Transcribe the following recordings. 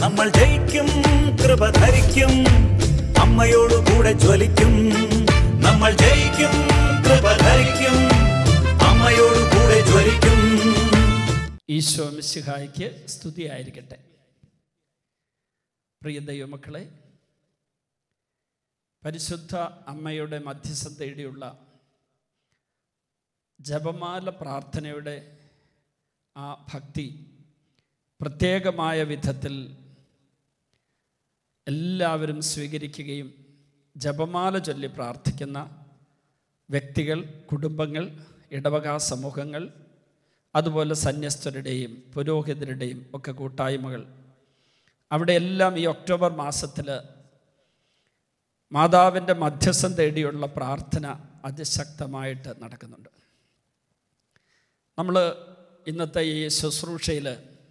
നമ്മൾ ജയിക്കും കൃപ ധരിക്കും അമ്മയോട് കൂടെ ജ്വലിക്കും നമ്മൾ ജയിക്കും കൃപ ധരിക്കും അമ്മയോട് കൂടെ ജ്വലിക്കും ഈശോ മിശിഹായ്ക്ക് സ്തുതിയായിരിക്കട്ടെ പ്രിയ ദൈവമക്കളെ പരിശുദ്ധ അമ്മയുടെ മധ്യസ്ഥം തേടിയുള്ള ജപമാല പ്രാർത്ഥനയുടെ ആ ഭക്തി പ്രത്യേകമായ വിധത്തിൽ എല്ലാവരും സ്വീകരിക്കുകയും ജപമാല ചൊല്ലി പ്രാർത്ഥിക്കുന്ന വ്യക്തികൾ കുടുംബങ്ങൾ ഇടവക സമൂഹങ്ങൾ അതുപോലെ സന്യസ്തരുടെയും പുരോഹിതരുടെയും ഒക്കെ കൂട്ടായ്മകൾ അവിടെയെല്ലാം ഈ ഒക്ടോബർ മാസത്തിൽ മാതാവിൻ്റെ മധ്യസ്ഥം തേടിയുള്ള പ്രാർത്ഥന അതിശക്തമായിട്ട് നടക്കുന്നുണ്ട് നമ്മൾ ഇന്നത്തെ ഈ ശുശ്രൂഷയിൽ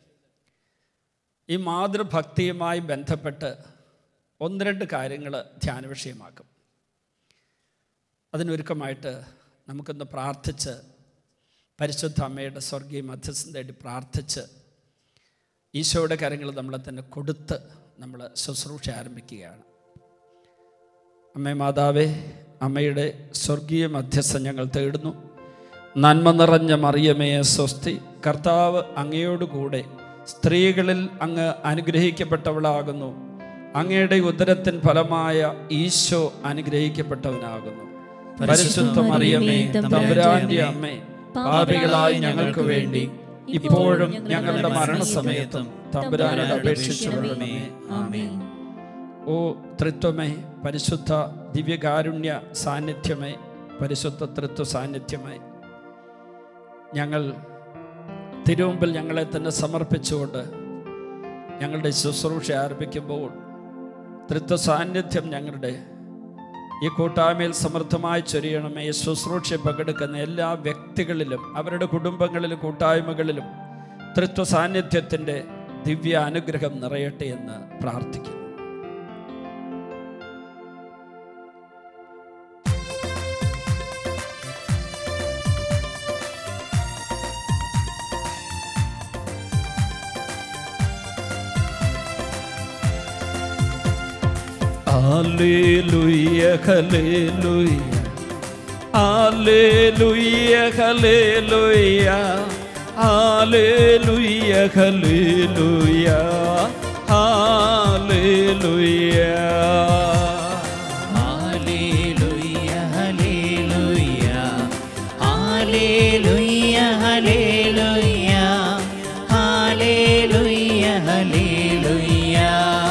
ഈ മാതൃഭക്തിയുമായി ബന്ധപ്പെട്ട് ഒന്ന് രണ്ട് കാര്യങ്ങൾ ധ്യാന വിഷയമാക്കും അതിനൊരുക്കമായിട്ട് നമുക്കൊന്ന് പ്രാർത്ഥിച്ച് പരിശുദ്ധ അമ്മയുടെ സ്വർഗീയ മധ്യസ്ഥം തേടി പ്രാർത്ഥിച്ച് ഈശോയുടെ കാര്യങ്ങൾ നമ്മളെ തന്നെ കൊടുത്ത് നമ്മൾ ശുശ്രൂഷ ആരംഭിക്കുകയാണ് അമ്മേ മാതാവേ അമ്മയുടെ സ്വർഗീയ മധ്യസ്ഥം ഞങ്ങൾ തേടുന്നു നന്മ നിറഞ്ഞ മറിയമേ സ്വസ്തി കർത്താവ് അങ്ങയോടുകൂടെ സ്ത്രീകളിൽ അങ്ങ് അനുഗ്രഹിക്കപ്പെട്ടവളാകുന്നു അങ്ങയുടെ ഉദരത്തിൻ ഫലമായ ഈശോ അനുഗ്രഹിക്കപ്പെട്ടവനാകുന്നു പരിശുദ്ധ മറിയമേ തമ്പുരാന്റെ അമ്മേ പാപികളായി ഞങ്ങൾക്ക് വേണ്ടി ഇപ്പോഴും ഞങ്ങളുടെ മരണസമയത്തും തമ്പുരാനോട് അപേക്ഷിച്ചു കൊള്ളണമേ ആമേൻ ഓ ത്രിത്വമേ പരിശുദ്ധ ദിവ്യകാരുണ്യ സാന്നിധ്യമേ പരിശുദ്ധ ത്രിത്വ സാന്നിധ്യമേ ഞങ്ങൾ തിരുമുമ്പിൽ ഞങ്ങളെ തന്നെ സമർപ്പിച്ചുകൊണ്ട് ഞങ്ങളുടെ ശുശ്രൂഷ ആരംഭിക്കുമ്പോൾ ത്രിത്വ സാന്നിധ്യം ഞങ്ങളുടെ ഈ കൂട്ടായ്മയിൽ സമൃദ്ധമായി ചൊരിയണമേ ഈ ശുശ്രൂഷ പങ്കെടുക്കുന്ന എല്ലാ വ്യക്തികളിലും അവരുടെ കുടുംബങ്ങളിലും കൂട്ടായ്മകളിലും ത്രിത്വ സാന്നിധ്യത്തിൻ്റെ ദിവ്യ അനുഗ്രഹം നിറയട്ടെ എന്ന് പ്രാർത്ഥിക്കുന്നു Alleluia, hallelujah. Alleluia, hallelujah. Alleluia, hallelujah. Hallelujah. Hallelujah, hallelujah. Hallelujah, hallelujah. Hallelujah, hallelujah.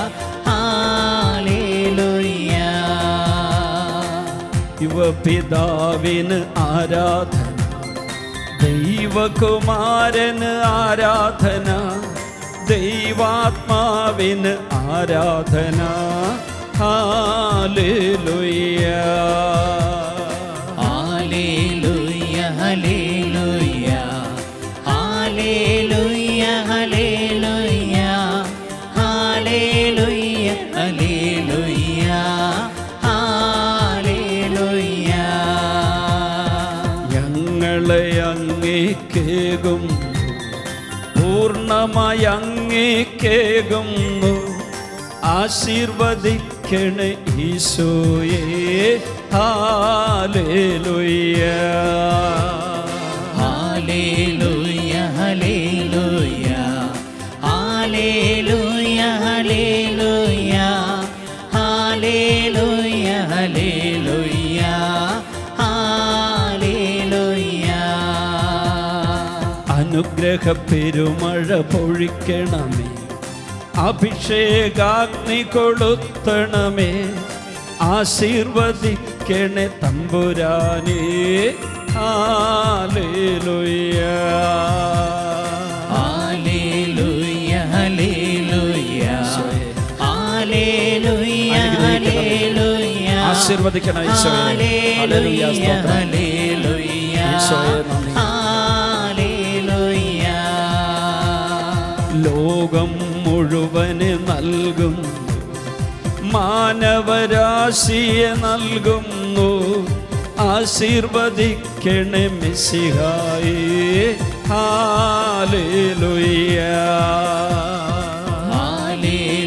Hallelujah. യുവപിതാവിന് ആരാധന ദൈവകുമാരന് ആരാധന ദൈവാത്മാവിന് ആരാധന ഹാലേലുയ്യ Hallelujah, hallelujah. Hallelujah, hallelujah. Hallelujah, hallelujah. Hallelujah. ഞങ്ങളെ അങ്ങേക്കേകും പൂർണ്ണമായി അങ്ങേക്കേകുന്നു ആശീർവദിക്കണേ ഈശോയെ ഹാലേലുയ്യ Hallelujah, hallelujah. Hallelujah, hallelujah. Hallelujah, hallelujah. Hallelujah. അനുഗ്രഹ പെരുമഴ പൊഴിക്കണമേ അഭിഷേകാഗ്നി കൊളുത്തണമേ ആശീർവദിക്കണേ തമ്പുരാനേ ഹാലേലുയ്യ Hallelujah, hallelujah. Hallelujah, hallelujah. ആശീർവദിക്കണം ഈശോയെ ഹല്ലേലൂയ സ്തോത്രം Hallelujah. ഈശോയെ നന്ദി. Hallelujah. ലോകം മുഴുവന് നൽകും മാനവരാശിയെ നൽകുന്നു ആശീർവദിക്കണേ മിശിഹായി ഹാലേലുയ്യ Hallelujah.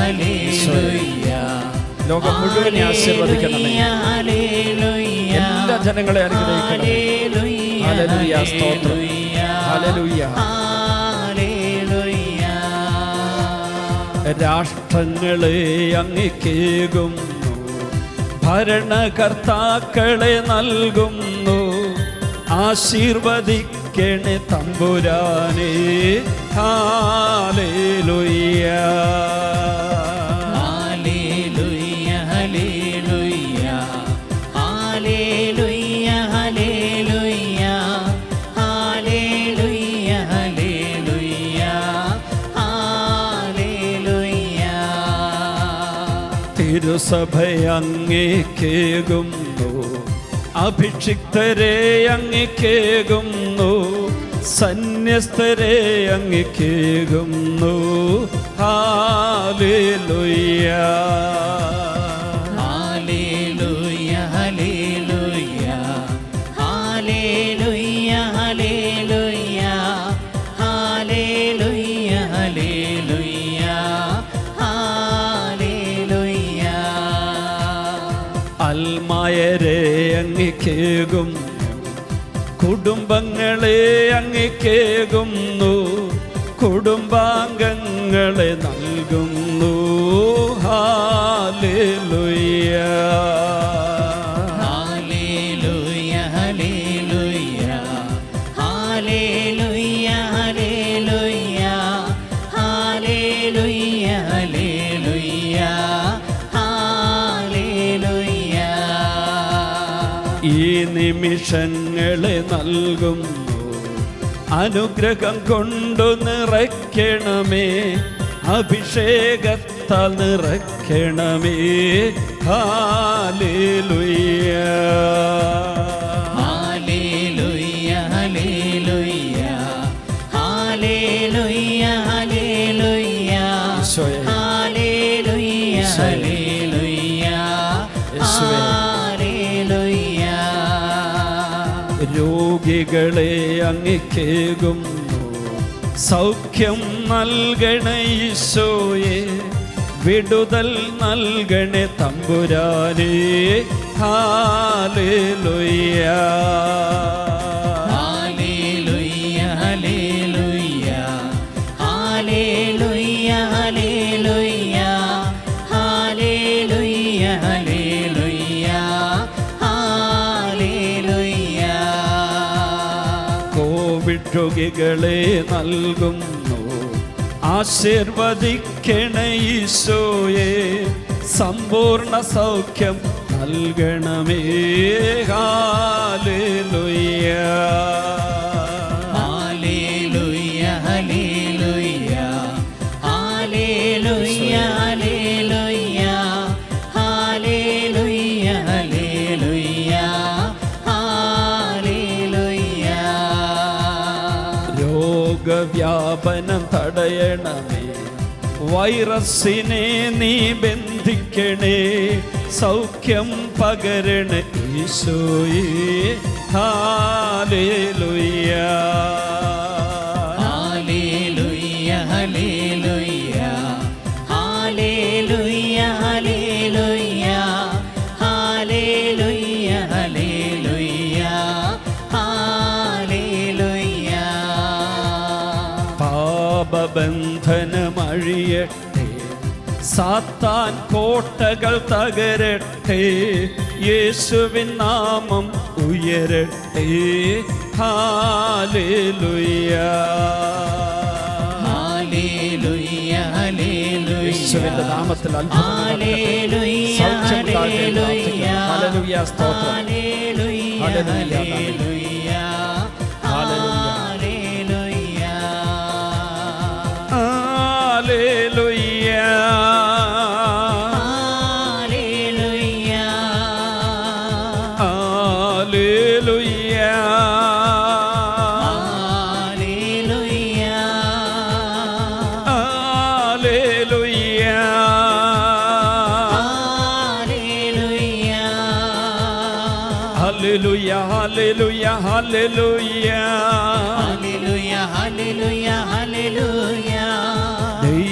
ഹല്ലേലൂയ ലോകം മുഴുവനെ ആശീർവദിക്കണമേ എല്ലാ ജനങ്ങളെ അനുഗ്രഹിക്കണമേ ഹല്ലേലൂയ, സ്തോത്രം. ഹല്ലേലൂയ. രാഷ്ട്രങ്ങളെ അങ്ങിക്കേകുന്നു ഭരണകർത്താക്കളെ നൽകുന്നു ആശീർവദിക്കണേ തമ്പുരാനേ ഹാലേലുയ്യ ഹല്ലേലൂയ ഹല്ലേലൂയ ഹല്ലേലൂയ ഹല്ലേലൂയ ഹല്ലേലൂയ ഹല്ലേലൂയ ഹല്ലേലൂയ തിരുസഭയങ്ങേക്കേകുന്നു അഭിഷിക്തരെ അങ്ങിക്കേകുന്നു സന്യസ്തരെ അങ്ങിക്കേകുന്നു ഹാലേലുയ്യ ഹല്ലേലൂയ ഹല്ലേലൂയ ഹല്ലേലൂയ ഹല്ലേലൂയ ഹല്ലേലൂയ ഹല്ലേലൂയ ഹല്ലേലൂയ അൽമായരെ അങ്ങിക്കേകുന്നു കുടുംബങ്ങളെ അങ്ങിക്കേകുന്നു കുടുംബാംഗങ്ങളെ നൽകുന്നു ഹാലേലുയ്യ ഹല്ലേലൂയ ഹല്ലേലൂയ ഹല്ലേലൂയ ഹല്ലേലൂയ ഹല്ലേലൂയ ഹല്ലേലൂയ ഹല്ലേലൂയ ഈ നിമിഷങ്ങളെ നൽകുന്നു അനുഗ്രഹം കൊണ്ടു നിറയ്ക്കണമേ അഭിഷേകത്താൽ നിറയ്ക്കണമേ ഹാലേലുയ്യ ഹല്ലേലൂയ ഹല്ലേലൂയ ഹല്ലേലൂയ ഹല്ലേലൂയ ഈശോയെ. ഹല്ലേലൂയ ഈശോയെ. ഹല്ലേലൂയ യേശുവേ. ഹല്ലേലൂയ രോഗികളെ അങ്ങിക്കേകുന്നു സൗഖ്യം നൽകണ ഈശോയെ വിടുതൽ നൽകണേ തമ്പുരാനേ ഹാലേലുയ്യ ഹല്ലേലൂയ ഹല്ലേലൂയ ഹല്ലേലൂയ ഹല്ലേലൂയ ഹല്ലേലൂയ ഹല്ലേലൂയ ഹല്ലേലൂയ കോവിഡ് രോഗികളെ നൽകുന്നു ആശീർവദിക്കണ ഈശോയെ സമ്പൂർണ്ണ സൗഖ്യം നൽകണമേ ഹാലേലുയ്യ ഹല്ലേലൂയ ഹല്ലേലൂയ ഹല്ലേലൂയ ഹല്ലേലൂയ ഹല്ലേലൂയ ഹല്ലേലൂയ ഹല്ലേലൂയ രോഗവ്യാപനം തടയണമേ വൈറസിനെ നീ ബന്ധിക്കണേ സൗഖ്യം പകരണ ഈശോയെ ഹാലേലുയ്യ ഹല്ലേലൂയ ഹല്ലേലൂയ ഹല്ലേലൂയ ഹല്ലേലൂയ ഹല്ലേലൂയ ഹല്ലേലൂയ ഹല്ലേലൂയ പാപബന്ധനമഴിയട്ടെ സാത്താൻ കോട്ടകൾ തകരട്ടെ യേശുവിൻ നാമം ഉയരട്ടെ ഹാലേലുയ്യ ഹല്ലേലൂയ ഹല്ലേലൂയ യേശുവിന്റെ നാമത്തിൽ അത്ഭുതങ്ങൾ നടക്കട്ടെ. ഹല്ലേലൂയ സൗഖ്യം ഉണ്ടാകട്ടെ എന്ന് ഹല്ലേലൂയ പ്രാർത്ഥിക്കുന്നു. ഹല്ലേലൂയ, സ്തോത്രം. ഹല്ലേലൂയ ഹല്ലേലൂയ, ഹല്ലേലൂയ ഹല്ലേലൂയ. ഹല്ലേലൂയ ഹല്ലേലൂയ ഹല്ലേലൂയ ഹല്ലേലൂയ ഹല്ലേലൂയ ഹല്ലേലൂയ ഹല്ലേലൂയ ഹല്ലേലൂയ ഹല്ലേലൂയ ഹല്ലേലൂയ ഹല്ലേലൂയ ദൈവ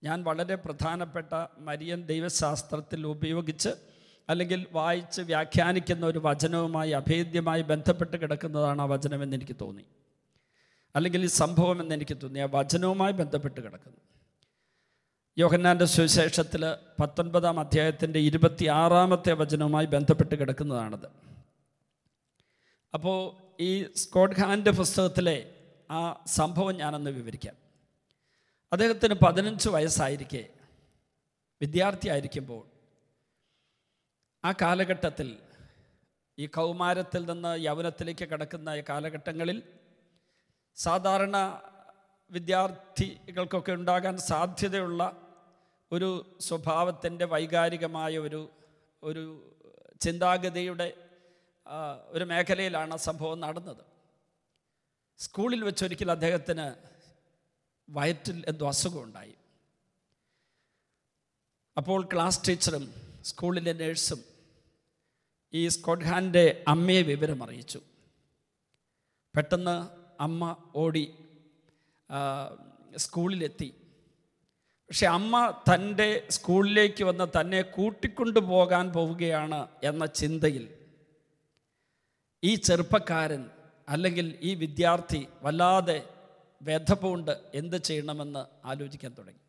ഞാൻ വളരെ പ്രധാനപ്പെട്ട മരിയൻ ദൈവശാസ്ത്രത്തിൽ ഉപയോഗിച്ച് അല്ലെങ്കിൽ വായിച്ച് വ്യാഖ്യാനിക്കുന്ന ഒരു വചനവുമായി അഭേദ്യമായി ബന്ധപ്പെട്ട് കിടക്കുന്നതാണ് ആ വചനമെന്ന് എനിക്ക് തോന്നി അല്ലെങ്കിൽ ഈ സംഭവം എന്ന് എനിക്ക് തോന്നി ആ വചനവുമായി ബന്ധപ്പെട്ട് കിടക്കുന്നു യോഹന്നാൻ്റെ സുവിശേഷത്തിൽ പത്തൊൻപതാം അധ്യായത്തിൻ്റെ ഇരുപത്തി ആറാമത്തെ വചനവുമായി ബന്ധപ്പെട്ട് കിടക്കുന്നതാണത് അപ്പോൾ ഈ സ്കോട്ട് ഖാൻ്റെ പുസ്തകത്തിലെ ആ സംഭവം ഞാനൊന്ന് വിവരിക്കാം അദ്ദേഹത്തിന് പതിനഞ്ച് വയസ്സായിരിക്കെ വിദ്യാർത്ഥിയായിരിക്കുമ്പോൾ ആ കാലഘട്ടത്തിൽ ഈ കൗമാരത്തിൽ നിന്ന് യൗവനത്തിലേക്ക് കടക്കുന്ന ഈ കാലഘട്ടങ്ങളിൽ സാധാരണ വിദ്യാർത്ഥികൾക്കൊക്കെ ഉണ്ടാകാൻ സാധ്യതയുള്ള ഒരു സ്വഭാവത്തിൻ്റെ വൈകാരികമായ ഒരു ഒരു ചിന്താഗതിയുടെ ആ, ഒരു മേഖലയിലാണ് ആ സംഭവം നടന്നത് സ്കൂളിൽ വെച്ചൊരിക്കൽ അദ്ദേഹത്തിന് വയറ്റിൽ എന്തോ അസുഖമുണ്ടായി അപ്പോൾ ക്ലാസ് ടീച്ചറും സ്കൂളിലെ നേഴ്സും ഈ സ്കോട്ട് ഹാൻ്റെ അമ്മയെ വിവരം അറിയിച്ചു പെട്ടെന്ന് അമ്മ ഓടി ആ, സ്കൂളിലെത്തി പക്ഷെ അമ്മ തൻ്റെ സ്കൂളിലേക്ക് വന്ന് തന്നെ കൂട്ടിക്കൊണ്ടു പോകാൻ പോവുകയാണ് എന്ന ചിന്തയിൽ ഈ ചെറുപ്പക്കാരൻ അല്ലെങ്കിൽ ഈ വിദ്യാർത്ഥി വല്ലാതെ വ്യഥപൂണ്ട് എന്ത് ചെയ്യണമെന്ന് ആലോചിക്കാൻ തുടങ്ങി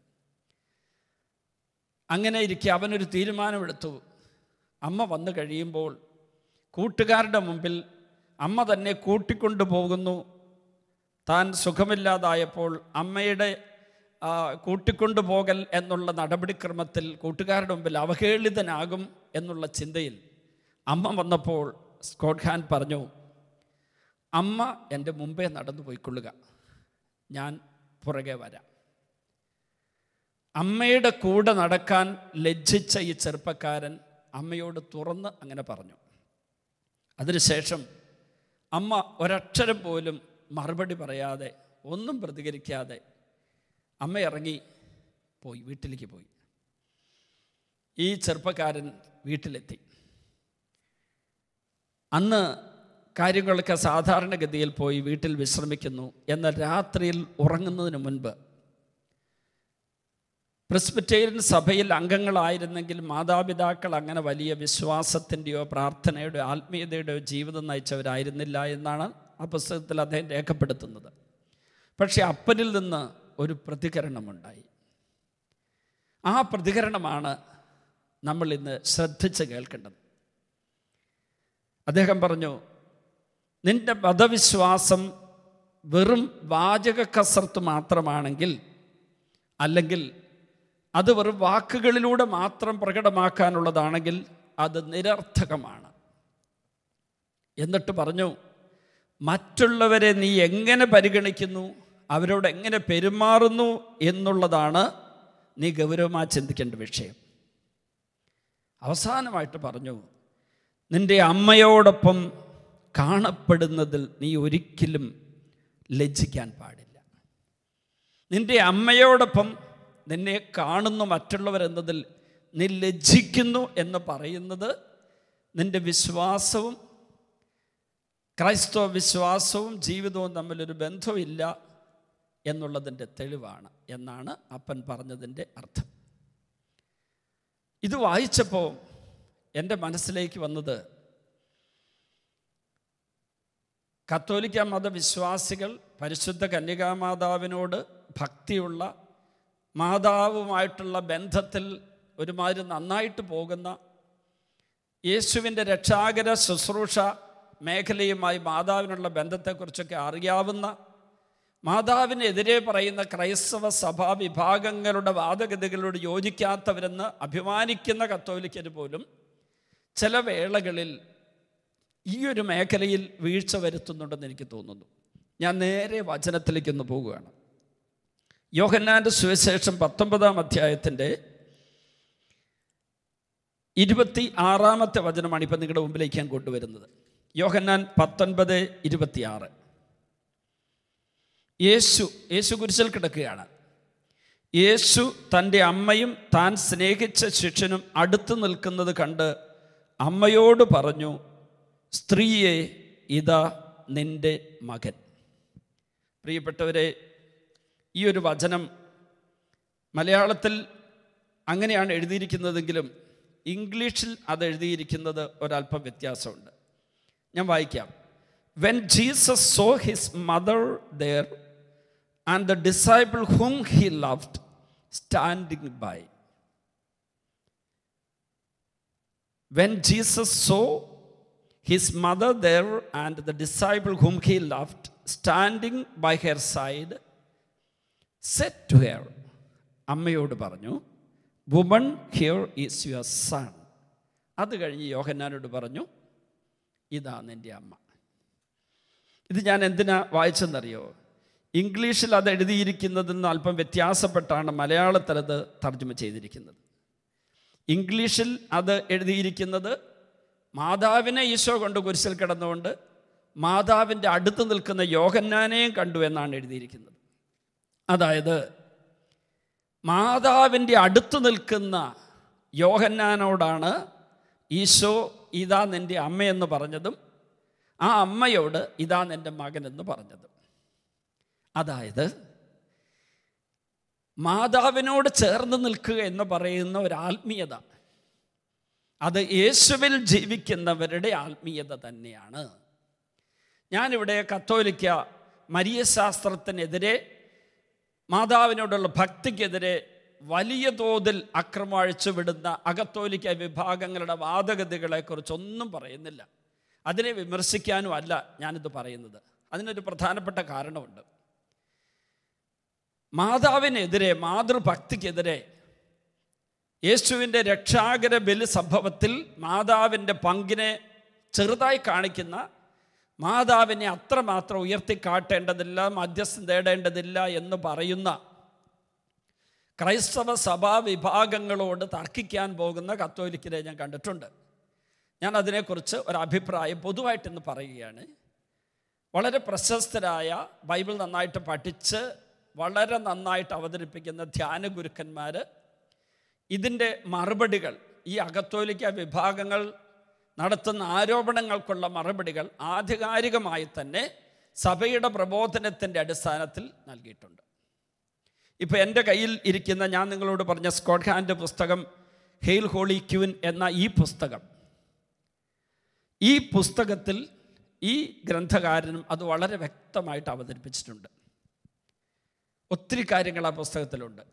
അങ്ങനെ ഇരിക്കെ അവനൊരു തീരുമാനമെടുത്തു അമ്മ വന്നു കഴിയുമ്പോൾ കൂട്ടുകാരുടെ മുമ്പിൽ അമ്മ തന്നെ കൂട്ടിക്കൊണ്ടു പോകുന്നു താൻ സുഖമില്ലാതായപ്പോൾ അമ്മയുടെ ആ, കൂട്ടിക്കൊണ്ടുപോകൽ എന്നുള്ള നടപടിക്രമത്തിൽ കൂട്ടുകാരുടെ മുമ്പിൽ അവഹേളിതനാകും എന്നുള്ള ചിന്തയിൽ അമ്മ വന്നപ്പോൾ സ്കോട്ട് ഹാൻ പറഞ്ഞു അമ്മ എൻ്റെ മുമ്പേ നടന്നു പോയിക്കൊള്ളുക ഞാൻ പുറകെ വരാം അമ്മയുടെ കൂടെ നടക്കാൻ ലജ്ജിച്ച ഈ ചെറുപ്പക്കാരൻ അമ്മയോട് തുറന്ന് അങ്ങനെ പറഞ്ഞു അതിനുശേഷം അമ്മ ഒരക്ഷരം പോലും മറുപടി പറയാതെ ഒന്നും പ്രതികരിക്കാതെ അമ്മ ഇറങ്ങി പോയി വീട്ടിലേക്ക് പോയി ഈ ചെറുപ്പക്കാരൻ വീട്ടിലെത്തി അന്ന് കാര്യങ്ങളൊക്കെ സാധാരണഗതിയിൽ പോയി വീട്ടിൽ വിശ്രമിക്കുന്നു എന്നാൽ രാത്രിയിൽ ഉറങ്ങുന്നതിന് മുൻപ് പ്രിസ്ബിറ്റേറിയൻ സഭയിൽ അംഗങ്ങളായിരുന്നെങ്കിൽ മാതാപിതാക്കൾ അങ്ങനെ വലിയ വിശ്വാസത്തിൻ്റെയോ പ്രാർത്ഥനയുടെയോ ആത്മീയതയുടെയോ ജീവിതം നയിച്ചവരായിരുന്നില്ല എന്നാണ് ആ പുസ്തകത്തിൽ അദ്ദേഹം രേഖപ്പെടുത്തുന്നത് പക്ഷേ അപ്പനിൽ നിന്ന് ഒരു പ്രതികരണമുണ്ടായി ആ പ്രതികരണമാണ് നമ്മൾ ഇന്ന് ശ്രദ്ധിച്ച് കേൾക്കേണ്ടത് അദ്ദേഹം പറഞ്ഞു നിന്റെ മതവിശ്വാസം വെറും വാചക കസർത്ത് മാത്രമാണെങ്കിൽ അല്ലെങ്കിൽ അത് വെറും വാക്കുകളിലൂടെ മാത്രം പ്രകടമാക്കാനുള്ളതാണെങ്കിൽ അത് നിരർത്ഥകമാണ് എന്നിട്ട് പറഞ്ഞു മറ്റുള്ളവരെ നീ എങ്ങനെ പരിഗണിക്കുന്നു അവരോട് എങ്ങനെ പെരുമാറുന്നു എന്നുള്ളതാണ് നീ ഗൗരവമായി ചിന്തിക്കേണ്ട വിഷയം അവസാനമായിട്ട് പറഞ്ഞു നിന്റെ അമ്മയോടൊപ്പം കാണപ്പെടുന്നതിൽ നീ ഒരിക്കലും ലജ്ജിക്കാൻ പാടില്ല നിന്റെ അമ്മയോടൊപ്പം നിന്നെ കാണുന്നു മറ്റുള്ളവരെന്നതിൽ നീ ലജ്ജിക്കുന്നു എന്ന് പറയുന്നത് നിന്റെ വിശ്വാസവും ക്രൈസ്തവ വിശ്വാസവും ജീവിതവും തമ്മിലൊരു ബന്ധമില്ല എന്നുള്ളതിൻ്റെ തെളിവാണ് എന്നാണ് അപ്പൻ പറഞ്ഞതിൻ്റെ അർത്ഥം ഇത് വായിച്ചപ്പോൾ എൻ്റെ മനസ്സിലേക്ക് വന്നത് കത്തോലിക്ക മതവിശ്വാസികൾ പരിശുദ്ധ കന്യകാമാതാവിനോട് ഭക്തിയുള്ള മാതാവുമായിട്ടുള്ള ബന്ധത്തിൽ ഒരുമാതിരി നന്നായിട്ട് പോകുന്ന യേശുവിൻ്റെ രക്ഷാകര ശുശ്രൂഷ മേഖലയുമായി മാതാവിനുള്ള ബന്ധത്തെക്കുറിച്ചൊക്കെ അറിയാവുന്ന മാതാവിനെതിരെ പറയുന്ന ക്രൈസ്തവ സഭാ വിഭാഗങ്ങളുടെ വാദഗതികളോട് യോജിക്കാത്തവരെന്ന് അഭിമാനിക്കുന്ന കത്തോലിക്കർ പോലും ചില വേളകളിൽ ഈ ഒരു മേഖലയിൽ വീഴ്ച വരുത്തുന്നുണ്ടെന്ന് എനിക്ക് തോന്നുന്നു ഞാൻ നേരെ വചനത്തിലേക്കൊന്ന് പോവുകയാണ് യോഹന്നാൻ്റെ സുവിശേഷം പത്തൊമ്പതാം അധ്യായത്തിൻ്റെ ഇരുപത്തി ആറാമത്തെ വചനമാണ് ഇപ്പം നിങ്ങളുടെ മുമ്പിലേക്ക് ഞാൻ കൊണ്ടുവരുന്നത് യോഹന്നാൻ പത്തൊൻപത് ഇരുപത്തിയാറ് യേശു യേശു കുരിശിൽ കിടക്കുകയാണ് യേശു തൻ്റെ അമ്മയും താൻ സ്നേഹിച്ച ശിഷ്യനും അടുത്ത് നിൽക്കുന്നത് കണ്ട് അമ്മയോട് പറഞ്ഞു സ്ത്രീയെ ഇതാ നിന്റെ മകൻ പ്രിയപ്പെട്ടവരെ ഈ ഒരു വചനം മലയാളത്തിൽ അങ്ങനെയാണ് എഴുതിയിരിക്കുന്നതെങ്കിലും ഇംഗ്ലീഷിൽ അത് എഴുതിയിരിക്കുന്നത് ഒരല്പം വ്യത്യാസമുണ്ട് ഞാൻ വായിക്കാം when Jesus saw his mother there and the disciple whom he loved standing by when Jesus saw his mother there and the disciple whom he loved standing by here side said to her അമ്മയോട് പറഞ്ഞു woman here is your son അത് കഴിഞ്ഞ് യോഹന്നാനോട് പറഞ്ഞു ഇതാ നിൻ്റെ അമ്മ ഇത് ഞാൻ എന്തിനാ വായിച്ചെന്നറിയോ ഇംഗ്ലീഷിൽ അത് എഴുതിയിരിക്കുന്നതിൽ നിന്ന് അല്പം വ്യത്യാസപ്പെട്ടാണ് മലയാളത്തിൽ അത് തർജ്ജമ ചെയ്തിരിക്കുന്നത് ഇംഗ്ലീഷിൽ അത് എഴുതിയിരിക്കുന്നത് മാതാവിനെ ഈശോ കൊണ്ട് കുരിശിൽ കിടന്നുകൊണ്ട് മാതാവിൻ്റെ അടുത്ത് നിൽക്കുന്ന യോഹന്നാനെയും കണ്ടു എന്നാണ് എഴുതിയിരിക്കുന്നത് അതായത് മാതാവിൻ്റെ അടുത്ത് നിൽക്കുന്ന യോഹന്നാനോടാണ് ഈശോ ഇതാ നിൻ്റെ അമ്മയെന്ന് പറഞ്ഞതും ആ അമ്മയോട് ഇതാ നിൻ്റെ മകനെന്ന് പറഞ്ഞതും അതായത് മാതാവിനോട് ചേർന്ന് നിൽക്കുക എന്ന് പറയുന്ന ഒരു ആത്മീയത അത് യേശുവിൽ ജീവിക്കുന്നവരുടെ ആത്മീയത തന്നെയാണ് ഞാനിവിടെ കത്തോലിക്ക മരിയശാസ്ത്രത്തിനെതിരെ മാതാവിനോടുള്ള ഭക്തിക്കെതിരെ വലിയ തോതിൽ അക്രമം അഴിച്ചുവിടുന്ന അകത്തോലിക്ക വിഭാഗങ്ങളുടെ വാദഗതികളെക്കുറിച്ചൊന്നും പറയുന്നില്ല അതിനെ വിമർശിക്കാനും അല്ല ഞാനിത് പറയുന്നത് അതിനൊരു പ്രധാനപ്പെട്ട കാരണമുണ്ട് മാതാവിനെതിരെ മാതൃഭക്തിക്കെതിരെ യേശുവിൻ്റെ രക്ഷാകര ബലി സംഭവത്തിൽ മാതാവിൻ്റെ പങ്കിനെ ചെറുതായി കാണിക്കുന്ന മാതാവിനെ അത്രമാത്രം ഉയർത്തിക്കാട്ടേണ്ടതില്ല മധ്യസ്ഥം തേടേണ്ടതില്ല എന്ന് പറയുന്ന ക്രൈസ്തവ സഭാ വിഭാഗങ്ങളോട് തർക്കിക്കാൻ പോകുന്ന കത്തോലിക്കരെ ഞാൻ കണ്ടിട്ടുണ്ട് ഞാൻ അതിനെക്കുറിച്ച് ഒരു അഭിപ്രായം പൊതുവായിട്ടിന്ന് പറയുകയാണ് വളരെ പ്രശസ്തരായ ബൈബിൾ നന്നായിട്ട് പഠിച്ച് വളരെ നന്നായിട്ട് അവതരിപ്പിക്കുന്ന ധ്യാന ഗുരുക്കന്മാർ ഇതിൻ്റെ മറുപടികൾ ഈ അകത്തോലിക്ക വിഭാഗങ്ങൾ നടത്തുന്ന ആരോപണങ്ങൾക്കുള്ള മറുപടികൾ ആധികാരികമായി തന്നെ സഭയുടെ പ്രബോധനത്തിൻ്റെ അടിസ്ഥാനത്തിൽ നൽകിയിട്ടുണ്ട് ഇപ്പോൾ എൻ്റെ കയ്യിൽ ഇരിക്കുന്ന ഞാൻ നിങ്ങളോട് പറഞ്ഞ സ്കോട്ട് ഹാൻഡ് പുസ്തകം ഹെയിൽ ഹോളി ക്യൂൻ എന്ന ഈ പുസ്തകം ഈ പുസ്തകത്തിൽ ഈ ഗ്രന്ഥകാരനും അത് വളരെ വ്യക്തമായിട്ട് അവതരിപ്പിച്ചിട്ടുണ്ട് ഒത്തിരി കാര്യങ്ങൾ ആ പുസ്തകത്തിലുണ്ട്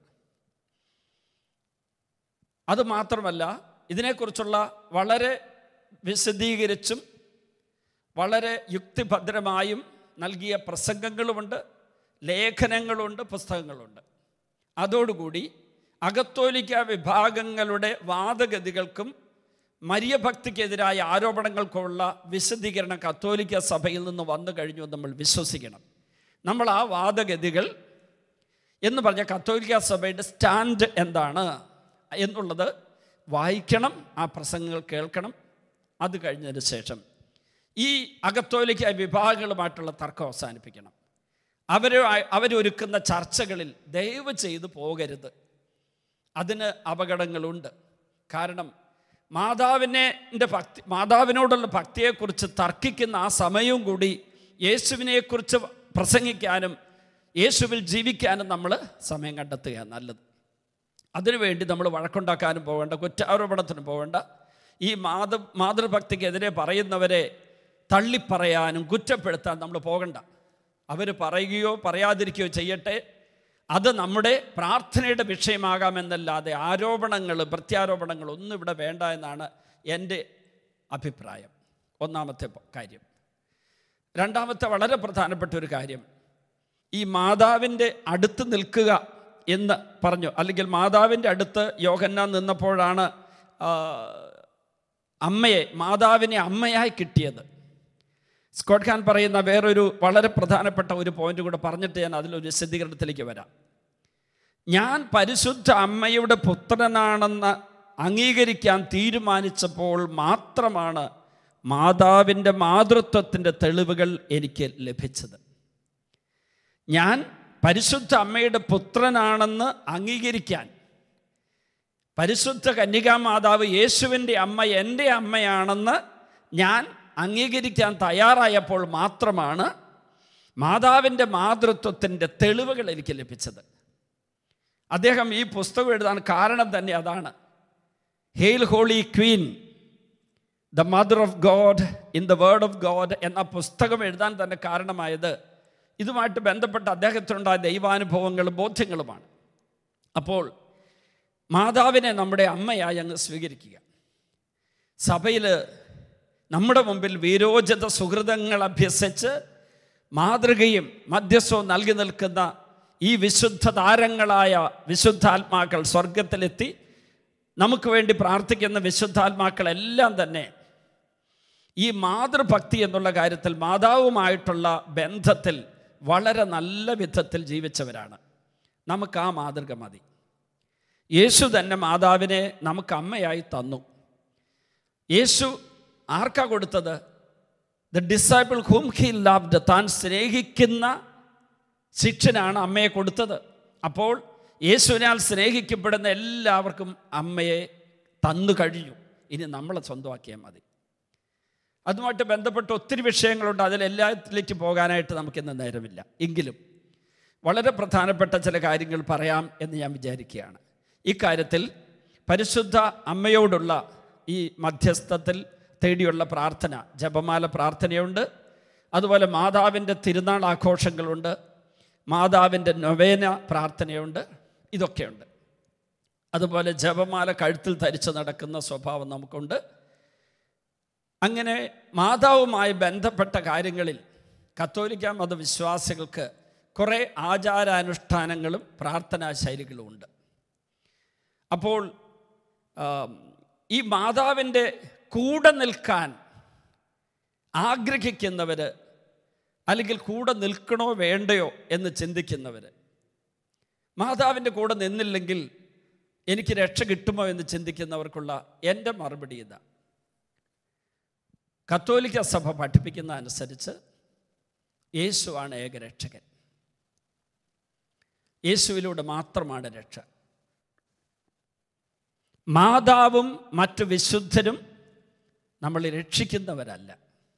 അത് മാത്രമല്ല ഇതിനെക്കുറിച്ചുള്ള വളരെ വിശദീകരിച്ചും വളരെ യുക്തിഭദ്രമായും നൽകിയ പ്രസംഗങ്ങളുമുണ്ട് ലേഖനങ്ങളുണ്ട് പുസ്തകങ്ങളുണ്ട് അതോടുകൂടി അകത്തോലിക്ക വിഭാഗങ്ങളുടെ വാദഗതികൾക്കും മരിയഭക്തിക്കെതിരായ ആരോപണങ്ങൾക്കുള്ള വിശദീകരണം കത്തോലിക്ക സഭയിൽ നിന്ന് വന്നു കഴിഞ്ഞു എന്ന് നമ്മൾ വിശ്വസിക്കണം നമ്മൾ ആ വാദഗതികൾ എന്ന് പറഞ്ഞ കത്തോലിക്ക സഭയുടെ സ്റ്റാൻഡ് എന്താണ് എന്നുള്ളത് വായിക്കണം ആ പ്രസംഗങ്ങൾ കേൾക്കണം അത് കഴിഞ്ഞതിന് ശേഷം ഈ അകത്തോലിക്ക വിഭാഗങ്ങളുമായിട്ടുള്ള തർക്കം അവസാനിപ്പിക്കണം അവർ അവരൊരുക്കുന്ന ചർച്ചകളിൽ ദയവ് ചെയ്ത് പോകരുത് അതിന് അപകടങ്ങളുണ്ട് കാരണം മാതാവിനെ ഭക്തി മാതാവിനോടുള്ള ഭക്തിയെക്കുറിച്ച് തർക്കിക്കുന്ന ആ സമയവും കൂടി യേശുവിനെക്കുറിച്ച് പ്രസംഗിക്കാനും യേശുവിൽ ജീവിക്കാനും നമ്മൾ സമയം കണ്ടെത്തുകയാണ് നല്ലത് അതിനുവേണ്ടി നമ്മൾ വഴക്കുണ്ടാക്കാനും പോകേണ്ട കുറ്റാരോപണത്തിനും പോകേണ്ട ഈ മാതൃ മാതൃഭക്തിക്കെതിരെ പറയുന്നവരെ തള്ളിപ്പറയാനും കുറ്റപ്പെടുത്താൻ നമ്മൾ പോകണ്ട അവർ പറയുകയോ പറയാതിരിക്കുകയോ ചെയ്യട്ടെ അത് നമ്മുടെ പ്രാർത്ഥനയുടെ വിഷയമാകാമെന്നല്ലാതെ ആരോപണങ്ങൾ പ്രത്യാരോപണങ്ങൾ ഒന്നും ഇവിടെ വേണ്ട എന്നാണ് എൻ്റെ അഭിപ്രായം ഒന്നാമത്തെ കാര്യം രണ്ടാമത്തെ വളരെ പ്രധാനപ്പെട്ട ഒരു കാര്യം ഈ മാതാവിൻ്റെ അടുത്ത് നിൽക്കുക എന്ന് പറഞ്ഞു അല്ലെങ്കിൽ മാതാവിൻ്റെ അടുത്ത് യോഹന്നാൻ നിന്നപ്പോഴാണ് ആ, അമ്മയെ മാതാവിനെ അമ്മയായി കിട്ടിയത് സ്കോട്ട് ഖാൻ പറയുന്ന വേറൊരു വളരെ പ്രധാനപ്പെട്ട ഒരു പോയിന്റ് കൂടെ പറഞ്ഞിട്ട് ഞാൻ അതിലൊരു വിശദീകരണത്തിലേക്ക് വരാം ഞാൻ പരിശുദ്ധ അമ്മയുടെ പുത്രനാണെന്ന് അംഗീകരിക്കാൻ തീരുമാനിച്ചപ്പോൾ മാത്രമാണ് മാതാവിൻ്റെ മാതൃത്വത്തിൻ്റെ തെളിവുകൾ എനിക്ക് ലഭിച്ചത് ഞാൻ പരിശുദ്ധ അമ്മയുടെ പുത്രനാണെന്ന് അംഗീകരിക്കാൻ പരിശുദ്ധ കന്യകാ മാതാവ് യേശുവിൻ്റെ അമ്മ എൻ്റെ അമ്മയാണെന്ന് ഞാൻ അംഗീകരിക്കാൻ തയ്യാറായപ്പോൾ മാത്രമാണ് മാതാവിൻ്റെ മാതൃത്വത്തിൻ്റെ തെളിവുകൾ എനിക്ക് ലഭിച്ചത് അദ്ദേഹം ഈ പുസ്തകം എഴുതാൻ കാരണം തന്നെ അതാണ് hail holy queen the mother of God in the word of God എന്ന പുസ്തകം എഴുതാൻ തന്നെ കാരണമായത് ഇതുമായിട്ട് ബന്ധപ്പെട്ട അദ്ദേഹത്തിനുണ്ടായ ദൈവാനുഭവങ്ങളും ബോധ്യങ്ങളുമാണ് അപ്പോൾ മാതാവിനെ നമ്മുടെ അമ്മയായി അങ്ങ് സ്വീകരിക്കുക സഭയിൽ നമ്മുടെ മുമ്പിൽ വീരോചിത സുഹൃതങ്ങൾ അഭ്യസിച്ച് മാതൃകയും മധ്യസ്ഥവും നൽകി നിൽക്കുന്ന ഈ വിശുദ്ധ താരങ്ങളായ വിശുദ്ധാത്മാക്കൾ സ്വർഗത്തിലെത്തി നമുക്ക് വേണ്ടി പ്രാർത്ഥിക്കുന്ന വിശുദ്ധാത്മാക്കളെല്ലാം തന്നെ ഈ മാതൃഭക്തി എന്നുള്ള കാര്യത്തിൽ മാതാവുമായിട്ടുള്ള ബന്ധത്തിൽ വളരെ നല്ല വിധത്തിൽ ജീവിച്ചവരാണ് നമുക്ക് ആ മാതൃക മതി യേശു തന്നെ മാതാവിനെ നമുക്ക് അമ്മയായി തന്നു യേശു ആർക്കാ കൊടുത്തത് the disciple whom he loved താൻ സ്നേഹിക്കുന്ന ശിക്ഷനാണ് അമ്മയെ കൊടുത്തത് അപ്പോൾ യേശുവിനാൽ സ്നേഹിക്കപ്പെടുന്ന എല്ലാവർക്കും അമ്മയെ തന്നു കഴിഞ്ഞു ഇനി നമ്മളെ സ്വന്തമാക്കിയാൽ മതി അതുമായിട്ട് ബന്ധപ്പെട്ട് ഒത്തിരി വിഷയങ്ങളുണ്ട് അതിലെല്ലാത്തിലേക്ക് പോകാനായിട്ട് നമുക്കിന്ന് നേരമില്ല എങ്കിലും വളരെ പ്രധാനപ്പെട്ട ചില കാര്യങ്ങൾ പറയാം എന്ന് ഞാൻ വിചാരിക്കുകയാണ് ഇക്കാര്യത്തിൽ പരിശുദ്ധ അമ്മയോടുള്ള ഈ മധ്യസ്ഥത്തിൽ തേടിയുള്ള പ്രാർത്ഥന ജപമാല പ്രാർത്ഥനയുണ്ട് അതുപോലെ മാതാവിൻ്റെ തിരുനാൾ ആഘോഷങ്ങളുണ്ട് മാതാവിൻ്റെ നൊവേന പ്രാർത്ഥനയുണ്ട് ഇതൊക്കെയുണ്ട് അതുപോലെ ജപമാല കഴുത്തിൽ ധരിച്ച് നടക്കുന്ന സ്വഭാവം നമുക്കുണ്ട് അങ്ങനെ മാതാവുമായി ബന്ധപ്പെട്ട കാര്യങ്ങളിൽ കത്തോലിക്ക മതവിശ്വാസികൾക്ക് കുറേ ആചാരാനുഷ്ഠാനങ്ങളും പ്രാർത്ഥനാ ശൈലികളും ഉണ്ട് അപ്പോൾ ആ, ഈ മാതാവിൻ്റെ കൂടെ നിൽക്കാൻ ആഗ്രഹിക്കുന്നവർ അല്ലെങ്കിൽ കൂടെ നിൽക്കണോ വേണ്ടയോ എന്ന് ചിന്തിക്കുന്നവർ മാതാവിൻ്റെ കൂടെ നിന്നില്ലെങ്കിൽ എനിക്ക് രക്ഷ കിട്ടുമോ എന്ന് ചിന്തിക്കുന്നവർക്കുള്ള എൻ്റെ മറുപടി ഇതാ കത്തോലിക്ക സഭ പഠിപ്പിക്കുന്ന അനുസരിച്ച് യേശുവാണ് ഏകരക്ഷകൻ യേശുവിലൂടെ മാത്രമാണ് രക്ഷ മാതാവും മറ്റു വിശുദ്ധരും നമ്മളെ രക്ഷിക്കുന്നവരല്ല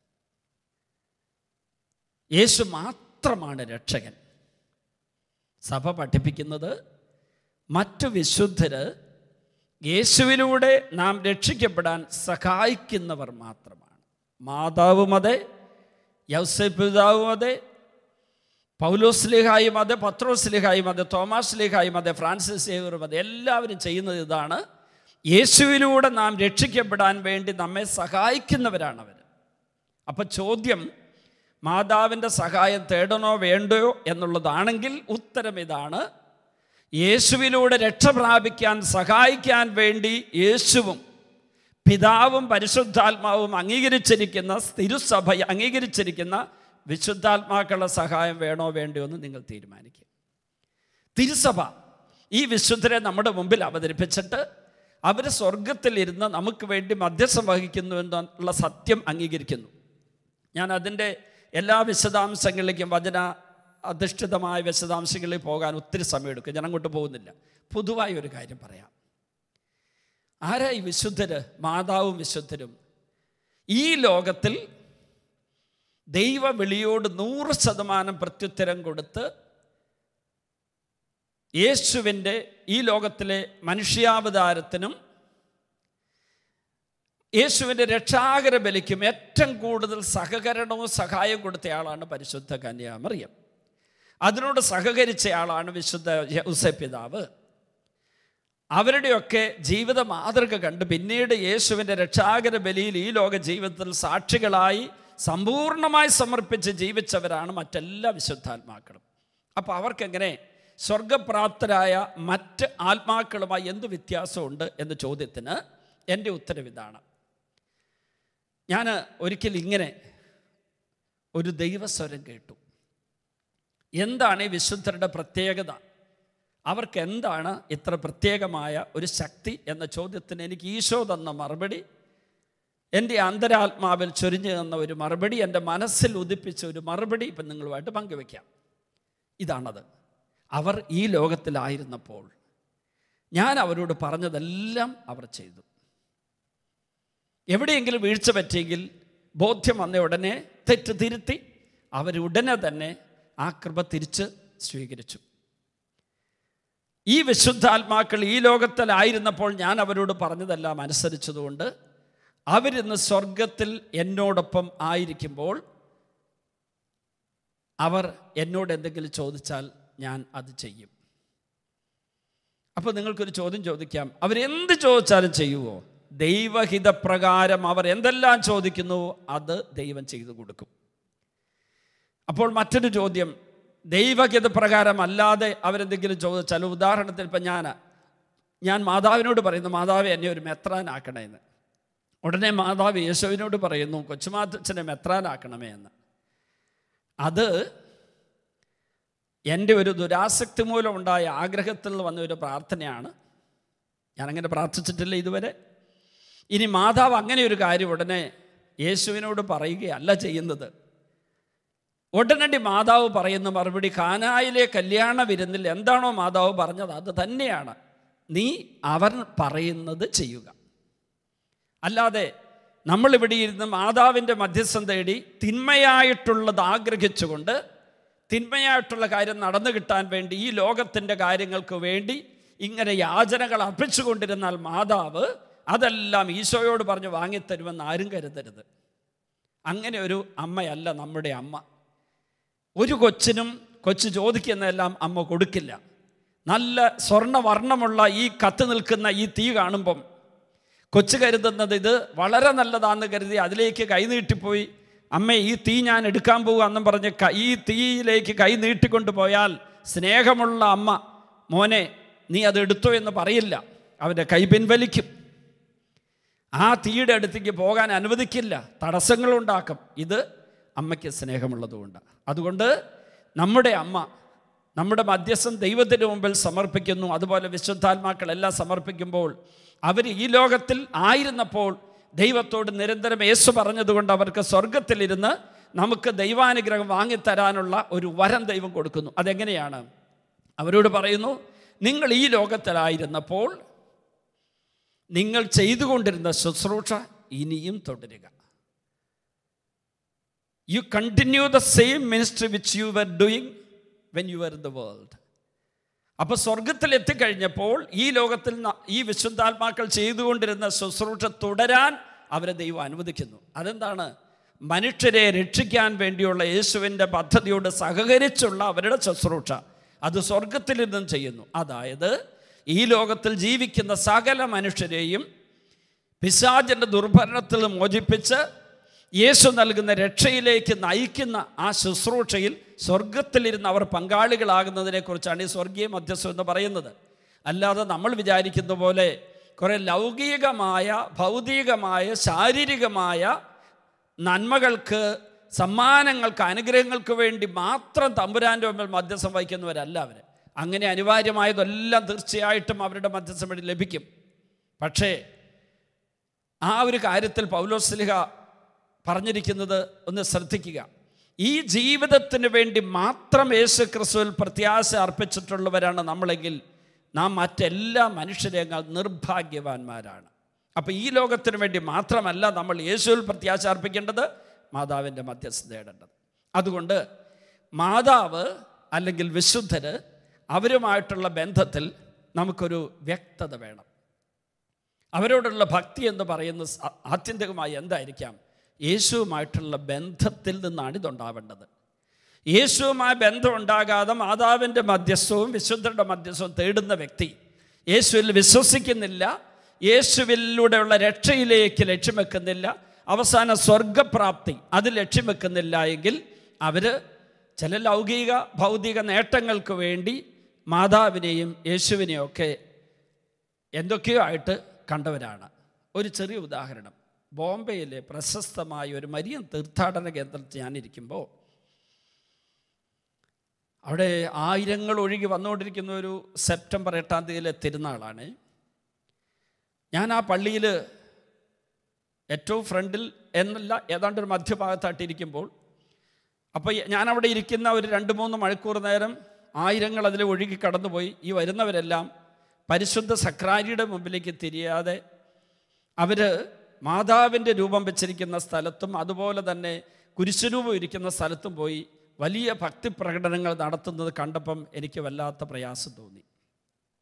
യേശു മാത്രമാണ് രക്ഷകൻ സഭ പഠിപ്പിക്കുന്നത് മറ്റു വിശുദ്ധര് യേശുവിലൂടെ നാം രക്ഷിക്കപ്പെടാൻ സഹായിക്കുന്നവർ മാത്രമാണ് മാതാവും അതെ യൗസപിതാവും അതെ പൗലോസ്ലിഹായും അതെ പത്രോസ്ലിഹായും അതെ തോമാസ്ലിഹായും അതെ ഫ്രാൻസിസ് സേവറും അതെ എല്ലാവരും ചെയ്യുന്നത് ഇതാണ് യേശുവിലൂടെ നാം രക്ഷിക്കപ്പെടാൻ വേണ്ടി നമ്മെ സഹായിക്കുന്നവരാണ് അവർ അപ്പം ചോദ്യം മാതാവിൻ്റെ സഹായം തേടണോ വേണ്ടയോ എന്നുള്ളതാണെങ്കിൽ ഉത്തരം ഇതാണ് യേശുവിലൂടെ രക്ഷ പ്രാപിക്കാൻ സഹായിക്കാൻ വേണ്ടി യേശുവും പിതാവും പരിശുദ്ധാത്മാവും അംഗീകരിച്ചിരിക്കുന്ന തിരുസഭ അംഗീകരിച്ചിരിക്കുന്ന വിശുദ്ധാത്മാക്കളുടെ സഹായം വേണോ വേണ്ടയോ എന്ന് നിങ്ങൾ തീരുമാനിക്കുക തിരുസഭ ഈ വിശുദ്ധരെ നമ്മുടെ മുമ്പിൽ അവതരിപ്പിച്ചിട്ട് അവർ സ്വർഗത്തിലിരുന്ന് നമുക്ക് വേണ്ടി മധ്യസ്ഥം വഹിക്കുന്നു എന്നുള്ള സത്യം അംഗീകരിക്കുന്നു ഞാൻ അതിൻ്റെ എല്ലാ വിശദാംശങ്ങളിലേക്കും വചന അധിഷ്ഠിതമായ വിശദാംശങ്ങളിൽ പോകാൻ ഒത്തിരി സമയമെടുക്കും ഞാൻ അങ്ങോട്ട് പോകുന്നില്ല പൊതുവായി ഒരു കാര്യം പറയാം ആരാ ഈ വിശുദ്ധര് മാതാവും വിശുദ്ധരും ഈ ലോകത്തിൽ ദൈവ വിളിയോട് നൂറ് ശതമാനം പ്രത്യുത്തരം കൊടുത്ത് യേശുവിൻ്റെ ഈ ലോകത്തിലെ മനുഷ്യാവതാരത്തിനും യേശുവിൻ്റെ രക്ഷാകര ബലിക്കും ഏറ്റവും കൂടുതൽ സഹകരണവും സഹായം കൊടുത്തയാളാണ് പരിശുദ്ധ കന്യാമറിയം അതിനോട് സഹകരിച്ചയാളാണ് വിശുദ്ധ യൗസേ പിതാവ് അവരുടെയൊക്കെ ജീവിത മാതൃക കണ്ട് പിന്നീട് യേശുവിൻ്റെ രക്ഷാകര ബലിയിൽ ഈ ലോക ജീവിതത്തിൽ സാക്ഷികളായി സമ്പൂർണ്ണമായി സമർപ്പിച്ച് ജീവിച്ചവരാണ് മറ്റെല്ലാ വിശുദ്ധാത്മാക്കളും അപ്പോൾ അവർക്കെങ്ങനെ സ്വർഗപ്രാപ്തരായ മറ്റ് ആത്മാക്കളുമായി എന്ത് വ്യത്യാസമുണ്ട് എന്ന ചോദ്യത്തിന് എൻ്റെ ഉത്തരം ഇതാണ് ഞാൻ ഒരിക്കൽ ഇങ്ങനെ ഒരു ദൈവസ്വരം കേട്ടു എന്താണ് ഈ വിശുദ്ധരുടെ പ്രത്യേകത അവർക്ക് എന്താണ് ഇത്ര പ്രത്യേകമായ ഒരു ശക്തി എന്ന ചോദ്യത്തിന് എനിക്ക് ഈശോ തന്ന മറുപടി എൻ്റെ അന്തരാത്മാവിൽ ചൊരിഞ്ഞു തന്ന ഒരു മറുപടി എൻ്റെ മനസ്സിൽ ഉദിപ്പിച്ച ഒരു മറുപടി ഇപ്പം നിങ്ങളുമായിട്ട് പങ്കുവെക്കാം ഇതാണത് അവർ ഈ ലോകത്തിലായിരുന്നപ്പോൾ ഞാൻ അവരോട് പറഞ്ഞതെല്ലാം അവർ ചെയ്തു എവിടെയെങ്കിലും വീഴ്ച പറ്റിയെങ്കിൽ ബോധ്യം വന്ന ഉടനെ തെറ്റ് തിരുത്തി അവരുടനെ തന്നെ ആ കൃപ തിരിച്ച് സ്വീകരിച്ചു ഈ വിശുദ്ധാത്മാക്കൾ ഈ ലോകത്തിലായിരുന്നപ്പോൾ ഞാൻ അവരോട് പറഞ്ഞതെല്ലാം അനുസരിച്ചതുകൊണ്ട് അവരിന്ന് സ്വർഗത്തിൽ എന്നോടൊപ്പം ആയിരിക്കുമ്പോൾ അവർ എന്നോട് എന്തെങ്കിലും ചോദിച്ചാൽ ഞാൻ അത് ചെയ്യും അപ്പോൾ നിങ്ങൾക്കൊരു ചോദ്യം ചോദിക്കാം അവരെന്ത് ചോദിച്ചാലും ചെയ്യുമോ ദൈവഹിതപ്രകാരം അവർ എന്തെല്ലാം ചോദിക്കുന്നു അത് ദൈവം ചെയ്തു കൊടുക്കും അപ്പോൾ മറ്റൊരു ചോദ്യം ദൈവഹിത പ്രകാരം അല്ലാതെ അവരെന്തെങ്കിലും ചോദിച്ചാൽ ഉദാഹരണത്തിന് ഇപ്പം ഞാൻ ഞാൻ മാതാവിനോട് പറയുന്നു മാതാവ് എന്നെ ഒരു മെത്രാനാക്കണമെന്ന് ഉടനെ മാതാവ് യേശുവിനോട് പറയുന്നു കൊച്ചുമാത്തച്ഛനെ മെത്രാനാക്കണമേ എന്ന് അത് എൻ്റെ ഒരു ദുരാസക്തി മൂലം ഉണ്ടായ ആഗ്രഹത്തിൽ വന്ന ഒരു പ്രാർത്ഥനയാണ് ഞാനങ്ങനെ പ്രാർത്ഥിച്ചിട്ടില്ല ഇതുവരെ ഇനി മാതാവ് അങ്ങനെ ഒരു കാര്യം ഉടനെ യേശുവിനോട് പറയുകയല്ല ചെയ്യുന്നത് ഉടനടി മാതാവ് പറയുന്ന മറുപടി കാനായിലെ കല്യാണ വിരുന്നിൽ എന്താണോ മാതാവ് പറഞ്ഞത് അത് തന്നെയാണ് നീ അവർ പറയുന്നത് ചെയ്യുക അല്ലാതെ നമ്മളിവിടെ ഇരുന്ന് മാതാവിൻ്റെ മധ്യസ്ഥം തേടി തിന്മയായിട്ടുള്ളത് ആഗ്രഹിച്ചുകൊണ്ട് തിന്മയായിട്ടുള്ള കാര്യം നടന്നു കിട്ടാൻ വേണ്ടി ഈ ലോകത്തിൻ്റെ കാര്യങ്ങൾക്ക് വേണ്ടി ഇങ്ങനെ യാചനകൾ അർപ്പിച്ചുകൊണ്ടിരുന്നാൽ മാതാവ് അതെല്ലാം ഈശോയോട് പറഞ്ഞ് വാങ്ങിത്തരുമെന്ന് ആരും കരുതരുത് അങ്ങനെ ഒരു അമ്മയല്ല നമ്മുടെ അമ്മ ഒരു കൊച്ചിനും കൊച്ചു ചോദിക്കുന്നതെല്ലാം അമ്മ കൊടുക്കില്ല നല്ല സ്വർണ്ണവർണ്ണമുള്ള ഈ കത്ത് നിൽക്കുന്ന ഈ തീ കാണുമ്പം കൊച്ചു കരുതുന്നത് ഇത് വളരെ നല്ലതാണെന്ന് കരുതി അതിലേക്ക് കൈ നീട്ടിപ്പോയി അമ്മ ഈ തീ ഞാൻ എടുക്കാൻ പോകുക എന്നും പറഞ്ഞ് ക- ഈ തീയിലേക്ക് കൈ നീട്ടിക്കൊണ്ട് പോയാൽ സ്നേഹമുള്ള അമ്മ മോനെ നീ അത് എടുത്തോ എന്ന് പറയില്ല അവൻ്റെ കൈ പിൻവലിക്കും ആ തീയുടെ അടുത്തേക്ക് പോകാൻ അനുവദിക്കില്ല തടസ്സങ്ങളുണ്ടാക്കും ഇത് അമ്മയ്ക്ക് സ്നേഹമുള്ളതുകൊണ്ട് അതുകൊണ്ട് നമ്മുടെ അമ്മ നമ്മുടെ മധ്യസ്ഥം ദൈവത്തിന് മുമ്പിൽ സമർപ്പിക്കുന്നു അതുപോലെ വിശുദ്ധാത്മാക്കളെല്ലാം സമർപ്പിക്കുമ്പോൾ അവർ ഈ ലോകത്തിൽ ആയിരുന്നപ്പോൾ ദൈവത്തോട് നിരന്തരം യേശു പറഞ്ഞതുകൊണ്ട് അവർക്ക് സ്വർഗത്തിലിരുന്ന് നമുക്ക് ദൈവാനുഗ്രഹം വാങ്ങിത്തരാനുള്ള ഒരു വരം ദൈവം കൊടുക്കുന്നു അതെങ്ങനെയാണ് അവരോട് പറയുന്നു നിങ്ങൾ ഈ ലോകത്തിലായിരുന്നപ്പോൾ നിങ്ങൾ ചെയ്തുകൊണ്ടിരുന്ന ശുശ്രൂഷ ഇനിയും തുടരുക you continue the same ministry which you were doing when you are in the world അപ്പോൾ സ്വർഗത്തിൽ എത്തിക്കഴിഞ്ഞപ്പോൾ ഈ ലോകത്തിൽ ന- ഈ വിശുദ്ധാത്മാക്കൾ ചെയ്തുകൊണ്ടിരുന്ന ശുശ്രൂഷ തുടരാൻ അവരെ ദൈവം അനുവദിക്കുന്നു അതെന്താണ് മനുഷ്യരെ രക്ഷിക്കാൻ വേണ്ടിയുള്ള യേശുവിൻ്റെ പദ്ധതിയോട് സഹകരിച്ചുള്ള അവരുടെ ശുശ്രൂഷ അത് സ്വർഗത്തിൽ നിന്നും ചെയ്യുന്നു അതായത് ഈ ലോകത്തിൽ ജീവിക്കുന്ന സകല മനുഷ്യരെയും പിശാചിൻ്റെ ദുർഭരണത്തിൽ നിന്ന് മോചിപ്പിച്ച് യേശു നൽകുന്ന രക്ഷയിലേക്ക് നയിക്കുന്ന ആ ശുശ്രൂഷയിൽ സ്വർഗത്തിലിരുന്ന് അവർ പങ്കാളികളാകുന്നതിനെക്കുറിച്ചാണ് ഈ സ്വർഗീയ മധ്യസ്ഥം എന്ന് പറയുന്നത് അല്ലാതെ നമ്മൾ വിചാരിക്കുന്ന പോലെ കുറേ ലൗകികമായ ഭൗതികമായ ശാരീരികമായ നന്മകൾക്ക് സമ്മാനങ്ങൾക്ക് അനുഗ്രഹങ്ങൾക്ക് വേണ്ടി മാത്രം തമ്പുരാൻ്റെ മുമ്പിൽ മധ്യസ്ഥം വഹിക്കുന്നവരല്ല അവർ അങ്ങനെ അനിവാര്യമായതെല്ലാം തീർച്ചയായിട്ടും അവരുടെ മധ്യസ്ഥം വഴി ലഭിക്കും പക്ഷേ ആ ഒരു കാര്യത്തിൽ പൗലോസ്ലിഹ പറഞ്ഞിരിക്കുന്നത് ഒന്ന് ശ്രദ്ധിക്കുക ഈ ജീവിതത്തിന് വേണ്ടി മാത്രം യേശു ക്രിസ്തുവിൽ പ്രത്യാശ അർപ്പിച്ചിട്ടുള്ളവരാണ് നമ്മളെങ്കിൽ നാം മറ്റെല്ലാ മനുഷ്യരെങ്ങൾ നിർഭാഗ്യവാന്മാരാണ് അപ്പോൾ ഈ ലോകത്തിന് വേണ്ടി മാത്രമല്ല നമ്മൾ യേശുവിൽ പ്രത്യാശ അർപ്പിക്കേണ്ടത് മാതാവിൻ്റെ മധ്യസ്ഥ തേടേണ്ടത് അതുകൊണ്ട് മാതാവ് അല്ലെങ്കിൽ വിശുദ്ധര് അവരുമായിട്ടുള്ള ബന്ധത്തിൽ നമുക്കൊരു വ്യക്തത വേണം അവരോടുള്ള ഭക്തി എന്ന് പറയുന്ന സ- ആത്യന്തികമായി എന്തായിരിക്കാം യേശുവുമായിട്ടുള്ള ബന്ധത്തിൽ നിന്നാണ് ഇതുണ്ടാവേണ്ടത് യേശുവുമായി ബന്ധം ഉണ്ടാകാതെ മാതാവിൻ്റെ മധ്യസ്ഥവും വിശുദ്ധരുടെ മധ്യസ്ഥവും തേടുന്ന വ്യക്തി യേശുവിൽ വിശ്വസിക്കുന്നില്ല യേശുവിലൂടെയുള്ള രക്ഷയിലേക്ക് ലക്ഷ്യം വെക്കുന്നില്ല അവസാന സ്വർഗപ്രാപ്തി അത് ലക്ഷ്യം വെക്കുന്നില്ല എങ്കിൽ അവർ ചില ലൗകിക ഭൗതിക നേട്ടങ്ങൾക്ക് വേണ്ടി മാതാവിനെയും യേശുവിനെയും ഒക്കെ എന്തൊക്കെയോ ആയിട്ട് കണ്ടവരാണ് ഒരു ചെറിയ ഉദാഹരണം ബോംബെയിലെ പ്രശസ്തമായ ഒരു മരിയൻ തീർത്ഥാടന കേന്ദ്രത്തിൽ ഞാനിരിക്കുമ്പോൾ അവിടെ ആയിരങ്ങൾ ഒഴുകി വന്നുകൊണ്ടിരിക്കുന്ന ഒരു സെപ്റ്റംബർ എട്ടാം തീയതിയിലെ തിരുനാളാണ് ഞാൻ ആ പള്ളിയിൽ ഏറ്റവും ഫ്രണ്ടിൽ എന്നല്ല ഏതാണ്ട് ഒരു മധ്യഭാഗത്തായിട്ടിരിക്കുമ്പോൾ അപ്പോൾ ഞാൻ അവിടെ ഇരിക്കുന്ന ഒരു രണ്ട് മൂന്ന് മണിക്കൂർ നേരം ആയിരങ്ങൾ അതിൽ ഒഴുകി കടന്നുപോയി ഈ വരുന്നവരെല്ലാം പരിശുദ്ധ സക്രാരിയുടെ മുമ്പിലേക്ക് തിരിയാതെ അവർ മാതാവിൻ്റെ രൂപം വെച്ചിരിക്കുന്ന സ്ഥലത്തും അതുപോലെ തന്നെ കുരിശുരൂപം ഇരിക്കുന്ന സ്ഥലത്തും പോയി വലിയ ഭക്തി പ്രകടനങ്ങൾ നടത്തുന്നത് കണ്ടപ്പം എനിക്ക് വല്ലാത്ത പ്രയാസം തോന്നി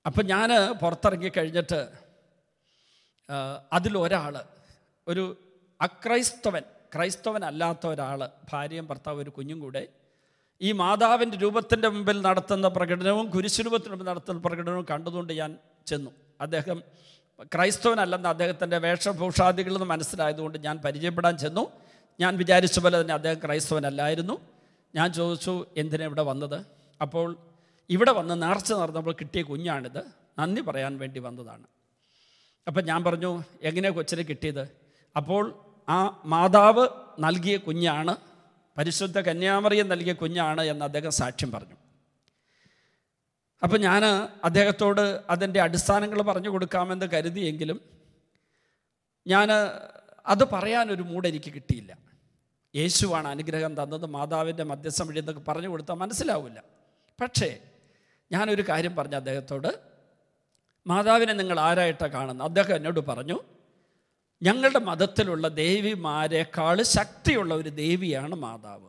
അപ്പം ഞാൻ പുറത്തിറങ്ങി കഴിഞ്ഞിട്ട് ആ, അതിലൊരാൾ ഒരു അക്രൈസ്തവൻ ക്രൈസ്തവൻ അല്ലാത്ത ഒരാൾ ഭാര്യയും ഭർത്താവും ഒരു കുഞ്ഞും കൂടെ ഈ മാതാവിൻ്റെ രൂപത്തിൻ്റെ മുമ്പിൽ നടത്തുന്ന പ്രകടനവും കുരിശുരൂപത്തിന് മുമ്പിൽ നടത്തുന്ന പ്രകടനവും കണ്ടതുകൊണ്ട് ഞാൻ ചെന്നു അദ്ദേഹം ക്രൈസ്തവനല്ലെന്ന് അദ്ദേഹത്തിൻ്റെ വേഷഭൂഷാദികളിൽ നിന്ന് മനസ്സിലായതുകൊണ്ട് ഞാൻ പരിചയപ്പെടാൻ ചെന്നു ഞാൻ വിചാരിച്ച പോലെ തന്നെ അദ്ദേഹം ക്രൈസ്തവനല്ലായിരുന്നു ഞാൻ ചോദിച്ചു എന്തിനാ ഇവിടെ വന്നത് അപ്പോൾ ഇവിടെ വന്ന് നേർച്ച നടന്നപ്പോൾ കിട്ടിയ കുഞ്ഞാണിത് നന്ദി പറയാൻ വേണ്ടി വന്നതാണ് അപ്പം ഞാൻ പറഞ്ഞു എങ്ങനെ കൊച്ചിനെ കിട്ടിയത് അപ്പോൾ ആ മാതാവ് നൽകിയ കുഞ്ഞാണ് പരിശുദ്ധ കന്യാമറിയം നൽകിയ കുഞ്ഞാണ് എന്ന് അദ്ദേഹം സാക്ഷ്യം പറഞ്ഞു അപ്പം ഞാൻ അദ്ദേഹത്തോട് അതിൻ്റെ അടിസ്ഥാനങ്ങൾ പറഞ്ഞു കൊടുക്കാമെന്ന് കരുതിയെങ്കിലും ഞാൻ അത് പറയാനൊരു മൂഡ് എനിക്ക് കിട്ടിയില്ല യേശുവാണ് അനുഗ്രഹം തന്നത് മാതാവിൻ്റെ മധ്യസ്ഥം വഴി എന്നൊക്കെ പറഞ്ഞു കൊടുത്താൽ മനസ്സിലാവില്ല പക്ഷേ ഞാനൊരു കാര്യം പറഞ്ഞു അദ്ദേഹത്തോട് മാതാവിനെ നിങ്ങൾ ആരായിട്ടാണ് കാണുന്നത് അദ്ദേഹം എന്നോട് പറഞ്ഞു ഞങ്ങളുടെ മതത്തിലുള്ള ദേവിമാരെക്കാൾ ശക്തിയുള്ള ഒരു ദേവിയാണ് മാതാവ്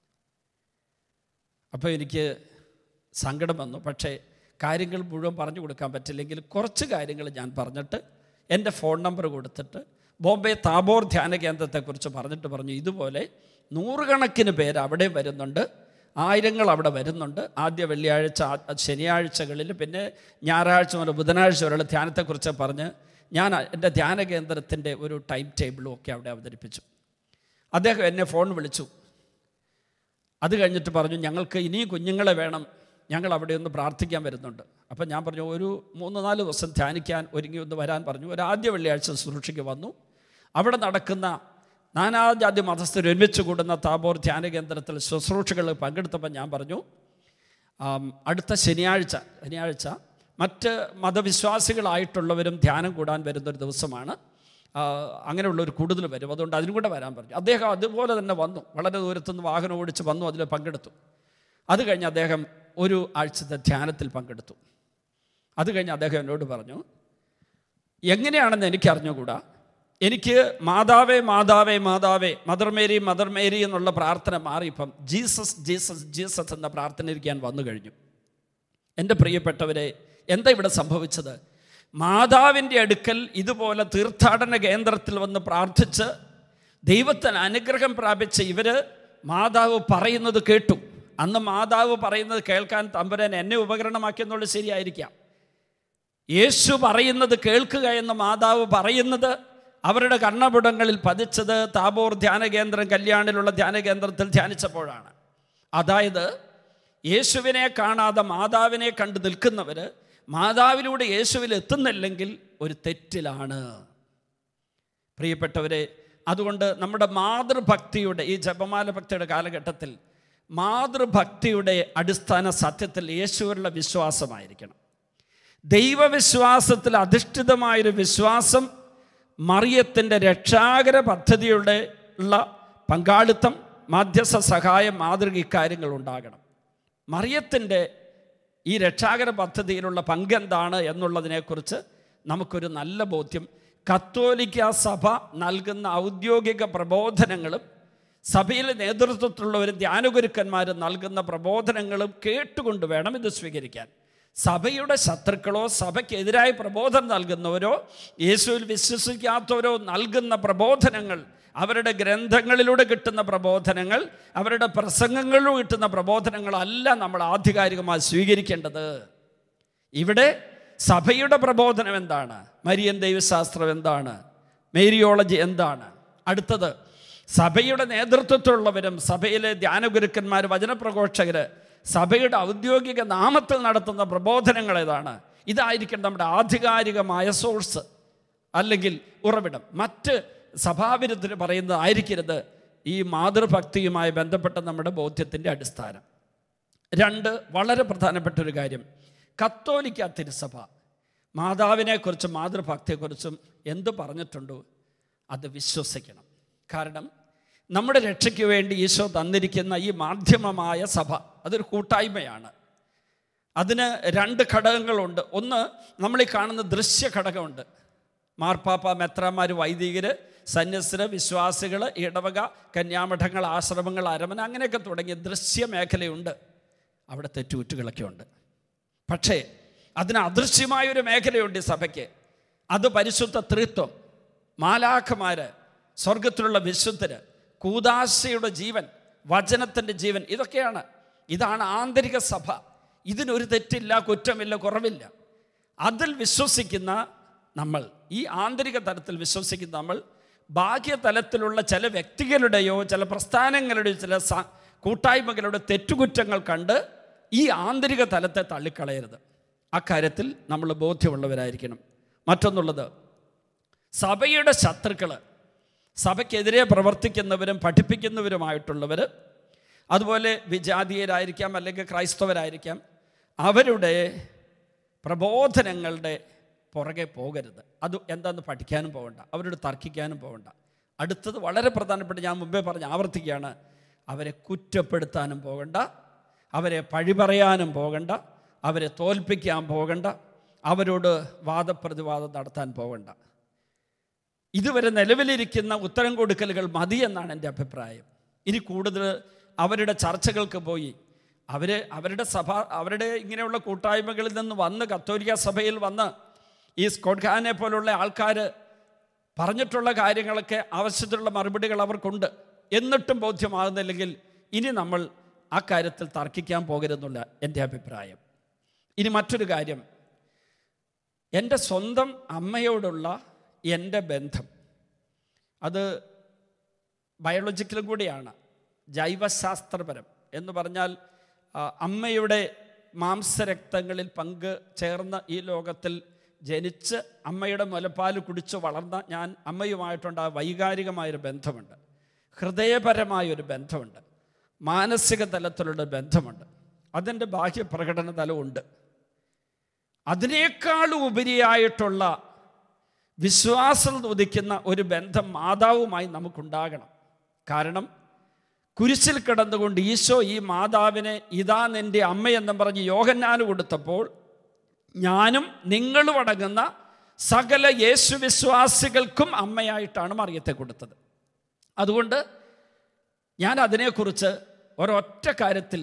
അപ്പോൾ എനിക്ക് സങ്കടം വന്നു പക്ഷേ കാര്യങ്ങൾ മുഴുവൻ പറഞ്ഞു കൊടുക്കാൻ പറ്റില്ലെങ്കിൽ കുറച്ച് കാര്യങ്ങൾ ഞാൻ പറഞ്ഞിട്ട് എൻ്റെ ഫോൺ നമ്പർ കൊടുത്തിട്ട് ബോംബെ താബോർ ധ്യാന കേന്ദ്രത്തെക്കുറിച്ച് പറഞ്ഞിട്ട് പറഞ്ഞു ഇതുപോലെ നൂറുകണക്കിന് പേര് അവിടെ വരുന്നുണ്ട് ആയിരങ്ങൾ അവിടെ വരുന്നുണ്ട് ആദ്യ വെള്ളിയാഴ്ച ആ- ശനിയാഴ്ചകളിൽ പിന്നെ ഞായറാഴ്ച മുതൽ ബുധനാഴ്ച വരെയുള്ള ധ്യാനത്തെക്കുറിച്ച് പറഞ്ഞ് ഞാൻ എൻ്റെ ധ്യാന കേന്ദ്രത്തിൻ്റെ ഒരു ടൈം ടേബിളും ഒക്കെ അവിടെ അവതരിപ്പിച്ചു അദ്ദേഹം എന്നെ ഫോൺ വിളിച്ചു അത് കഴിഞ്ഞിട്ട് പറഞ്ഞു ഞങ്ങൾക്ക് ഇനിയും കുഞ്ഞുങ്ങളെ വേണം ഞങ്ങൾ അവിടെ ഒന്ന് പ്രാർത്ഥിക്കാൻ വരുന്നുണ്ട് അപ്പം ഞാൻ പറഞ്ഞു ഒരു മൂന്ന് നാല് ദിവസം ധ്യാനിക്കാൻ ഒരുങ്ങി ഒന്ന് വരാൻ പറഞ്ഞു ഒരു ആദ്യ വെള്ളിയാഴ്ച ശുശ്രൂഷയ്ക്ക് വന്നു അവിടെ നടക്കുന്ന നാനാജാതി മതസ്ഥർ ഒരുമിച്ച് കൂടുന്ന താബോർ ധ്യാന കേന്ദ്രത്തിൽ ശുശ്രൂഷകൾ പങ്കെടുത്തപ്പോൾ ഞാൻ പറഞ്ഞു ആം, അടുത്ത ശനിയാഴ്ച ശനിയാഴ്ച മറ്റ് മതവിശ്വാസികളായിട്ടുള്ളവരും ധ്യാനം കൂടാൻ വരുന്നൊരു ദിവസമാണ് ആ, അങ്ങനെയുള്ളവർ കൂടുതൽ വരും അതുകൊണ്ട് അതിനും കൂടെ വരാൻ പറഞ്ഞു അദ്ദേഹം അതുപോലെ തന്നെ വന്നു വളരെ ദൂരത്തുനിന്ന് വാഹനം ഓടിച്ച് വന്നു അതിൽ പങ്കെടുത്തു അത് കഴിഞ്ഞ് അദ്ദേഹം ഒരു ആഴ്ചത്തെ ധ്യാനത്തിൽ പങ്കെടുത്തു അത് കഴിഞ്ഞ് അദ്ദേഹം എന്നോട് പറഞ്ഞു എങ്ങനെയാണെന്ന് എനിക്ക് അറിഞ്ഞുകൂടാ എനിക്ക് മാതാവേ മാതാവേ മാതാവേ മദർ മേരി മദർ മേരി എന്നുള്ള പ്രാർത്ഥന മാറി ഇപ്പം ജീസസ് ജീസസ് ജീസസ് എന്ന പ്രാർത്ഥന ഇരിക്കാൻ വന്നു കഴിഞ്ഞു എൻ്റെ പ്രിയപ്പെട്ടവരെ എന്താ ഇവിടെ സംഭവിച്ചത് മാതാവിൻ്റെ അടുക്കൽ ഇതുപോലെ തീർത്ഥാടന കേന്ദ്രത്തിൽ വന്ന് പ്രാർത്ഥിച്ച് ദൈവത്തിന് അനുഗ്രഹം പ്രാപിച്ച ഇവർ മാതാവ് പറയുന്നത് കേട്ടു അന്ന് മാതാവ് പറയുന്നത് കേൾക്കാൻ തമ്പുരാൻ എന്നെ ഉപകരണമാക്കിയെന്നുള്ളത് ശരിയായിരിക്കാം യേശു പറയുന്നത് കേൾക്കുക എന്ന് മാതാവ് പറയുന്നത് അവരുടെ കർണപുടങ്ങളിൽ പതിച്ചത് താബോർ ധ്യാന കേന്ദ്രം കല്യാണിലുള്ള ധ്യാന കേന്ദ്രത്തിൽ ധ്യാനിച്ചപ്പോഴാണ് അതായത് യേശുവിനെ കാണാതെ മാതാവിനെ കണ്ട് നിൽക്കുന്നവർ മാതാവിലൂടെ യേശുവിൽ എത്തുന്നില്ലെങ്കിൽ ഒരു തെറ്റിലാണ് പ്രിയപ്പെട്ടവരെ അതുകൊണ്ട് നമ്മുടെ മാതൃഭക്തിയുടെ ഈ ജപമാല ഭക്തിയുടെ കാലഘട്ടത്തിൽ മാതൃഭക്തിയുടെ അടിസ്ഥാന സത്യത്തിൽ യേശുവിലുള്ള വിശ്വാസമായിരിക്കണം ദൈവവിശ്വാസത്തിൽ അധിഷ്ഠിതമായൊരു വിശ്വാസം മറിയത്തിൻ്റെ രക്ഷാകര പദ്ധതിയുടെ ഉള്ള പങ്കാളിത്തം മാധ്യസ്ഥ സഹായം മാതൃക ഇക്കാര്യങ്ങൾ ഉണ്ടാകണം മറിയത്തിൻ്റെ ഈ രക്ഷാകര പദ്ധതിയിലുള്ള പങ്കെന്താണ് എന്നുള്ളതിനെക്കുറിച്ച് നമുക്കൊരു നല്ല ബോധ്യം കത്തോലിക്ക സഭ നൽകുന്ന ഔദ്യോഗിക പ്രബോധനങ്ങളും സഭയിലെ നേതൃത്വത്തിലുള്ളവരും ധ്യാനഗുരുക്കന്മാരും നൽകുന്ന പ്രബോധനങ്ങളും കേട്ടുകൊണ്ട് വേണം ഇത് സ്വീകരിക്കാൻ സഭയുടെ ശത്രുക്കളോ സഭയ്ക്കെതിരായി പ്രബോധനം നൽകുന്നവരോ യേശുവിൽ വിശ്വസിക്കാത്തവരോ നൽകുന്ന പ്രബോധനങ്ങൾ അവരുടെ ഗ്രന്ഥങ്ങളിലൂടെ കിട്ടുന്ന പ്രബോധനങ്ങൾ അവരുടെ പ്രസംഗങ്ങളിലൂടെ കിട്ടുന്ന പ്രബോധനങ്ങളല്ല നമ്മൾ ആധികാരികമായി സ്വീകരിക്കേണ്ടത് ഇവിടെ സഭയുടെ പ്രബോധനം എന്താണ് മരിയൻ ദൈവശാസ്ത്രം എന്താണ് മേരിയോളജി എന്താണ് അടുത്തത് സഭയുടെ നേതൃത്വത്തിലുള്ളവരും സഭയിലെ ധ്യാനഗുരുക്കന്മാർ വചനപ്രഘോഷകർ സഭയുടെ ഔദ്യോഗിക നാമത്തിൽ നടത്തുന്ന പ്രബോധനങ്ങൾ ഏതാണ് ഇതായിരിക്കും നമ്മുടെ ആധികാരികമായ സോഴ്സ് അല്ലെങ്കിൽ ഉറവിടം മറ്റ് സഭാവിരുദ്ധർ പറയുന്നത് ആയിരിക്കരുത് ഈ മാതൃഭക്തിയുമായി ബന്ധപ്പെട്ട നമ്മുടെ ബോധ്യത്തിൻ്റെ അടിസ്ഥാനം രണ്ട് വളരെ പ്രധാനപ്പെട്ട ഒരു കാര്യം കത്തോലിക്ക തിരുസഭ മാതാവിനെക്കുറിച്ചും മാതൃഭക്തിയെക്കുറിച്ചും എന്ത് പറഞ്ഞിട്ടുണ്ടോ അത് വിശ്വസിക്കണം കാരണം നമ്മുടെ രക്ഷയ്ക്ക് വേണ്ടി ഈശോ തന്നിരിക്കുന്ന ഈ മാധ്യമമായ സഭ അതൊരു കൂട്ടായ്മയാണ് അതിന് രണ്ട് ഘടകങ്ങളുണ്ട് ഒന്ന് നമ്മൾ ഈ കാണുന്ന ദൃശ്യ ഘടകമുണ്ട് മാർപ്പാപ്പ മെത്രാന്മാർ വൈദികർ സന്യസ്തര് വിശ്വാസികൾ ഇടവക കന്യാമഠങ്ങൾ ആശ്രമങ്ങൾ അരമന അങ്ങനെയൊക്കെ തുടങ്ങിയ ദൃശ്യ മേഖലയുണ്ട് അവിടെ തെറ്റുകുറ്റുകളൊക്കെ ഉണ്ട് പക്ഷേ അതിന് അദൃശ്യമായ ഒരു മേഖലയുണ്ട് ഈ സഭയ്ക്ക് അത് പരിശുദ്ധ ത്രിത്വം മാലാഖമാര് സ്വർഗത്തിലുള്ള വിശുദ്ധര് കൂതാശയുടെ ജീവൻ വചനത്തിൻ്റെ ജീവൻ ഇതൊക്കെയാണ് ഇതാണ് ആന്തരിക സഭ ഇതിനൊരു തെറ്റില്ല കുറ്റമില്ല കുറവില്ല അതിൽ വിശ്വസിക്കുന്ന നമ്മൾ ഈ ആന്തരിക തലത്തിൽ വിശ്വസിക്കുന്ന നമ്മൾ ബാഹ്യതലത്തിലുള്ള ചില വ്യക്തികളുടെയോ ചില പ്രസ്ഥാനങ്ങളുടെയോ ചില സ- കൂട്ടായ്മകളുടെ തെറ്റുകുറ്റങ്ങൾ കണ്ട് ഈ ആന്തരിക തലത്തെ തള്ളിക്കളയരുത് അക്കാര്യത്തിൽ നമ്മൾ ബോധ്യമുള്ളവരായിരിക്കണം മറ്റൊന്നുള്ളത് സഭയുടെ ശത്രുക്കൾ സഭയ്ക്കെതിരെ പ്രവർത്തിക്കുന്നവരും പഠിപ്പിക്കുന്നവരുമായിട്ടുള്ളവർ അതുപോലെ വിജാതീയരായിരിക്കാം അല്ലെങ്കിൽ ക്രൈസ്തവരായിരിക്കാം അവരുടെ പ്രബോധനങ്ങളുടെ പുറകെ പോകരുത് അത് എന്താണെന്ന് പഠിക്കാനും പോകണ്ട അവരോട് തർക്കിക്കാനും പോകണ്ട അടുത്തത് വളരെ പ്രധാനപ്പെട്ട ഞാൻ മുമ്പേ പറഞ്ഞ് ആവർത്തിക്കുകയാണ് അവരെ കുറ്റപ്പെടുത്താനും പോകണ്ട അവരെ പഴി പറയാനും പോകണ്ട അവരെ തോൽപ്പിക്കാൻ പോകണ്ട അവരോട് വാദപ്രതിവാദം നടത്താൻ പോകണ്ട ഇതുവരെ നിലവിലിരിക്കുന്ന ഉത്തരം കൊടുക്കലുകൾ മതി എന്നാണ് എൻ്റെ അഭിപ്രായം ഇനി കൂടുതൽ അവരുടെ ചർച്ചകൾക്ക് പോയി അവർ അവരുടെ സഭ അവരുടെ ഇങ്ങനെയുള്ള കൂട്ടായ്മകളിൽ നിന്ന് വന്ന് കത്തോലിക്ക സഭയിൽ വന്ന് ഈ സ്കോട്ട് ഖാനെ പോലുള്ള ആൾക്കാർ പറഞ്ഞിട്ടുള്ള കാര്യങ്ങളൊക്കെ ആവശ്യത്തിലുള്ള മറുപടികൾ അവർക്കുണ്ട് എന്നിട്ടും ബോധ്യമാകുന്നില്ലെങ്കിൽ ഇനി നമ്മൾ ആ കാര്യത്തിൽ തർക്കിക്കാൻ പോകരുതെന്നുള്ള എൻ്റെ അഭിപ്രായം ഇനി മറ്റൊരു കാര്യം എൻ്റെ സ്വന്തം അമ്മയോടുള്ള എൻ്റെ ബന്ധം അത് ബയോളജിക്കലും കൂടിയാണ് ജൈവശാസ്ത്രപരം എന്ന് പറഞ്ഞാൽ ആ, അമ്മയുടെ മാംസരക്തങ്ങളിൽ പങ്ക് ചേർന്ന ഈ ലോകത്തിൽ ജനിച്ച് അമ്മയുടെ മുലപ്പാൽ കുടിച്ച് വളർന്ന ഞാൻ അമ്മയുമായിട്ടുണ്ട് ആ വൈകാരികമായൊരു ബന്ധമുണ്ട് ഹൃദയപരമായൊരു ബന്ധമുണ്ട് മാനസിക തലത്തിലുള്ള ബന്ധമുണ്ട് അതിൻ്റെ ബാഹ്യപ്രകടന തലമുണ്ട് അതിനേക്കാളും ഉപരിയായിട്ടുള്ള വിശ്വാസം ഉദിക്കുന്ന ഒരു ബന്ധം മാതാവുമായി നമുക്കുണ്ടാകണം കാരണം കുരിശിൽ കിടന്നുകൊണ്ട് ഈശോ ഈ മാതാവിനെ ഇതാ നിൻ്റെ അമ്മയെന്നും പറഞ്ഞ് യോഹന്നാന് കൊടുത്തപ്പോൾ ഞാനും നിങ്ങളും അടങ്ങുന്ന സകല യേശു വിശ്വാസികൾക്കും അമ്മയായിട്ടാണ് മറിയത്തെ കൊടുത്തത് അതുകൊണ്ട് ഞാൻ അതിനെക്കുറിച്ച് ഒരൊറ്റ കാര്യത്തിൽ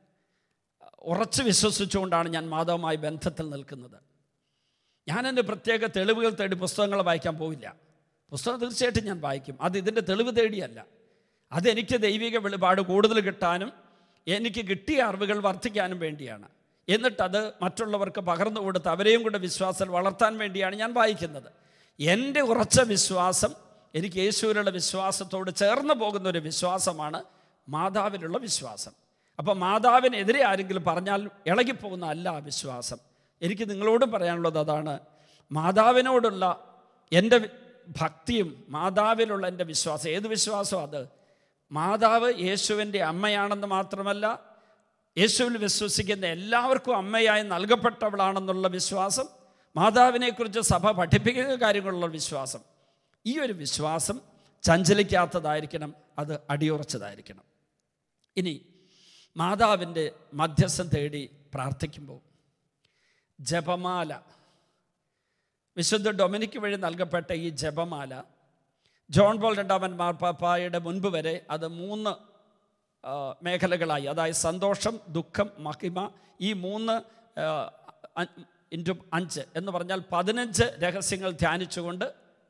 ഉറച്ചു വിശ്വസിച്ചുകൊണ്ടാണ് ഞാൻ മാധവുമായി ബന്ധത്തിൽ നിൽക്കുന്നത് ഞാൻ എൻ്റെ പ്രത്യേക തെളിവുകൾ തേടി പുസ്തകങ്ങൾ വായിക്കാൻ പോവില്ല പുസ്തകം തീർച്ചയായിട്ടും ഞാൻ വായിക്കും അത് ഇതിൻ്റെ തെളിവ് തേടിയല്ല അതെനിക്ക് ദൈവിക വെളിപാട് കൂടുതൽ കിട്ടാനും എനിക്ക് കിട്ടിയ അറിവുകൾ വർദ്ധിക്കാനും വേണ്ടിയാണ് എന്നിട്ടത് മറ്റുള്ളവർക്ക് പകർന്നു കൊടുത്ത് അവരെയും കൂടെ വിശ്വാസം വളർത്താൻ വേണ്ടിയാണ് ഞാൻ വായിക്കുന്നത് എൻ്റെ ഉറച്ച വിശ്വാസം എനിക്ക് യേശുവിലുള്ള വിശ്വാസത്തോട് ചേർന്ന് പോകുന്ന ഒരു വിശ്വാസമാണ് മാതാവിലുള്ള വിശ്വാസം അപ്പോൾ മാതാവിനെതിരെ ആരെങ്കിലും പറഞ്ഞാൽ ഇളകിപ്പോകുന്ന അല്ല ആ വിശ്വാസം എനിക്ക് നിങ്ങളോടും പറയാനുള്ളത് അതാണ് മാതാവിനോടുള്ള എൻ്റെ വി- ഭക്തിയും മാതാവിലുള്ള എൻ്റെ വിശ്വാസം ഏത് വിശ്വാസം അത് മാതാവ് യേശുവിൻ്റെ അമ്മയാണെന്ന് മാത്രമല്ല യേശുവിൽ വിശ്വസിക്കുന്ന എല്ലാവർക്കും അമ്മയായി നൽകപ്പെട്ടവളാണെന്നുള്ള വിശ്വാസം മാതാവിനെക്കുറിച്ച് സഭ പഠിപ്പിക്കുന്ന കാര്യങ്ങളുള്ള വിശ്വാസം ഈ ഒരു വിശ്വാസം ചഞ്ചലിക്കാത്തതായിരിക്കണം അത് അടിയുറച്ചതായിരിക്കണം ഇനി മാതാവിൻ്റെ മധ്യസ്ഥം തേടി പ്രാർത്ഥിക്കുമ്പോൾ ജപമാല വിശുദ്ധ ഡൊമിനിക്ക് വഴി നൽകപ്പെട്ട ഈ ജപമാല ജോൺ പോൾ രണ്ടാമൻ മാർപ്പാപ്പായുടെ മുൻപ് വരെ അത് മൂന്ന് ആ, മേഖലകളായി അതായത് സന്തോഷം ദുഃഖം മഹിമ ഈ മൂന്ന് ഇൻറ്റു അഞ്ച് എന്ന് പറഞ്ഞാൽ പതിനഞ്ച് രഹസ്യങ്ങൾ ധ്യാനിച്ചുകൊണ്ട്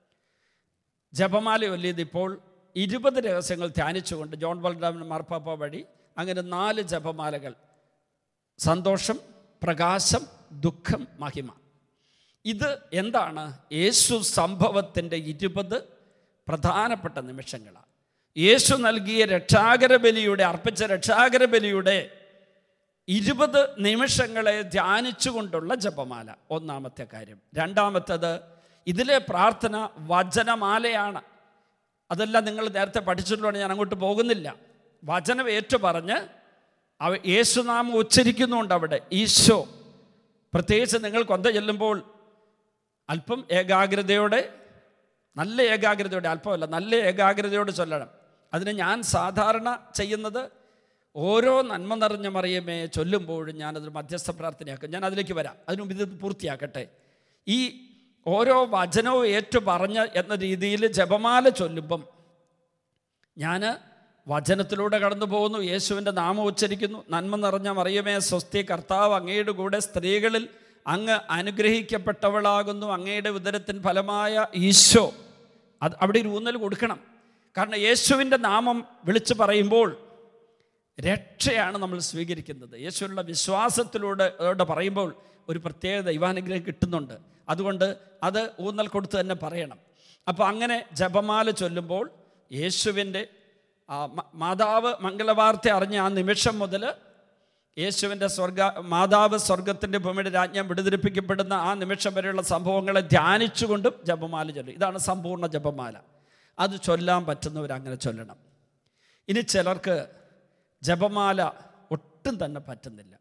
ജപമാല ചൊല്ലിയത് ഇപ്പോൾ ഇരുപത് രഹസ്യങ്ങൾ ധ്യാനിച്ചുകൊണ്ട് ജോൺ ബൽറാമൻ മാർപ്പാപ്പ വഴി അങ്ങനെ നാല് ജപമാലകൾ സന്തോഷം പ്രകാശം ദുഃഖം മഹിമ ഇത് എന്താണ് യേശു സംഭവത്തിൻ്റെ ഇരുപത് പ്രധാനപ്പെട്ട നിമിഷങ്ങളാണ് യേശു നൽകിയ രക്ഷാകര ബലിയുടെ അർപ്പിച്ച രക്ഷാകര ബലിയുടെ ഇരുപത് നിമിഷങ്ങളെ ധ്യാനിച്ചുകൊണ്ടുള്ള ജപമാല ഒന്നാമത്തെ കാര്യം രണ്ടാമത്തേത് ഇതിലെ പ്രാർത്ഥന വചനമാലയാണ് അതെല്ലാം നിങ്ങൾ നേരത്തെ പഠിച്ചിട്ടുള്ളതാണ് ഞാൻ അങ്ങോട്ട് പോകുന്നില്ല വചനം ഏറ്റു പറഞ്ഞ് അവ യേശുനാമം ഉച്ചരിക്കുന്നുണ്ട് അവിടെ ഈശോ പ്രത്യേകിച്ച് നിങ്ങൾ കൊന്ത ചെല്ലുമ്പോൾ അല്പം ഏകാഗ്രതയോടെ നല്ല ഏകാഗ്രതയോടെ അല്പമല്ല നല്ല ഏകാഗ്രതയോടെ ചൊല്ലണം അതിന് ഞാൻ സാധാരണ ചെയ്യുന്നത് ഓരോ നന്മ നിറഞ്ഞ മറിയമേ ചൊല്ലുമ്പോഴും ഞാനതൊരു മധ്യസ്ഥ പ്രാർത്ഥനയാക്കും ഞാൻ അതിലേക്ക് വരാം അതിനുമുമ്പ് ഇത് പൂർത്തിയാക്കട്ടെ ഈ ഓരോ വചനവും ഏറ്റു പറഞ്ഞ് എന്ന രീതിയിൽ ജപമാല ചൊല്ലുമ്പം ഞാൻ വചനത്തിലൂടെ കടന്നു പോകുന്നു യേശുവിൻ്റെ നാമം ഉച്ചരിക്കുന്നു നന്മ നിറഞ്ഞ മറിയമേ സ്വസ്തി കർത്താവ് അങ്ങയുടെ കൂടെ സ്ത്രീകളിൽ അങ്ങ് അനുഗ്രഹിക്കപ്പെട്ടവളാകുന്നു അങ്ങയുടെ ഉദരത്തിൻ ഫലമായ ഈശോ അത് അവിടെ ഒരു ഊന്നൽ കൊടുക്കണം കാരണം യേശുവിൻ്റെ നാമം വിളിച്ചു പറയുമ്പോൾ രക്ഷയാണ് നമ്മൾ സ്വീകരിക്കുന്നത് യേശുവിനുള്ള വിശ്വാസത്തിലൂടെ ഓടെ പറയുമ്പോൾ ഒരു പ്രത്യേക ദൈവാനുഗ്രഹം കിട്ടുന്നുണ്ട് അതുകൊണ്ട് അത് ഊന്നൽ കൊടുത്ത് തന്നെ പറയണം അപ്പോൾ അങ്ങനെ ജപമാല ചൊല്ലുമ്പോൾ യേശുവിൻ്റെ ആ, മ- മാതാവ് മംഗളവാർത്ത അറിഞ്ഞ ആ നിമിഷം മുതൽ യേശുവിൻ്റെ സ്വർഗ മാതാവ് സ്വർഗത്തിൻ്റെ ഭൂമിയുടെ രാജ്ഞം വിടുതിരിപ്പിക്കപ്പെടുന്ന ആ നിമിഷം വരെയുള്ള സംഭവങ്ങളെ ധ്യാനിച്ചുകൊണ്ടും ജപമാല ചൊല്ലും ഇതാണ് സമ്പൂർണ്ണ ജപമാല അത് ചൊല്ലാൻ പറ്റുന്നവർ അങ്ങനെ ചൊല്ലണം ഇനി ചിലർക്ക് ജപമാല ഒട്ടും തന്നെ പറ്റുന്നില്ല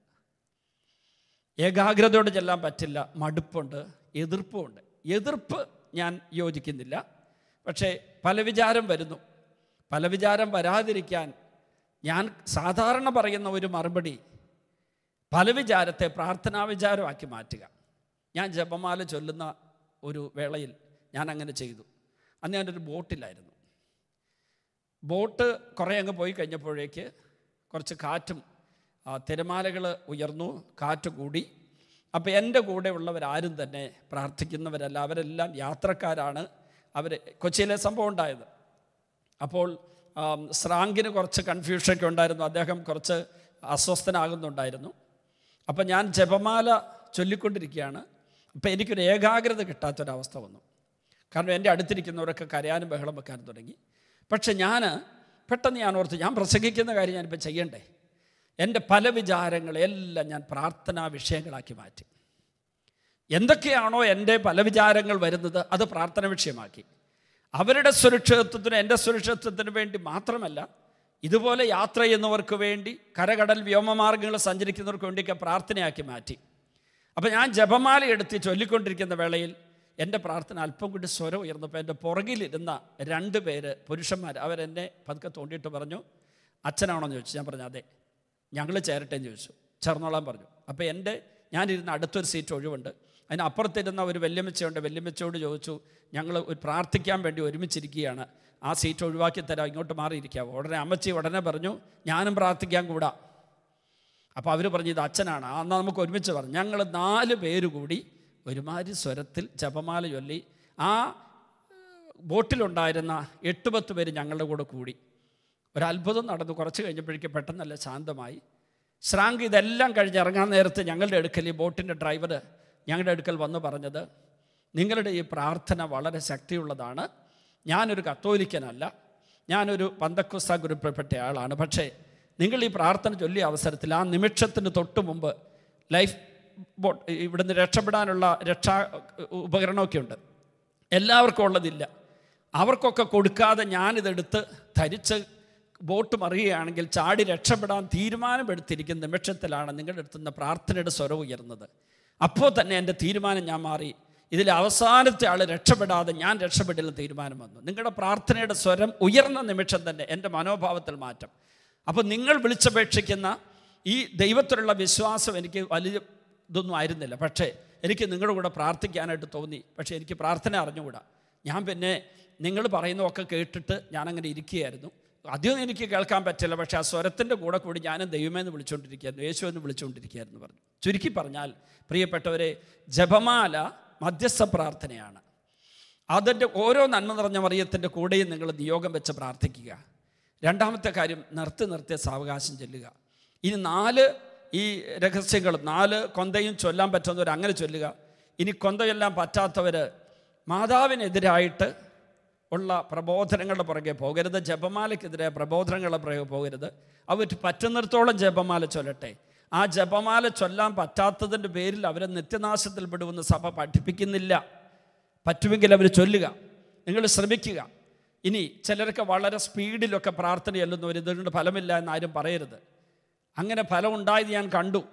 ഏകാഗ്രതയോടെ ചെല്ലാൻ പറ്റില്ല മടുപ്പുണ്ട് എതിർപ്പുമുണ്ട് എതിർപ്പ് ഞാൻ യോജിക്കുന്നില്ല പക്ഷേ പല വിചാരം വരുന്നു പല വിചാരം വരാതിരിക്കാൻ ഞാൻ സാധാരണ പറയുന്ന ഒരു മറുപടി പല വിചാരത്തെ പ്രാർത്ഥനാ വിചാരമാക്കി മാറ്റുക ഞാൻ ജപമാല ചൊല്ലുന്ന ഒരു വേളയിൽ ഞാൻ അങ്ങനെ ചെയ്തു അന്ന് ഞാനൊരു ബോട്ടിലായിരുന്നു ബോട്ട് കുറേ അങ്ങ് പോയി കഴിഞ്ഞപ്പോഴേക്ക് കുറച്ച് കാറ്റും തിരമാലകൾ ഉയർന്നു കാറ്റ് കൂടി അപ്പോൾ എൻ്റെ കൂടെ ഉള്ളവരാരും തന്നെ പ്രാർത്ഥിക്കുന്നവരല്ല അവരെല്ലാം യാത്രക്കാരാണ് അവർ കൊച്ചിയിലെ സംഭവം ഉണ്ടായത് അപ്പോൾ ആം, സ്രാങ്കിന് കുറച്ച് കൺഫ്യൂഷനൊക്കെ ഉണ്ടായിരുന്നു അദ്ദേഹം കുറച്ച് അസ്വസ്ഥനാകുന്നുണ്ടായിരുന്നു അപ്പം ഞാൻ ജപമാല ചൊല്ലിക്കൊണ്ടിരിക്കുകയാണ് അപ്പം എനിക്കൊരു ഏകാഗ്രത കിട്ടാത്തൊരവസ്ഥ വന്നു കാരണം എൻ്റെ അടുത്തിരിക്കുന്നവരൊക്കെ കരയാനും ബഹളം വെക്കാനും തുടങ്ങി പക്ഷെ ഞാൻ പെട്ടെന്ന് ഞാൻ ഓർത്ത് ഞാൻ പ്രസംഗിക്കുന്ന കാര്യം ഞാനിപ്പോൾ ചെയ്യണ്ടേ എൻ്റെ പല വിചാരങ്ങളെല്ലാം ഞാൻ പ്രാർത്ഥനാ വിഷയങ്ങളാക്കി മാറ്റി എന്തൊക്കെയാണോ എൻ്റെ പല വിചാരങ്ങൾ വരുന്നത് അത് പ്രാർത്ഥന വിഷയമാക്കി അവരുടെ സുരക്ഷിതത്വത്തിന് എൻ്റെ സുരക്ഷിതത്വത്തിന് വേണ്ടി മാത്രമല്ല ഇതുപോലെ യാത്ര ചെയ്യുന്നവർക്ക് വേണ്ടി കരകടൽ വ്യോമമാർഗങ്ങൾ സഞ്ചരിക്കുന്നവർക്ക് വേണ്ടിയൊക്കെ പ്രാർത്ഥനയാക്കി മാറ്റി അപ്പോൾ ഞാൻ ജപമാല എടുത്ത് ചൊല്ലിക്കൊണ്ടിരിക്കുന്ന വേളയിൽ എൻ്റെ പ്രാർത്ഥന അല്പം കൂടി സ്വരം ഉയർന്നപ്പോൾ എൻ്റെ പുറകിലിരുന്ന രണ്ട് പേര് പുരുഷന്മാർ അവരെന്നെ പതുക്കെ തോണ്ടിയിട്ട് പറഞ്ഞു അച്ഛനാണോന്ന് ചോദിച്ചു ഞാൻ പറഞ്ഞു അതെ ഞങ്ങൾ ചേരട്ടെ എന്ന് ചോദിച്ചു ചേർന്നോളാൻ പറഞ്ഞു അപ്പോൾ എൻ്റെ ഞാനിരുന്ന അടുത്തൊരു സീറ്റ് ഒഴിവുണ്ട് അതിനപ്പുറത്തിരുന്ന ഒരു വല്യമ്മച്ചയുണ്ട് വല്യമ്മച്ചയോട് ചോദിച്ചു ഞങ്ങൾ ഒരു പ്രാർത്ഥിക്കാൻ വേണ്ടി ഒരുമിച്ചിരിക്കുകയാണ് ആ സീറ്റ് ഒഴിവാക്കി തരാം ഇങ്ങോട്ട് മാറിയിരിക്കാവോ ഉടനെ അമ്മച്ചി ഉടനെ പറഞ്ഞു ഞാനും പ്രാർത്ഥിക്കാൻ കൂടാ അപ്പോൾ അവർ പറഞ്ഞു ഇത് അച്ഛനാണ് ആ എന്നാൽ നമുക്ക് ഒരുമിച്ച് പറഞ്ഞു ഞങ്ങൾ നാല് പേര് കൂടി ഒരുമാതിരി സ്വരത്തിൽ ജപമാല ചൊല്ലി ആ ബോട്ടിലുണ്ടായിരുന്ന എട്ട് പത്ത് പേര് ഞങ്ങളുടെ കൂടെ കൂടി ഒരത്ഭുതം നടന്നു കുറച്ച് കഴിഞ്ഞപ്പോഴേക്കും പെട്ടെന്നല്ല ശാന്തമായി ശ്രാങ്ക് ഇതെല്ലാം കഴിഞ്ഞ് ഇറങ്ങാൻ നേരത്ത് ഞങ്ങളുടെ അടുക്കൽ ഈ ബോട്ടിൻ്റെ ഡ്രൈവർ ഞങ്ങളുടെ അടുക്കൽ വന്ന് പറഞ്ഞത് നിങ്ങളുടെ ഈ പ്രാർത്ഥന വളരെ ശക്തിയുള്ളതാണ് ഞാനൊരു കത്തോലിക്കനല്ല ഞാനൊരു പന്തക്കുസ്ത ഗ്രൂപ്പിൽപ്പെട്ട ആളാണ് പക്ഷേ നിങ്ങൾ ഈ പ്രാർത്ഥന ചൊല്ലിയ അവസരത്തിൽ ആ നിമിഷത്തിന് തൊട്ട് മുമ്പ് ലൈഫ് ബോട്ട് ഇവിടുന്ന് രക്ഷപ്പെടാനുള്ള രക്ഷാ ഉപകരണമൊക്കെ ഉണ്ട് എല്ലാവർക്കും ഉള്ളതില്ല അവർക്കൊക്കെ കൊടുക്കാതെ ഞാനിതെടുത്ത് ധരിച്ച് ബോട്ട് മറിയുകയാണെങ്കിൽ ചാടി രക്ഷപ്പെടാൻ തീരുമാനമെടുത്തിരിക്കുന്ന നിമിഷത്തിലാണ് നിങ്ങളുടെ അടുത്തുനിന്ന് പ്രാർത്ഥനയുടെ സ്വരം ഉയർന്നത് അപ്പോൾ തന്നെ എൻ്റെ തീരുമാനം ഞാൻ മാറി ഇതിൽ അവസാനത്തെ ആൾ രക്ഷപ്പെടാതെ ഞാൻ രക്ഷപ്പെടില്ല തീരുമാനം വന്നു നിങ്ങളുടെ പ്രാർത്ഥനയുടെ സ്വരം ഉയർന്ന നിമിഷം തന്നെ എൻ്റെ മനോഭാവത്തിൽ മാറ്റം അപ്പോൾ നിങ്ങൾ വിളിച്ചപേക്ഷിക്കുന്ന ഈ ദൈവത്തിലുള്ള വിശ്വാസം എനിക്ക് വലിയ ഇതൊന്നും ആയിരുന്നില്ല പക്ഷേ എനിക്ക് നിങ്ങളുടെ കൂടെ പ്രാർത്ഥിക്കാനായിട്ട് തോന്നി പക്ഷേ എനിക്ക് പ്രാർത്ഥന അറിഞ്ഞുകൂടാ ഞാൻ പിന്നെ നിങ്ങൾ പറയുന്നതൊക്കെ കേട്ടിട്ട് ഞാനങ്ങനെ ഇരിക്കുകയായിരുന്നു അധികം എനിക്ക് കേൾക്കാൻ പറ്റില്ല പക്ഷേ ആ സ്വരത്തിൻ്റെ കൂടെ കൂടി ഞാനും ദൈവമേന്ന് വിളിച്ചുകൊണ്ടിരിക്കുകയായിരുന്നു യേശു എന്ന് വിളിച്ചുകൊണ്ടിരിക്കുകയായിരുന്നു പറഞ്ഞു ചുരുക്കി പറഞ്ഞാൽ പ്രിയപ്പെട്ടവരെ ജപമാല മധ്യസ്ഥ പ്രാർത്ഥനയാണ് അതിൻ്റെ ഓരോ നന്മ നിറഞ്ഞ മറിയത്തിൻ്റെ കൂടെയും നിങ്ങൾ നിയോഗം വെച്ച് പ്രാർത്ഥിക്കുക രണ്ടാമത്തെ കാര്യം നിർത്തി നിർത്തിയ സാവകാശം ചെല്ലുക ഇനി നാല് ഈ രഹസ്യങ്ങളും നാല് കൊന്തയും ചൊല്ലാൻ പറ്റുന്നവർ അങ്ങനെ ചൊല്ലുക ഇനി കൊന്തയെല്ലാം പറ്റാത്തവർ മാതാവിനെതിരായിട്ട് ഉള്ള പ്രബോധനങ്ങളുടെ പുറകെ പോകരുത് ജപമാലയ്ക്കെതിരെ പ്രബോധനങ്ങളുടെ പുറകെ പോകരുത് അവർ പറ്റുന്നിടത്തോളം ജപമാല ചൊല്ലട്ടെ ആ ജപമാല ചൊല്ലാൻ പറ്റാത്തതിൻ്റെ പേരിൽ അവരെ നിത്യനാശത്തിൽ വിടുമെന്ന് സഭ പഠിപ്പിക്കുന്നില്ല പറ്റുമെങ്കിൽ അവർ ചൊല്ലുക നിങ്ങൾ ശ്രമിക്കുക ഇനി ചിലരൊക്കെ വളരെ സ്പീഡിലൊക്കെ പ്രാർത്ഥന ചെല്ലുന്നവർ ഇതുകൊണ്ട് ഫലമില്ല എന്ന് ആരും പറയരുത് അങ്ങനെ ഫലം ഉണ്ടായത് ഞാൻ കണ്ടു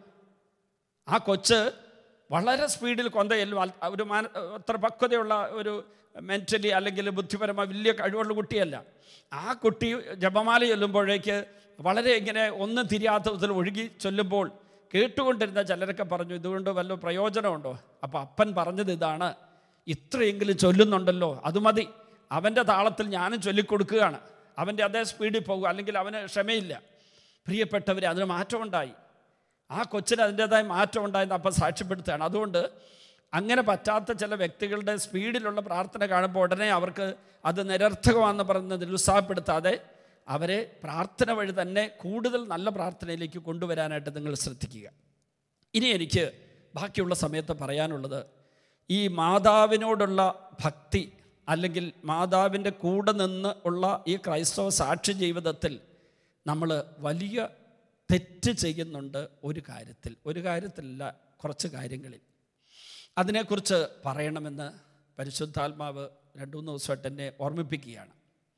ആ കൊച്ച് വളരെ സ്പീഡിൽ കൊന്ത ചെല്ലും അൽ- ഒരു മാന അത്ര പക്വതയുള്ള ഒരു മെൻ്റലി അല്ലെങ്കിൽ ബുദ്ധിപരമായ വലിയ കഴിവുള്ള കുട്ടിയല്ല ആ കുട്ടി ജപമാല ചൊല്ലുമ്പോഴേക്ക് വളരെ ഇങ്ങനെ ഒന്നും തിരിയാത്ത വിധത്തിൽ ഒഴുകി ചൊല്ലുമ്പോൾ കേട്ടുകൊണ്ടിരുന്ന ചിലരൊക്കെ പറഞ്ഞു ഇതുകൊണ്ട് വല്ല പ്രയോജനമുണ്ടോ അപ്പോൾ അപ്പൻ പറഞ്ഞത് ഇതാണ് ഇത്രയെങ്കിലും ചൊല്ലുന്നുണ്ടല്ലോ അത് മതി അവൻ്റെ താളത്തിൽ ഞാനും ചൊല്ലിക്കൊടുക്കുകയാണ് അവൻ്റെ അതേ സ്പീഡിൽ പോകുക അല്ലെങ്കിൽ അവന് ക്ഷമയില്ല പ്രിയപ്പെട്ടവരെ അതിന് മാറ്റമുണ്ടായി ആ കൊച്ചിന് അതിൻ്റെതായ മാറ്റം ഉണ്ടായെന്ന് അപ്പം സാക്ഷ്യപ്പെടുത്തുകയാണ് അതുകൊണ്ട് അങ്ങനെ പറ്റാത്ത ചില വ്യക്തികളുടെ സ്പീഡിലുള്ള പ്രാർത്ഥന കാണുമ്പോൾ ഉടനെ അവർക്ക് അത് നിരർത്ഥകമാണെന്ന് പറഞ്ഞ് നിരുത്സാഹപ്പെടുത്താതെ അവരെ പ്രാർത്ഥന വഴി തന്നെ കൂടുതൽ നല്ല പ്രാർത്ഥനയിലേക്ക് കൊണ്ടുവരാനായിട്ട് നിങ്ങൾ ശ്രദ്ധിക്കുക ഇനി എനിക്ക് ബാക്കിയുള്ള സമയത്ത് പറയാനുള്ളത് ഈ മാതാവിനോടുള്ള ഭക്തി അല്ലെങ്കിൽ മാതാവിൻ്റെ കൂടെ നിന്ന് ഉള്ള ഈ ക്രൈസ്തവ സാക്ഷി ജീവിതത്തിൽ നമ്മൾ വലിയ തെറ്റ് ചെയ്യുന്നുണ്ട് ഒരു കാര്യത്തിൽ ഒരു കാര്യത്തിലല്ല കുറച്ച് കാര്യങ്ങളിൽ അതിനെക്കുറിച്ച് പറയണമെന്ന് പരിശുദ്ധാത്മാവ് രണ്ടു മൂന്ന് ദിവസമായിട്ട് എന്നെ ഓർമ്മിപ്പിക്കുകയാണ്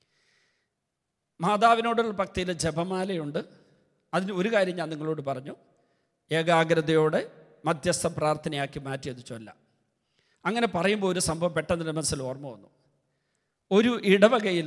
മാതാവിനോടുള്ള ഭക്തിയിൽ ജപമാലയുണ്ട് അതിന് ഒരു കാര്യം ഞാൻ നിങ്ങളോട് പറഞ്ഞു ഏകാഗ്രതയോടെ മധ്യസ്ഥ പ്രാർത്ഥനയാക്കി മാറ്റിയത് ചൊല്ലാം അങ്ങനെ പറയുമ്പോൾ ഒരു സംഭവം പെട്ടെന്ന് എൻ്റെ മനസ്സിൽ ഓർമ്മ വന്നു ഒരു ഇടവകയിൽ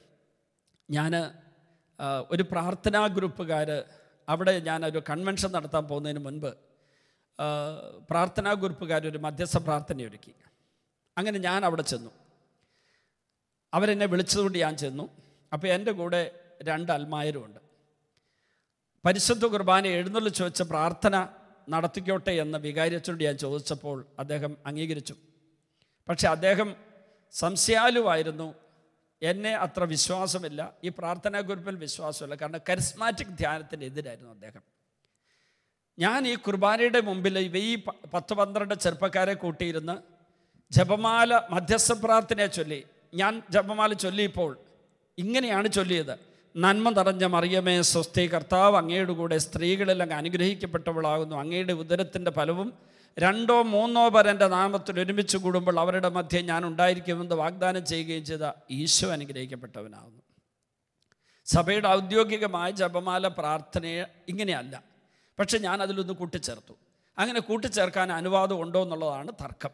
ഞാൻ ഒരു പ്രാർത്ഥനാ ഗ്രൂപ്പുകാർ അവിടെ ഞാൻ ഒരു കൺവെൻഷൻ നടത്താൻ പോകുന്നതിന് മുൻപ് ആ, പ്രാർത്ഥനാ ഗ്രൂപ്പുകാർ ഒരു മധ്യസ്ഥ പ്രാർത്ഥന ഒരുക്കി അങ്ങനെ ഞാൻ അവിടെ ചെന്നു അവരെന്നെ വിളിച്ചതുകൊണ്ട് ഞാൻ ചെന്നു അപ്പോൾ എൻ്റെ കൂടെ രണ്ട് അൽമായരുമുണ്ട് പരിശുദ്ധ കുർബാന എഴുന്നള്ളിച്ച് വെച്ച പ്രാർത്ഥന നടത്തിക്കോട്ടെ എന്ന് വികാരിച്ചോട് ഞാൻ ചോദിച്ചപ്പോൾ അദ്ദേഹം അംഗീകരിച്ചു പക്ഷെ അദ്ദേഹം സംശയാലുവായിരുന്നു എന്നെ അത്ര വിശ്വാസമില്ല ഈ പ്രാർത്ഥനാ ഗ്രൂപ്പിൽ വിശ്വാസമില്ല കാരണം കരിസ്മാറ്റിക് ധ്യാനത്തിന് എതിരായിരുന്നു അദ്ദേഹം ഞാൻ ഈ കുർബാനയുടെ മുമ്പിൽ ഇവ ഈ പ- പത്ത് പന്ത്രണ്ട് ചെറുപ്പക്കാരെ കൂട്ടിയിരുന്ന് ജപമാല മധ്യസ്ഥ പ്രാർത്ഥനയെ ചൊല്ലി ഞാൻ ജപമാല ചൊല്ലിയപ്പോൾ ഇങ്ങനെയാണ് ചൊല്ലിയത് നന്മ നിറഞ്ഞ മറിയമേ സ്വസ്തി കർത്താവ് അങ്ങയുടെ കൂടെ സ്ത്രീകളെല്ലാം അനുഗ്രഹിക്കപ്പെട്ടവളാകുന്നു അങ്ങയുടെ ഉദരത്തിൻ്റെ ഫലവും രണ്ടോ മൂന്നോ പേരെൻ്റെ നാമത്തിൽ ഒരുമിച്ച് കൂടുമ്പോൾ അവരുടെ മധ്യേ ഞാൻ ഉണ്ടായിരിക്കുമെന്ന് വാഗ്ദാനം ചെയ്യുകയും ചെയ്ത ഈശോ അനുഗ്രഹിക്കപ്പെട്ടവനാകുന്നു സഭയുടെ ഔദ്യോഗികമായ ജപമാല പ്രാർത്ഥനയെ ഇങ്ങനെയല്ല പക്ഷെ ഞാൻ അതിലൊന്ന് കൂട്ടിച്ചേർത്തു അങ്ങനെ കൂട്ടിച്ചേർക്കാൻ അനുവാദം ഉണ്ടോ എന്നുള്ളതാണ് തർക്കം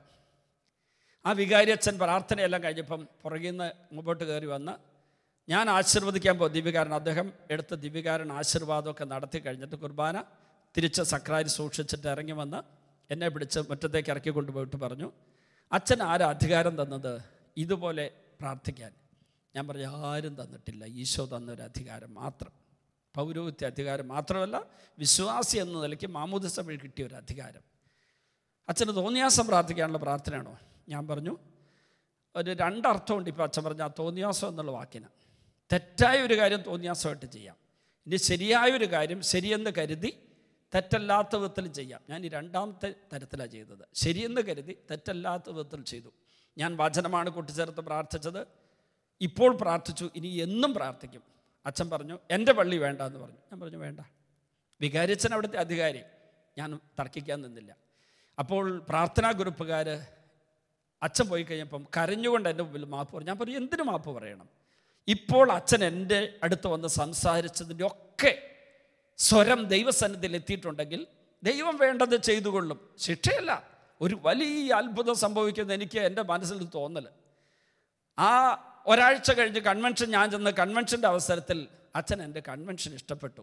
ആ വികാരി അച്ഛൻ പ്രാർത്ഥനയെല്ലാം കഴിഞ്ഞപ്പം പുറകിൽ നിന്ന് മുമ്പോട്ട് കയറി വന്ന് ഞാൻ ആശീർവദിക്കാൻ പോകും ദിവ്യകാരൻ അദ്ദേഹം എടുത്ത ദിവ്യകാരൻ ആശീർവാദമൊക്കെ നടത്തി കഴിഞ്ഞിട്ട് കുർബാന തിരിച്ച് സക്രാരി സൂക്ഷിച്ചിട്ട് ഇറങ്ങി വന്ന് എന്നെ പിടിച്ച് മുറ്റത്തേക്ക് ഇറക്കി കൊണ്ടുപോയിട്ട് പറഞ്ഞു അച്ഛൻ ആരാ അധികാരം തന്നത് ഇതുപോലെ പ്രാർത്ഥിക്കാൻ ഞാൻ പറഞ്ഞു ആരും തന്നിട്ടില്ല ഈശോ തന്നൊരു അധികാരം മാത്രം പൗരോഹിത്യ അധികാരം മാത്രമല്ല വിശ്വാസി എന്ന നിലയ്ക്ക് മാമോദിസ വഴി കിട്ടിയ ഒരു അധികാരം അച്ഛന് തോന്നിയാസം പ്രാർത്ഥിക്കാനുള്ള പ്രാർത്ഥനയാണോ ഞാൻ പറഞ്ഞു ഒരു രണ്ടർത്ഥമുണ്ട് ഇപ്പോൾ അച്ഛൻ പറഞ്ഞ ആ തോന്നിയാസം എന്നുള്ള വാക്കിന് തെറ്റായ ഒരു കാര്യം തോന്നിയാസമായിട്ട് ചെയ്യാം ഇനി ശരിയായ ഒരു കാര്യം ശരിയെന്ന് കരുതി തെറ്റല്ലാത്ത വിധത്തിൽ ചെയ്യാം ഞാൻ ഈ രണ്ടാമത്തെ തരത്തിലാണ് ചെയ്തത് ശരിയെന്ന് കരുതി തെറ്റല്ലാത്ത വിധത്തിൽ ചെയ്തു ഞാൻ വചനമാണ് കൂട്ടിച്ചേർത്ത് പ്രാർത്ഥിച്ചത് ഇപ്പോൾ പ്രാർത്ഥിച്ചു ഇനി എന്നും പ്രാർത്ഥിക്കും അച്ഛൻ പറഞ്ഞു എൻ്റെ പള്ളി വേണ്ട എന്ന് പറഞ്ഞു ഞാൻ പറഞ്ഞു വേണ്ട വികാരിച്ചൻ അവിടുത്തെ അധികാരി ഞാൻ തർക്കിക്കാൻ നിന്നില്ല അപ്പോൾ പ്രാർത്ഥനാ ഗ്രൂപ്പുകാർ അച്ഛൻ പോയി കഴിഞ്ഞപ്പം കരഞ്ഞുകൊണ്ട് എൻ്റെ മുമ്പിൽ മാപ്പ് പറഞ്ഞു ഞാൻ പറഞ്ഞു എന്തിനു മാപ്പ് പറയണം ഇപ്പോൾ അച്ഛൻ എൻ്റെ അടുത്ത് വന്ന് സംസാരിച്ചതിൻ്റെ ഒക്കെ സ്വരം ദൈവസന്നിധിയിൽ എത്തിയിട്ടുണ്ടെങ്കിൽ ദൈവം വേണ്ടത് ചെയ്തുകൊള്ളും ശിക്ഷയല്ല ഒരു വലിയ അത്ഭുതം സംഭവിക്കുന്ന എനിക്ക് എൻ്റെ മനസ്സിൽ തോന്നൽ ആ ഒരാഴ്ച കഴിഞ്ഞ് കൺവെൻഷൻ ഞാൻ ചെന്ന കൺവെൻഷൻ്റെ അവസരത്തിൽ അച്ഛൻ എൻ്റെ കൺവെൻഷൻ ഇഷ്ടപ്പെട്ടു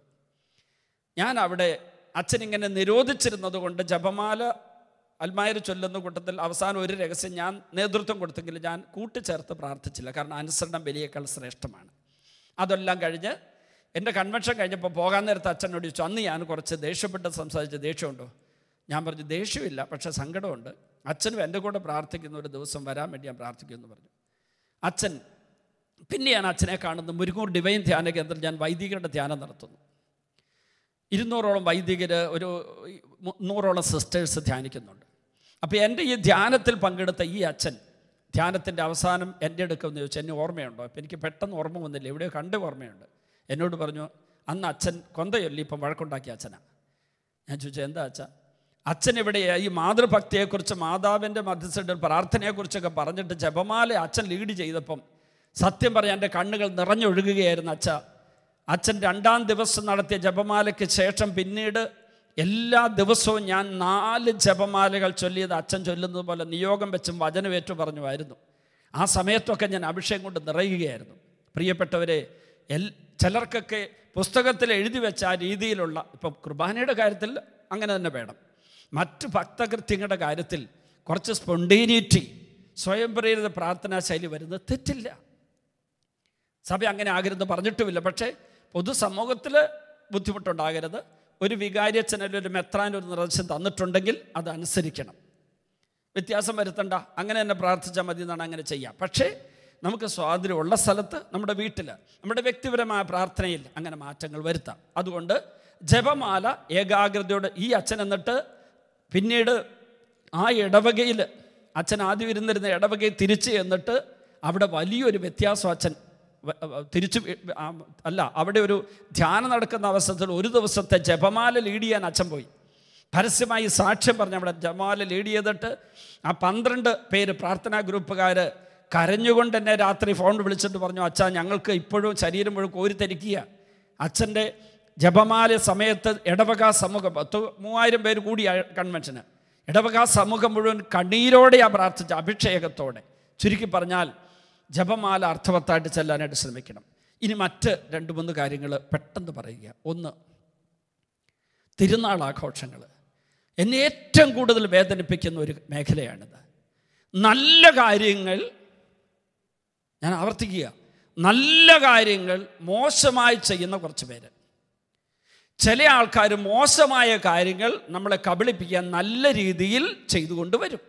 ഞാൻ അവിടെ അച്ഛൻ ഇങ്ങനെ നിരോധിച്ചിരുന്നത് കൊണ്ട് ജപമാല അൽമായർ ചൊല്ലുന്ന കൂട്ടത്തിൽ അവസാനം ഒരു രഹസ്യം ഞാൻ നേതൃത്വം കൊടുത്തെങ്കിലും ഞാൻ കൂട്ടിച്ചേർത്ത് പ്രാർത്ഥിച്ചില്ല കാരണം അനുസരണം ബലിയേക്കാൾ ശ്രേഷ്ഠമാണ് അതെല്ലാം കഴിഞ്ഞ് എൻ്റെ കൺവെൻഷൻ കഴിഞ്ഞപ്പോൾ പോകാൻ നേരത്ത് അച്ഛനോട് ചോദിച്ചു അന്ന് ഞാൻ കുറച്ച് ദേഷ്യപ്പെട്ട് സംസാരിച്ച ദേഷ്യമുണ്ടോ ഞാൻ പറഞ്ഞു ദേഷ്യമില്ല പക്ഷേ സങ്കടമുണ്ട് അച്ഛനും എൻ്റെ കൂടെ പ്രാർത്ഥിക്കുന്ന ഒരു ദിവസം വരാൻ വേണ്ടി ഞാൻ പ്രാർത്ഥിക്കുമെന്ന് പറഞ്ഞു അച്ഛൻ പിന്നെയാണ് അച്ഛനെ കാണുന്നത് മുരുകൂർ ഡിവൈൻ ധ്യാന കേന്ദ്രത്തിൽ ഞാൻ വൈദികരുടെ ധ്യാനം നടത്തുന്നു ഇരുന്നൂറോളം വൈദികർ ഒരു നൂറോളം സിസ്റ്റേഴ്സ് ധ്യാനിക്കുന്നുണ്ട് അപ്പോൾ എൻ്റെ ഈ ധ്യാനത്തിൽ പങ്കെടുത്ത ഈ അച്ഛൻ ധ്യാനത്തിൻ്റെ അവസാനം എൻ്റെ അടുക്കെന്ന് ചോദിച്ചു എന്നെ ഓർമ്മയുണ്ടോ അപ്പം എനിക്ക് പെട്ടെന്ന് ഓർമ്മ വന്നില്ല എവിടെയോ കണ്ട് ഓർമ്മയുണ്ട് എന്നോട് പറഞ്ഞു അന്ന് അച്ഛൻ കൊന്തയൊല്ലി ഇപ്പം വഴക്കുണ്ടാക്കിയ അച്ഛനാണ് ഞാൻ ചോദിച്ചു എന്താ അച്ഛ അച്ഛൻ ഇവിടെ ഈ മാതൃഭക്തിയെക്കുറിച്ച് മാതാവിൻ്റെ മധ്യസ്ഥയിൽ പ്രാർത്ഥനയെക്കുറിച്ചൊക്കെ പറഞ്ഞിട്ട് ജപമാല അച്ഛൻ ലീഡ് ചെയ്തപ്പം സത്യം പറയാൻ എൻ്റെ കണ്ണുകൾ നിറഞ്ഞൊഴുകുകയായിരുന്നു അച്ഛ അച്ഛൻ രണ്ടാം ദിവസം നടത്തിയ ജപമാലയ്ക്ക് ശേഷം പിന്നീട് എല്ലാ ദിവസവും ഞാൻ നാല് ജപമാലകൾ ചൊല്ലിയത് അച്ഛൻ ചൊല്ലുന്നത് പോലെ നിയോഗം വെച്ചും വചനമേറ്റു പറഞ്ഞുമായിരുന്നു ആ സമയത്തൊക്കെ ഞാൻ അഭിഷേകം കൊണ്ട് നിറയുകയായിരുന്നു പ്രിയപ്പെട്ടവരെ എൽ ചിലർക്കൊക്കെ പുസ്തകത്തിൽ എഴുതി വെച്ച ആ രീതിയിലുള്ള ഇപ്പം കുർബാനയുടെ കാര്യത്തിൽ അങ്ങനെ തന്നെ വേണം മറ്റ് ഭക്തകൃത്യങ്ങളുടെ കാര്യത്തിൽ കുറച്ച് സ്പോണ്ടേനിറ്റി സ്വയം പ്രേരിത പ്രാർത്ഥനാ ശൈലി വരുന്നത് തെറ്റില്ല സഭ അങ്ങനെ ആകരുത് പറഞ്ഞിട്ടുമില്ല പക്ഷേ പൊതുസമൂഹത്തിൽ ബുദ്ധിമുട്ടുണ്ടാകരുത് ഒരു വികാരിയച്ഛൻ അല്ലെങ്കിൽ ഒരു മെത്രാൻ ഒരു നിർദ്ദേശം തന്നിട്ടുണ്ടെങ്കിൽ അത് അനുസരിക്കണം വ്യത്യാസം വരുത്തണ്ട അങ്ങനെ തന്നെ പ്രാർത്ഥിച്ചാൽ മതി എന്നാണ് അങ്ങനെ ചെയ്യാം പക്ഷേ നമുക്ക് സ്വാതന്ത്ര്യമുള്ള സ്ഥലത്ത് നമ്മുടെ വീട്ടിൽ നമ്മുടെ വ്യക്തിപരമായ പ്രാർത്ഥനയിൽ അങ്ങനെ മാറ്റങ്ങൾ വരുത്താം അതുകൊണ്ട് ജപമാല ഏകാഗ്രതയോടെ ഈ അച്ഛൻ എന്നിട്ട് പിന്നീട് ആ ഇടവകയിൽ അച്ഛൻ ആദ്യം ഇരുന്നിരുന്ന ഇടവകയിൽ തിരിച്ച് എന്നിട്ട് അവിടെ വലിയൊരു വ്യത്യാസം അച്ഛൻ വ- വ- തിരിച്ചു വി- ആ, അല്ല അവിടെ ഒരു ധ്യാനം നടക്കുന്ന അവസരത്തിൽ ഒരു ദിവസത്തെ ജപമാല ലീഡ് ചെയ്യാൻ അച്ഛൻ പോയി പരസ്യമായി സാക്ഷ്യം പറഞ്ഞ് അവിടെ ജമാല ലീഡ് ചെയ്തിട്ട് ആ പന്ത്രണ്ട് പേര് പ്രാർത്ഥനാ ഗ്രൂപ്പുകാർ കരഞ്ഞുകൊണ്ട് എന്നെ രാത്രി ഫോൺ വിളിച്ചിട്ട് പറഞ്ഞു അച്ഛാ ഞങ്ങൾക്ക് ഇപ്പോഴും ശരീരം മുഴുവൻ കോരിത്തരിക്കുക അച്ഛൻ്റെ ജപമാല സമയത്ത് ഇടവക സമൂഹം പത്ത് മൂവായിരം പേര് കൂടി കൺവെൻഷന് ഇടവക സമൂഹം മുഴുവൻ കണ്ണീരോടെയാണ് പ്രാർത്ഥിച്ച അഭിഷേകത്തോടെ ചുരുക്കി പറഞ്ഞാൽ ജപമാല അർത്ഥവത്തായിട്ട് ചെല്ലാനായിട്ട് ശ്രമിക്കണം ഇനി മറ്റ് രണ്ട് മൂന്ന് കാര്യങ്ങൾ പെട്ടെന്ന് പറയുക ഒന്ന് തിരുനാൾ ആഘോഷങ്ങൾ എന്നെ ഏറ്റവും കൂടുതൽ വേദനിപ്പിക്കുന്ന ഒരു മേഖലയാണിത് നല്ല കാര്യങ്ങൾ ഞാൻ ആവർത്തിക്കുക നല്ല കാര്യങ്ങൾ മോശമായി ചെയ്യുന്ന കുറച്ച് പേര് ചില ആൾക്കാർ മോശമായ കാര്യങ്ങൾ നമ്മളെ കബളിപ്പിക്കാൻ നല്ല രീതിയിൽ ചെയ്തുകൊണ്ട് വരും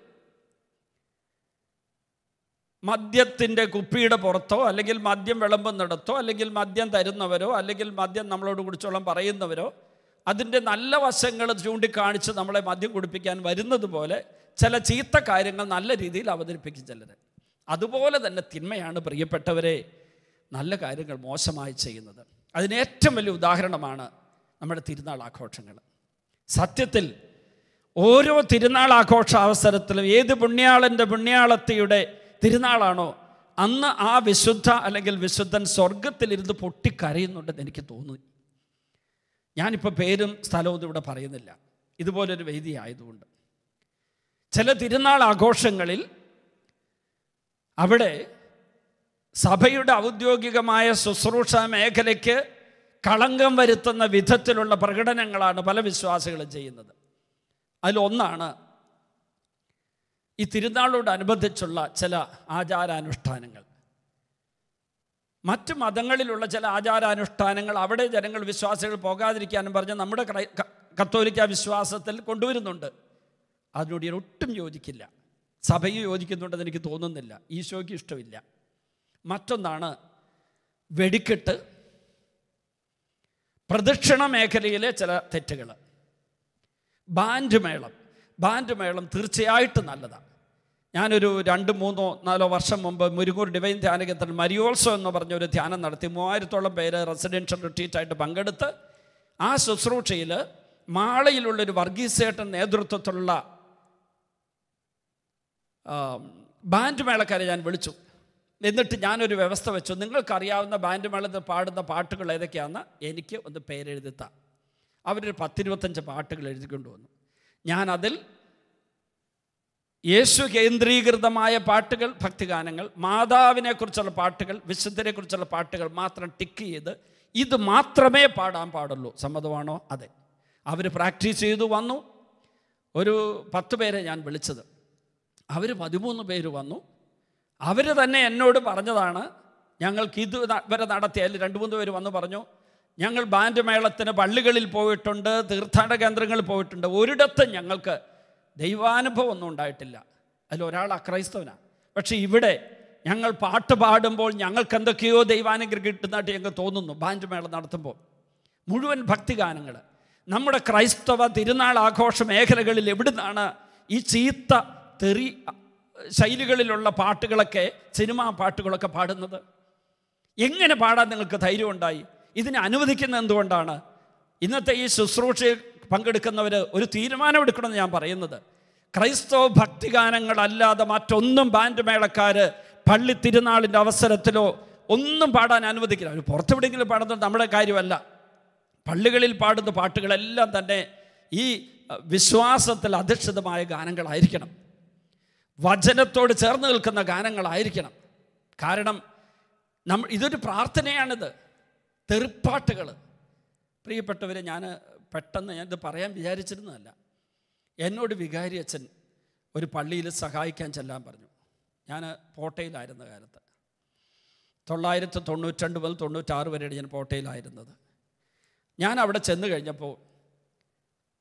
മദ്യത്തിൻ്റെ കുപ്പിയുടെ പുറത്തോ അല്ലെങ്കിൽ മദ്യം വിളമ്പുന്നിടത്തോ അല്ലെങ്കിൽ മദ്യം തരുന്നവരോ അല്ലെങ്കിൽ മദ്യം നമ്മളോട് കുടിച്ചോളം പറയുന്നവരോ അതിൻ്റെ നല്ല വശങ്ങൾ ചൂണ്ടിക്കാണിച്ച് നമ്മളെ മദ്യം കുടിപ്പിക്കാൻ വരുന്നത് പോലെ ചില ചീത്ത കാര്യങ്ങൾ നല്ല രീതിയിൽ അവതരിപ്പിക്കും ചിലർ അതുപോലെ തന്നെ തിന്മയാണ് പ്രിയപ്പെട്ടവരെ നല്ല കാര്യങ്ങൾ മോശമായി ചെയ്യുന്നത് അതിന് ഏറ്റവും വലിയ ഉദാഹരണമാണ് നമ്മുടെ തിരുനാൾ ആഘോഷങ്ങൾ സത്യത്തിൽ ഓരോ തിരുനാൾ ആഘോഷ അവസരത്തിലും ഏത് പുണ്യാളൻ്റെ പുണ്യാളത്തിയുടെ തിരുനാളാണോ അന്ന് ആ വിശുദ്ധ അല്ലെങ്കിൽ വിശുദ്ധൻ സ്വർഗത്തിലിരുന്ന് പൊട്ടിക്കരയുന്നുണ്ടെന്ന് എനിക്ക് തോന്നി ഞാനിപ്പോൾ പേരും സ്ഥലവും ഒന്നും ഇവിടെ പറയുന്നില്ല ഇതുപോലൊരു വേദി ആയതുകൊണ്ട് ചില തിരുനാൾ ആഘോഷങ്ങളിൽ അവിടെ സഭയുടെ ഔദ്യോഗികമായ ശുശ്രൂഷ മേഖലയ്ക്ക് കളങ്കം വരുത്തുന്ന വിധത്തിലുള്ള പ്രകടനങ്ങളാണ് പല വിശ്വാസികളും ചെയ്യുന്നത് അതിലൊന്നാണ് ഈ തിരുനാളോടനുബന്ധിച്ചുള്ള ചില ആചാരാനുഷ്ഠാനങ്ങൾ മറ്റു മതങ്ങളിലുള്ള ചില ആചാരാനുഷ്ഠാനങ്ങൾ അവിടെ ജനങ്ങൾ വിശ്വാസികൾ പോകാതിരിക്കാനും പറഞ്ഞ് നമ്മുടെ ക്രൈ- ക- കത്തോലിക്ക വിശ്വാസത്തിൽ കൊണ്ടുവരുന്നുണ്ട് അതിനോട് ഞാൻ ഒട്ടും യോജിക്കില്ല സഭയും യോജിക്കുന്നുണ്ടെന്ന് എനിക്ക് തോന്നുന്നില്ല ഈശോയ്ക്ക് ഇഷ്ടമില്ല മറ്റൊന്നാണ് വെടിക്കെട്ട് പ്രദക്ഷിണ മേഖലയിലെ ചില തെറ്റുകൾ ബാൻഡ് മേളം ബാൻഡ് മേളം തീർച്ചയായിട്ടും നല്ലതാണ് ഞാനൊരു രണ്ട് മൂന്നോ നാലോ വർഷം മുമ്പ് മുരുകൂർ ഡിവൈൻ ധ്യാനകേന്ദ്രത്തിൽ മരിയോത്സവം എന്ന് പറഞ്ഞ ഒരു ധ്യാനം നടത്തി മൂവായിരത്തോളം പേര് റെസിഡൻഷ്യൽ റിട്രീറ്റായിട്ട് പങ്കെടുത്ത് ആ ശുശ്രൂഷയിൽ മാളയിലുള്ളൊരു വർഗീസേട്ടൻ നേതൃത്വത്തിലുള്ള ആ, ബാൻഡ് മേളക്കാരെ ഞാൻ വിളിച്ചു എന്നിട്ട് ഞാനൊരു വ്യവസ്ഥ വെച്ചു നിങ്ങൾക്കറിയാവുന്ന ബാൻഡ് മേളത്തിൽ പാടുന്ന പാട്ടുകൾ ഏതൊക്കെയാണെന്ന് എനിക്ക് ഒന്ന് പേരെഴുതിത്താം അവരൊരു പത്തിരുപത്തഞ്ച് പാട്ടുകൾ എഴുതിക്കൊണ്ട് വന്നു ഞാനതിൽ യേശു കേന്ദ്രീകൃതമായ പാട്ടുകൾ ഭക്തിഗാനങ്ങൾ മാതാവിനെക്കുറിച്ചുള്ള പാട്ടുകൾ വിശുദ്ധരെക്കുറിച്ചുള്ള പാട്ടുകൾ മാത്രം ടിക്ക് ചെയ്ത് ഇത് മാത്രമേ പാടാൻ പാടുള്ളൂ സമ്മതമാണോ അതെ അവർ പ്രാക്ടീസ് ചെയ്തു വന്നു ഒരു പത്ത് പേരെ ഞാൻ വിളിച്ചത് അവർ പതിമൂന്ന് പേര് വന്നു അവർ തന്നെ എന്നോട് പറഞ്ഞതാണ് ഞങ്ങൾക്ക് ഇത് ന- വരെ നടത്തിയ അതിൽ രണ്ട് മൂന്ന് പേര് വന്ന് പറഞ്ഞു ഞങ്ങൾ ബാൻഡ് മേളത്തിന് പള്ളികളിൽ പോയിട്ടുണ്ട് തീർത്ഥാടന കേന്ദ്രങ്ങളിൽ പോയിട്ടുണ്ട് ഒരിടത്തും ഞങ്ങൾക്ക് ദൈവാനുഭവം ഒന്നും ഉണ്ടായിട്ടില്ല അതിൽ ഒരാൾ അക്രൈസ്തവനാണ് പക്ഷേ ഇവിടെ ഞങ്ങൾ പാട്ട് പാടുമ്പോൾ ഞങ്ങൾക്ക് എന്തൊക്കെയോ ദൈവാനുഗ്രഹം കിട്ടുന്നതായിട്ട് ഞങ്ങൾക്ക് തോന്നുന്നു ബാൻഡ് മേളം നടത്തുമ്പോൾ മുഴുവൻ ഭക്തിഗാനങ്ങൾ നമ്മുടെ ക്രൈസ്തവ തിരുനാൾ ആഘോഷ മേഖലകളിൽ എവിടുന്നാണ് ഈ ചീത്ത തെറി ശൈലികളിലുള്ള പാട്ടുകളൊക്കെ സിനിമാ പാട്ടുകളൊക്കെ പാടുന്നത് എങ്ങനെ പാടാൻ നിങ്ങൾക്ക് ധൈര്യം ഉണ്ടായി ഇതിനെ അനുവദിക്കുന്ന എന്തുകൊണ്ടാണ് ഇന്നത്തെ ഈ ശുശ്രൂഷയിൽ പങ്കെടുക്കുന്നവർ ഒരു തീരുമാനമെടുക്കണമെന്ന് ഞാൻ പറയുന്നത് ക്രൈസ്തവ ഭക്തിഗാനങ്ങളല്ലാതെ മറ്റൊന്നും ബാൻഡ് മേളക്കാർ പള്ളി തിരുനാളിൻ്റെ അവസരത്തിലോ ഒന്നും പാടാൻ അനുവദിക്കില്ല അവർ പുറത്തെവിടെയെങ്കിലും പാടുന്നത് നമ്മുടെ കാര്യമല്ല പള്ളികളിൽ പാടുന്ന പാട്ടുകളെല്ലാം തന്നെ ഈ അഹ്, വിശ്വാസത്തിൽ അധിഷ്ഠിതമായ ഗാനങ്ങളായിരിക്കണം വചനത്തോട് ചേർന്ന് നിൽക്കുന്ന ഗാനങ്ങളായിരിക്കണം കാരണം നമ്മൾ ഇതൊരു പ്രാർത്ഥനയാണിത് തെറിപ്പാട്ടുകൾ പ്രിയപ്പെട്ടവരെ ഞാൻ പെട്ടെന്ന് ഞാനിത് പറയാൻ വിചാരിച്ചിരുന്നതല്ല എന്നോട് വികാരി അച്ഛൻ ഒരു പള്ളിയിൽ സഹായിക്കാൻ ചെല്ലാൻ പറഞ്ഞു ഞാൻ പോട്ടയിലായിരുന്ന കാലത്ത് തൊള്ളായിരത്തി തൊണ്ണൂറ്റി രണ്ട് മുതൽ തൊണ്ണൂറ്റാറ് വരെയാണ് ഞാൻ പോട്ടയിലായിരുന്നത് ഞാൻ അവിടെ ചെന്ന് കഴിഞ്ഞപ്പോൾ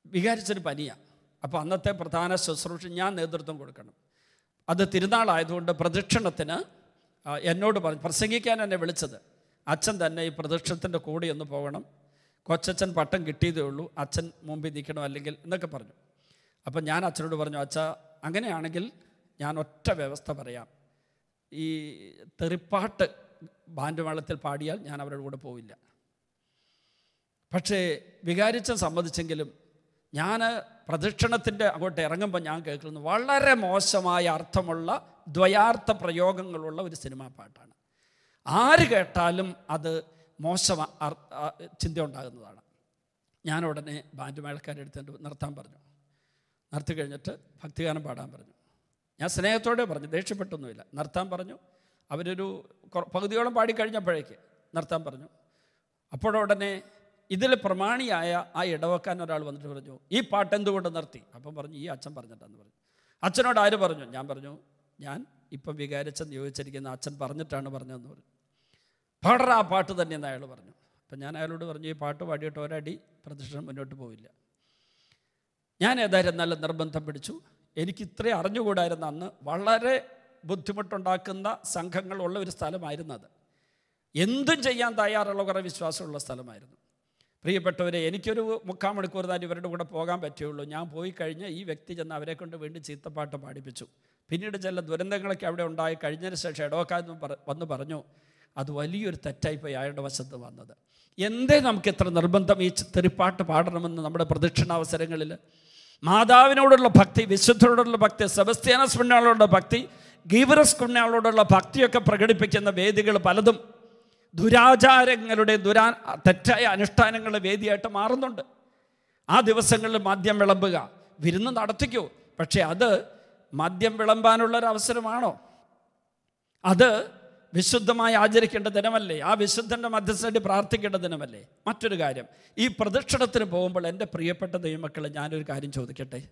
വികാരിച്ചൊരു പനിയാണ് അപ്പോൾ അന്നത്തെ പ്രധാന ശുശ്രൂഷ ഞാൻ നേതൃത്വം കൊടുക്കണം അത് തിരുനാളായതുകൊണ്ട് പ്രദക്ഷിണത്തിന് ആ, എന്നോട് പറഞ്ഞു പ്രസംഗിക്കാൻ എന്നെ വിളിച്ചത് അച്ഛൻ തന്നെ ഈ പ്രദക്ഷിണത്തിൻ്റെ കൂടെ ഒന്ന് പോകണം കൊച്ചച്ഛൻ പട്ടം കിട്ടിയതേ ഉള്ളൂ അച്ഛൻ മുമ്പിൽ നിൽക്കണം അല്ലെങ്കിൽ എന്നൊക്കെ പറഞ്ഞു അപ്പം ഞാൻ അച്ഛനോട് പറഞ്ഞു അച്ഛ അങ്ങനെയാണെങ്കിൽ ഞാൻ ഒറ്റ വ്യവസ്ഥ പറയാം ഈ തെറിപ്പാട്ട് ബാൻഡ് മേളത്തിൽ പാടിയാൽ ഞാൻ അവരുടെ കൂടെ പോവില്ല പക്ഷേ വികാരിച്ചൻ സമ്മതിച്ചെങ്കിലും ഞാൻ പ്രദക്ഷിണത്തിൻ്റെ അങ്ങോട്ട് ഇറങ്ങുമ്പോൾ ഞാൻ കേൾക്കുന്നത് വളരെ മോശമായ അർത്ഥമുള്ള ദ്വയാർത്ഥ പ്രയോഗങ്ങളുള്ള ഒരു സിനിമാ പാട്ടാണ് ആര് കേട്ടാലും അത് മോശം അർ- ആ- ചിന്ത ഉണ്ടാകുന്നതാണ് ഞാൻ ഉടനെ ബാൻഡ് മേളക്കാരെടുത്തുകൊണ്ട് നിർത്താൻ പറഞ്ഞു നിർത്തി കഴിഞ്ഞിട്ട് ഭക്തിഗാനം പാടാൻ പറഞ്ഞു ഞാൻ സ്നേഹത്തോടെ പറഞ്ഞു ദേഷ്യപ്പെട്ടൊന്നുമില്ല നിർത്താൻ പറഞ്ഞു അവരൊരു കൊ- പകുതിയോളം പാടിക്കഴിഞ്ഞപ്പോഴേക്ക് നിർത്താൻ പറഞ്ഞു അപ്പോഴുടനെ ഇതിൽ പ്രമാണിയായ ആ ഇടവക്കാൻ ഒരാൾ വന്നിട്ട് പറഞ്ഞു ഈ പാട്ട് എന്തുകൊണ്ട് നിർത്തി അപ്പം പറഞ്ഞു ഈ അച്ഛൻ പറഞ്ഞിട്ടാന്ന് പറഞ്ഞു അച്ഛനോട് ആര് പറഞ്ഞു ഞാൻ പറഞ്ഞു ഞാൻ ഇപ്പം വികാരിച്ചെന്ന് ചോദിച്ചിരിക്കുന്ന അച്ഛൻ പറഞ്ഞിട്ടാണ് പറഞ്ഞതെന്ന് പറഞ്ഞു പാടറ ആ പാട്ട് തന്നെയെന്ന് അയാൾ പറഞ്ഞു അപ്പം ഞാൻ അയാളോട് പറഞ്ഞു ഈ പാട്ട് പാടിയിട്ട് ഒരടി പ്രദക്ഷിണം മുന്നോട്ട് പോവില്ല ഞാൻ ഏതായാലും നല്ല നിർബന്ധം പിടിച്ചു എനിക്ക് ഇത്രയും അറിഞ്ഞുകൂടായിരുന്ന അന്ന് വളരെ ബുദ്ധിമുട്ടുണ്ടാക്കുന്ന സംഘങ്ങളുള്ള ഒരു സ്ഥലമായിരുന്നു അത് എന്തും ചെയ്യാൻ തയ്യാറുള്ള കുറേ വിശ്വാസമുള്ള സ്ഥലമായിരുന്നു പ്രിയപ്പെട്ടവരെ എനിക്കൊരു മുക്കാൽ മണിക്കൂർ തന്നെ ഇവരുടെ കൂടെ പോകാൻ പറ്റുള്ളൂ ഞാൻ പോയി കഴിഞ്ഞ് ഈ വ്യക്തി ചെന്ന് അവരെ കൊണ്ട് വേണ്ടി ചീത്തപ്പാട്ട് പാടിപ്പിച്ചു പിന്നീട് ചില ദുരന്തങ്ങളൊക്കെ അവിടെ ഉണ്ടായി കഴിഞ്ഞതിന് ശേഷം ഇടവക്കാരെന്ന് പറ വന്ന് പറഞ്ഞു അത് വലിയൊരു തെറ്റായിപ്പോയി അയാളുടെ വശത്ത് വന്നത് എന്തേ നമുക്ക് ഇത്ര നിർബന്ധം ഈ തെറിപ്പാട്ട് പാടണമെന്ന് നമ്മുടെ പ്രദക്ഷിണാവസരങ്ങളിൽ മാതാവിനോടുള്ള ഭക്തി വിശുദ്ധരോടുള്ള ഭക്തി സെബസ്ത്യാനസ് പുണ്യാളോടുള്ള ഭക്തി ഗീവറസ് പുണ്യാളോടുള്ള ഭക്തിയൊക്കെ പ്രകടിപ്പിക്കുന്ന വേദികൾ പലതും ദുരാചാരങ്ങളുടെ ദുരാ തെറ്റായ അനുഷ്ഠാനങ്ങളുടെ വേദിയായിട്ട് മാറുന്നുണ്ട് ആ ദിവസങ്ങളിൽ മദ്യം വിളമ്പുക വിരുന്ന് നടത്തിക്കൂ പക്ഷേ അത് മദ്യം വിളമ്പാനുള്ളൊരു അവസരമാണോ അത് വിശുദ്ധമായി ആചരിക്കേണ്ട ദിനമല്ലേ ആ വിശുദ്ധൻ്റെ മധ്യസ്ഥമായിട്ട് പ്രാർത്ഥിക്കേണ്ട ദിനമല്ലേ മറ്റൊരു കാര്യം ഈ പ്രദക്ഷിണത്തിന് പോകുമ്പോൾ എൻ്റെ പ്രിയപ്പെട്ട ദൈവമക്കളെ ഞാനൊരു കാര്യം ചോദിക്കട്ടെ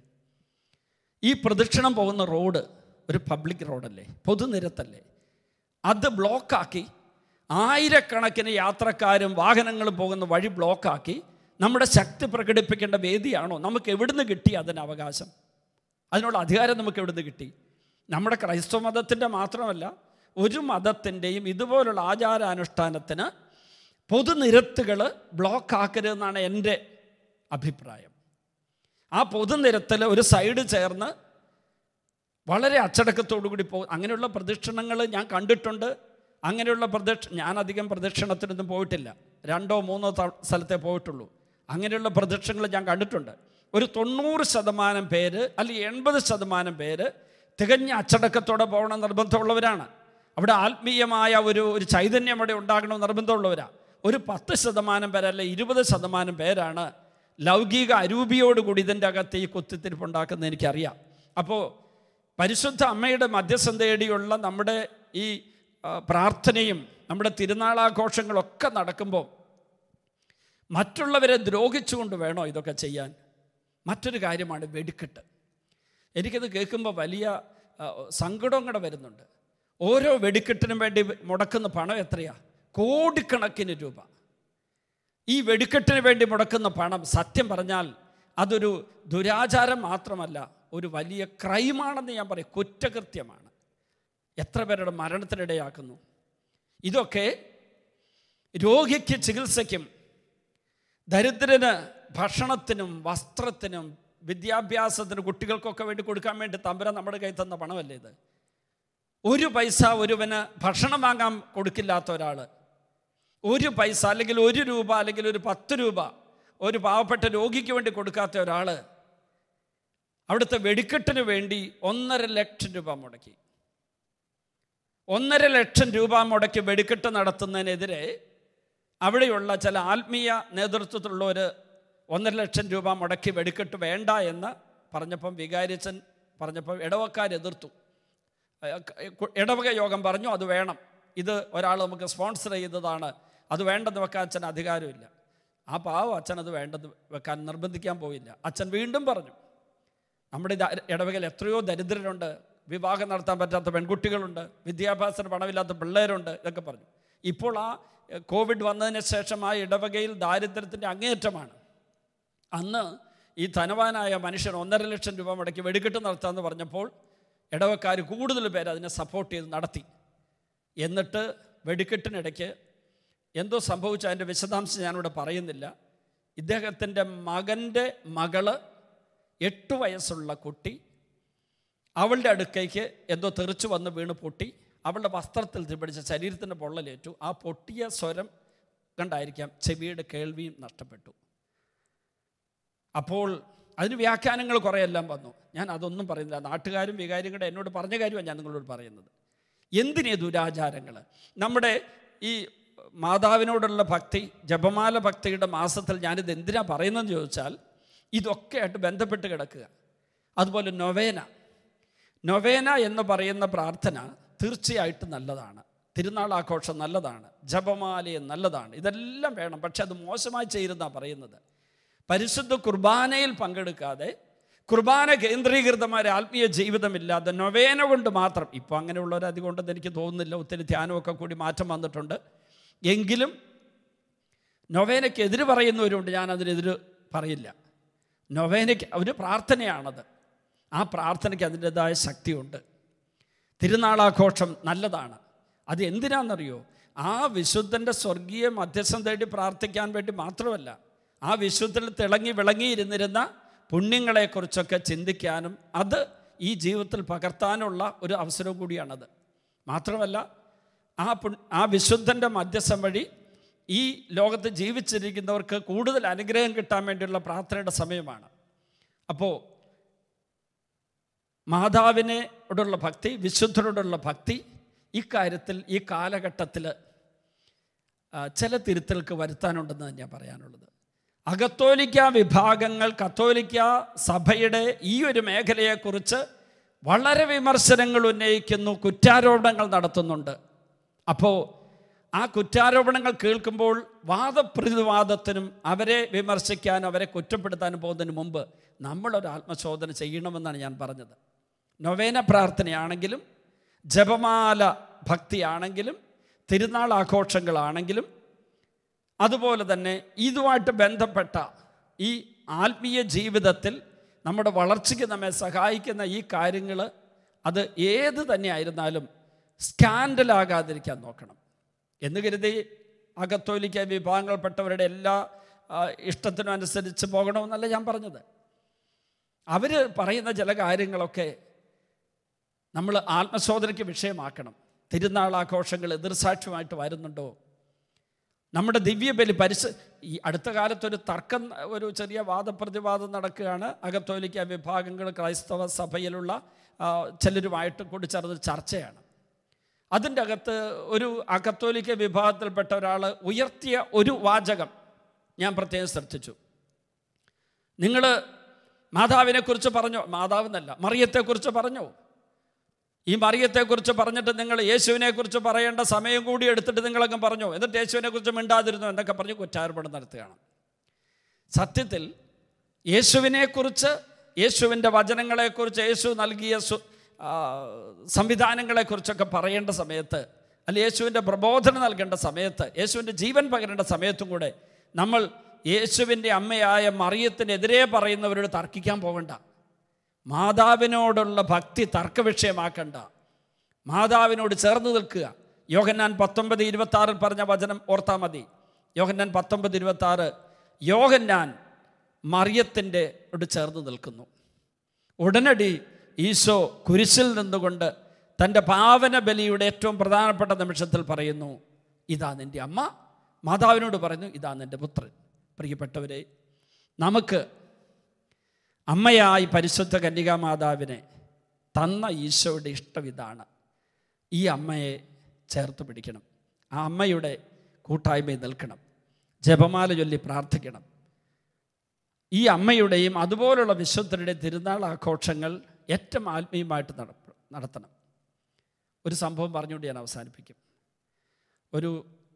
ഈ പ്രദക്ഷിണം പോകുന്ന റോഡ് ഒരു പബ്ലിക് റോഡല്ലേ പൊതുനിരത്തല്ലേ അത് ബ്ലോക്കാക്കി ആയിരക്കണക്കിന് യാത്രക്കാരും വാഹനങ്ങളും പോകുന്ന വഴി ബ്ലോക്കാക്കി നമ്മുടെ ശക്തി പ്രകടിപ്പിക്കേണ്ട വേദിയാണോ നമുക്ക് എവിടുന്ന് കിട്ടി അതിന് അവകാശം അതിനുള്ള അധികാരം നമുക്ക് എവിടുന്ന് കിട്ടി നമ്മുടെ ക്രൈസ്തവ മതത്തിൻ്റെ മാത്രമല്ല ഒരു മതത്തിൻ്റെയും ഇതുപോലുള്ള ആചാരാനുഷ്ഠാനത്തിന് പൊതുനിരത്തുകൾ ബ്ലോക്കാക്കരുതെന്നാണ് എൻ്റെ അഭിപ്രായം ആ പൊതുനിരത്തിൽ ഒരു സൈഡ് ചേർന്ന് വളരെ അച്ചടക്കത്തോടു കൂടി പോകും അങ്ങനെയുള്ള പ്രദക്ഷിണങ്ങൾ ഞാൻ കണ്ടിട്ടുണ്ട് അങ്ങനെയുള്ള പ്രദക്ഷ ഞാൻ അധികം പ്രദക്ഷിണത്തിനൊന്നും പോയിട്ടില്ല രണ്ടോ മൂന്നോ ത- സ്ഥലത്തേ പോയിട്ടുള്ളൂ അങ്ങനെയുള്ള പ്രദക്ഷിണങ്ങൾ ഞാൻ കണ്ടിട്ടുണ്ട് ഒരു തൊണ്ണൂറ് ശതമാനം പേര് അല്ലെങ്കിൽ എൺപത് ശതമാനം പേര് തികഞ്ഞ അച്ചടക്കത്തോടെ പോകണം നിർബന്ധമുള്ളവരാണ് അവിടെ ആത്മീയമായ ഒരു ഒരു ചൈതന്യം അവിടെ ഉണ്ടാകണമെന്ന് നിർബന്ധമുള്ളവരാണ് ഒരു പത്ത് ശതമാനം പേരല്ല ഇരുപത് ശതമാനം പേരാണ് ലൗകിക അരൂപിയോടുകൂടി ഇതിൻ്റെ അകത്ത് ഈ കുത്തിത്തിരിപ്പുണ്ടാക്കുന്നത് എനിക്കറിയാം അപ്പോൾ പരിശുദ്ധ അമ്മയുടെ മധ്യസ്ഥം തേടിയുള്ള നമ്മുടെ ഈ ആ, പ്രാർത്ഥനയും നമ്മുടെ തിരുനാളാഘോഷങ്ങളൊക്കെ നടക്കുമ്പോൾ മറ്റുള്ളവരെ ദ്രോഹിച്ചുകൊണ്ട് വേണോ ഇതൊക്കെ ചെയ്യാൻ മറ്റൊരു കാര്യമാണ് വെടിക്കെട്ട് എനിക്കത് കേൾക്കുമ്പോൾ വലിയ ആ, സങ്കടവും കൂടെ വരുന്നുണ്ട് ഓരോ വെടിക്കെട്ടിനും വേണ്ടി മുടക്കുന്ന പണം എത്രയാ കോടിക്കണക്കിന് രൂപ ഈ വെടിക്കെട്ടിന് വേണ്ടി മുടക്കുന്ന പണം സത്യം പറഞ്ഞാൽ അതൊരു ദുരാചാരം മാത്രമല്ല ഒരു വലിയ ക്രൈമാണെന്ന് ഞാൻ പറയും കുറ്റകൃത്യമാണ് എത്ര പേരുടെ മരണത്തിനിടയാക്കുന്നു ഇതൊക്കെ രോഗിക്ക് ചികിത്സയ്ക്കും ദരിദ്രന് ഭക്ഷണത്തിനും വസ്ത്രത്തിനും വിദ്യാഭ്യാസത്തിനും കുട്ടികൾക്കൊക്കെ വേണ്ടി കൊടുക്കാൻ വേണ്ടി തമ്പുരാൻ നമ്മുടെ കയ്യിൽ തന്ന പണമല്ലേ ഇത് ഒരു പൈസ ഒരുവന് ഭക്ഷണം വാങ്ങാൻ കൊടുക്കില്ലാത്ത ഒരാൾ ഒരു പൈസ അല്ലെങ്കിൽ ഒരു രൂപ അല്ലെങ്കിൽ ഒരു പത്ത് രൂപ ഒരു പാവപ്പെട്ട രോഗിക്ക് വേണ്ടി കൊടുക്കാത്ത ഒരാൾ അവിടുത്തെ വെടിക്കെട്ടിന് വേണ്ടി ഒന്നര ലക്ഷം രൂപ മുടക്കി ഒന്നര ലക്ഷം രൂപ മുടക്കി വെടിക്കെട്ട് നടത്തുന്നതിനെതിരെ അവിടെയുള്ള ചില ആത്മീയ നേതൃത്വത്തിലുള്ളവർ ഒന്നര ലക്ഷം രൂപ മുടക്കി വെടിക്കെട്ട് വേണ്ട എന്ന് പറഞ്ഞപ്പം വികാരിച്ചൻ പറഞ്ഞപ്പോൾ ഇടവക്കാർ എതിർത്തു ഇടവക യോഗം പറഞ്ഞു അത് വേണം ഇത് ഒരാൾ നമുക്ക് സ്പോൺസർ ചെയ്തതാണ് അത് വേണ്ടെന്ന് വെക്കാൻ അച്ഛൻ അധികാരമില്ല ആ പാവം അച്ഛൻ അത് വേണ്ടെന്ന് വെക്കാൻ നിർബന്ധിക്കാൻ പോയില്ല അച്ഛൻ വീണ്ടും പറഞ്ഞു നമ്മുടെ ദ- ഇടവകയിൽ എത്രയോ ദരിദ്രരുണ്ട് വിവാഹം നടത്താൻ പറ്റാത്ത പെൺകുട്ടികളുണ്ട് വിദ്യാഭ്യാസത്തിന് പണമില്ലാത്ത പിള്ളേരുണ്ട് ഇതൊക്കെ പറഞ്ഞു ഇപ്പോൾ ആ എഹ്, കോവിഡ് വന്നതിന് ശേഷം ആ ഇടവകയിൽ ദാരിദ്ര്യത്തിൻ്റെ അങ്ങേയറ്റമാണ് അന്ന് ഈ ധനവാനായ മനുഷ്യൻ ഒന്നര ലക്ഷം രൂപ മുടക്കി വെടിക്കെട്ട് നടത്താമെന്ന് പറഞ്ഞപ്പോൾ ഇടവക്കാർ കൂടുതൽ പേര് അതിനെ സപ്പോർട്ട് ചെയ്ത് നടത്തി എന്നിട്ട് വെടിക്കെട്ടിനിടയ്ക്ക് എന്തോ സംഭവിച്ച അതിൻ്റെ വിശദാംശം ഞാനിവിടെ പറയുന്നില്ല ഇദ്ദേഹത്തിൻ്റെ മകൻ്റെ മകള് എട്ട് വയസ്സുള്ള കുട്ടി അവളുടെ അടുക്കേക്ക് എന്തോ തെറിച്ചു വന്ന് വീണ് പൊട്ടി അവളുടെ വസ്ത്രത്തിൽ പിടിച്ച ശരീരത്തിൻ്റെ പൊള്ളലേറ്റു ആ പൊട്ടിയ സ്വരം കണ്ടായിരിക്കാം ചെവിയുടെ കേൾവിയും നഷ്ടപ്പെട്ടു അപ്പോൾ അതിന് വ്യാഖ്യാനങ്ങൾ കുറേയെല്ലാം വന്നു ഞാൻ അതൊന്നും പറയുന്നില്ല നാട്ടുകാരും വികാരിയും കൂടെ എന്നോട് പറഞ്ഞ കാര്യമാണ് ഞാൻ നിങ്ങളോട് പറയുന്നത് എന്തിനേ ദുരാചാരങ്ങൾ നമ്മുടെ ഈ മാതാവിനോടുള്ള ഭക്തി ജപമാല ഭക്തിയുടെ മാസത്തിൽ ഞാനിത് എന്തിനാ പറയുന്നതെന്ന് ചോദിച്ചാൽ ഇതൊക്കെ ആയിട്ട് ബന്ധപ്പെട്ട് കിടക്കുക അതുപോലെ നൊവേന നൊവേന എന്ന് പറയുന്ന പ്രാർത്ഥന തീർച്ചയായിട്ടും നല്ലതാണ് തിരുനാൾ ആഘോഷം നല്ലതാണ് ജപമാലയം നല്ലതാണ് ഇതെല്ലാം വേണം പക്ഷെ അത് മോശമായി ചെയ്യുന്നതാണ് പറയുന്നത് പരിശുദ്ധ കുർബാനയിൽ പങ്കെടുക്കാതെ കുർബാന കേന്ദ്രീകൃതമായ ഒരു ആത്മീയ ജീവിതമില്ലാതെ നൊവേന കൊണ്ട് മാത്രം ഇപ്പോൾ അങ്ങനെയുള്ളവർ അതുകൊണ്ടെന്ന് എനിക്ക് തോന്നുന്നില്ല ഒത്തിരി ധ്യാനമൊക്കെ കൂടി മാറ്റം വന്നിട്ടുണ്ട് എങ്കിലും നൊവേനയ്ക്ക് എതിര് പറയുന്നവരുണ്ട് ഞാൻ അതിനെതിര് പറയില്ല നൊവേനയ്ക്ക് ഒരു പ്രാർത്ഥനയാണത് ആ പ്രാർത്ഥനയ്ക്ക് അതിൻ്റെതായ ശക്തിയുണ്ട് തിരുനാളാഘോഷം നല്ലതാണ് അത് എന്തിനാണെന്നറിയോ ആ വിശുദ്ധൻ്റെ സ്വർഗീയ മധ്യസ്ഥം തേടി പ്രാർത്ഥിക്കാൻ വേണ്ടി മാത്രമല്ല ആ വിശുദ്ധത്തിൽ തിളങ്ങി വിളങ്ങിയിരുന്നിരുന്ന പുണ്യങ്ങളെക്കുറിച്ചൊക്കെ ചിന്തിക്കാനും അത് ഈ ജീവിതത്തിൽ പകർത്താനുള്ള ഒരു അവസരവും കൂടിയാണത് മാത്രമല്ല ആ പു ആ വിശുദ്ധൻ്റെ മധ്യസ്ഥം വഴി ഈ ലോകത്ത് ജീവിച്ചിരിക്കുന്നവർക്ക് കൂടുതൽ അനുഗ്രഹം കിട്ടാൻ വേണ്ടിയുള്ള പ്രാർത്ഥനയുടെ സമയമാണ് അപ്പോൾ മാതാവിനോടുള്ള ഭക്തി വിശുദ്ധരോടുള്ള ഭക്തി ഇക്കാര്യത്തിൽ ഈ കാലഘട്ടത്തിൽ ചില തിരുത്തൽക്ക് വരുത്താനുണ്ടെന്ന് ഞാൻ പറയാനുള്ളത് അകത്തോലിക്ക വിഭാഗങ്ങൾ കത്തോലിക്ക സഭയുടെ ഈ ഒരു മേഖലയെക്കുറിച്ച് വളരെ വിമർശനങ്ങൾ ഉന്നയിക്കുന്നു കുറ്റാരോപണങ്ങൾ നടത്തുന്നുണ്ട് അപ്പോൾ ആ കുറ്റാരോപണങ്ങൾ കേൾക്കുമ്പോൾ വാദപ്രതിവാദത്തിനും അവരെ വിമർശിക്കാനും അവരെ കുറ്റപ്പെടുത്താനും പോകുന്നതിന് മുമ്പ് നമ്മളൊരു ആത്മശോധന ചെയ്യണമെന്നാണ് ഞാൻ പറഞ്ഞത് നൊവേന പ്രാർത്ഥനയാണെങ്കിലും ജപമാല ഭക്തിയാണെങ്കിലും തിരുനാൾ ആഘോഷങ്ങളാണെങ്കിലും അതുപോലെ തന്നെ ഇതുമായിട്ട് ബന്ധപ്പെട്ട ഈ ആത്മീയ ജീവിതത്തിൽ നമ്മുടെ വളർച്ചയ്ക്ക് നമ്മെ സഹായിക്കുന്ന ഈ കാര്യങ്ങൾ അത് ഏത് തന്നെ ആയിരുന്നാലും സ്കാൻഡലാകാതിരിക്കാൻ നോക്കണം എന്ന് കരുതി അകത്തോലിക്ക വിഭാഗങ്ങൾപ്പെട്ടവരുടെ എല്ലാ ആ, ഇഷ്ടത്തിനും അനുസരിച്ച് പോകണമെന്നല്ല ഞാൻ പറഞ്ഞത് അവർ പറയുന്ന ചില കാര്യങ്ങളൊക്കെ നമ്മൾ ആത്മശോധനയ്ക്ക് വിഷയമാക്കണം തിരുനാൾ ആഘോഷങ്ങൾ എതിർസാക്ഷ്യമായിട്ട് വരുന്നുണ്ടോ നമ്മുടെ ദിവ്യബലി പരിശ ഈ അടുത്ത കാലത്തൊരു തർക്കം ഒരു ചെറിയ വാദപ്രതിവാദം നടക്കുകയാണ് അകത്തോലിക്ക വിഭാഗങ്ങൾ ക്രൈസ്തവ സഭയിലുള്ള ആ, ചിലരുമായിട്ട് കൂടി ചേർന്ന് ചർച്ചയാണ് അതിൻ്റെ അകത്ത് ഒരു അകത്തോലിക്ക വിഭാഗത്തിൽപ്പെട്ട ഒരാൾ ഉയർത്തിയ ഒരു വാചകം ഞാൻ പ്രത്യേകം ശ്രദ്ധിച്ചു നിങ്ങൾ മാതാവിനെക്കുറിച്ച് പറഞ്ഞോ മാതാവ് എന്നല്ല മറിയത്തെക്കുറിച്ച് പറഞ്ഞോ ഈ മറിയത്തെക്കുറിച്ച് പറഞ്ഞിട്ട് നിങ്ങൾ യേശുവിനെക്കുറിച്ച് പറയേണ്ട സമയം കൂടി എടുത്തിട്ട് നിങ്ങളങ്ങ് പറഞ്ഞു എന്നിട്ട് യേശുവിനെക്കുറിച്ച് മിണ്ടാതിരുന്നു എന്നൊക്കെ പറഞ്ഞ് കുറ്റാരോപണം നടത്തുകയാണ് സത്യത്തിൽ യേശുവിനെക്കുറിച്ച് യേശുവിൻ്റെ വചനങ്ങളെക്കുറിച്ച് യേശു നൽകിയ സു- ആ, സംവിധാനങ്ങളെക്കുറിച്ചൊക്കെ പറയേണ്ട സമയത്ത് അല്ല യേശുവിൻ്റെ പ്രബോധനം നൽകേണ്ട സമയത്ത് യേശുവിൻ്റെ ജീവൻ പകരേണ്ട സമയത്തും കൂടെ നമ്മൾ യേശുവിൻ്റെ അമ്മയായ മറിയത്തിനെതിരെ പറയുന്നവരോട് തർക്കിക്കാൻ പോകണ്ട മാതാവിനോടുള്ള ഭക്തി തർക്കവിഷയമാക്കണ്ട മാതാവിനോട് ചേർന്ന് നിൽക്കുക യോഹന്നാൻ പത്തൊമ്പത് ഇരുപത്തി ആറിൽ പറഞ്ഞ വചനം ഓർത്താൽ മതി യോഹന്നാൻ പത്തൊമ്പത് ഇരുപത്തി ആറ് യോഹന്നാൻ മറിയത്തിൻ്റെ ോട് ചേർന്ന് നിൽക്കുന്നു ഉടനടി ഈശോ കുരിശിൽ നിന്നുകൊണ്ട് തൻ്റെ പാവന ബലിയുടെ ഏറ്റവും പ്രധാനപ്പെട്ട നിമിഷത്തിൽ പറയുന്നു ഇതാ നിൻ്റെ അമ്മ മാതാവിനോട് പറയുന്നു ഇതാ നിൻ്റെ പുത്രൻ പ്രിയപ്പെട്ടവരെ നമുക്ക് അമ്മയായി പരിശുദ്ധ കന്യകാ മാതാവിനെ തന്ന ഈശോയുടെ ഇഷ്ടം ഇതാണ് ഈ അമ്മയെ ചേർത്ത് പിടിക്കണം ആ അമ്മയുടെ കൂട്ടായ്മയിൽ നിൽക്കണം ജപമാല ചൊല്ലി പ്രാർത്ഥിക്കണം ഈ അമ്മയുടെയും അതുപോലുള്ള വിശുദ്ധരുടെ തിരുനാൾ ആഘോഷങ്ങൾ ഏറ്റവും ആത്മീയമായിട്ട് നട- നടത്തണം ഒരു സംഭവം പറഞ്ഞുകൊണ്ട് ഞാൻ അവസാനിപ്പിക്കും ഒരു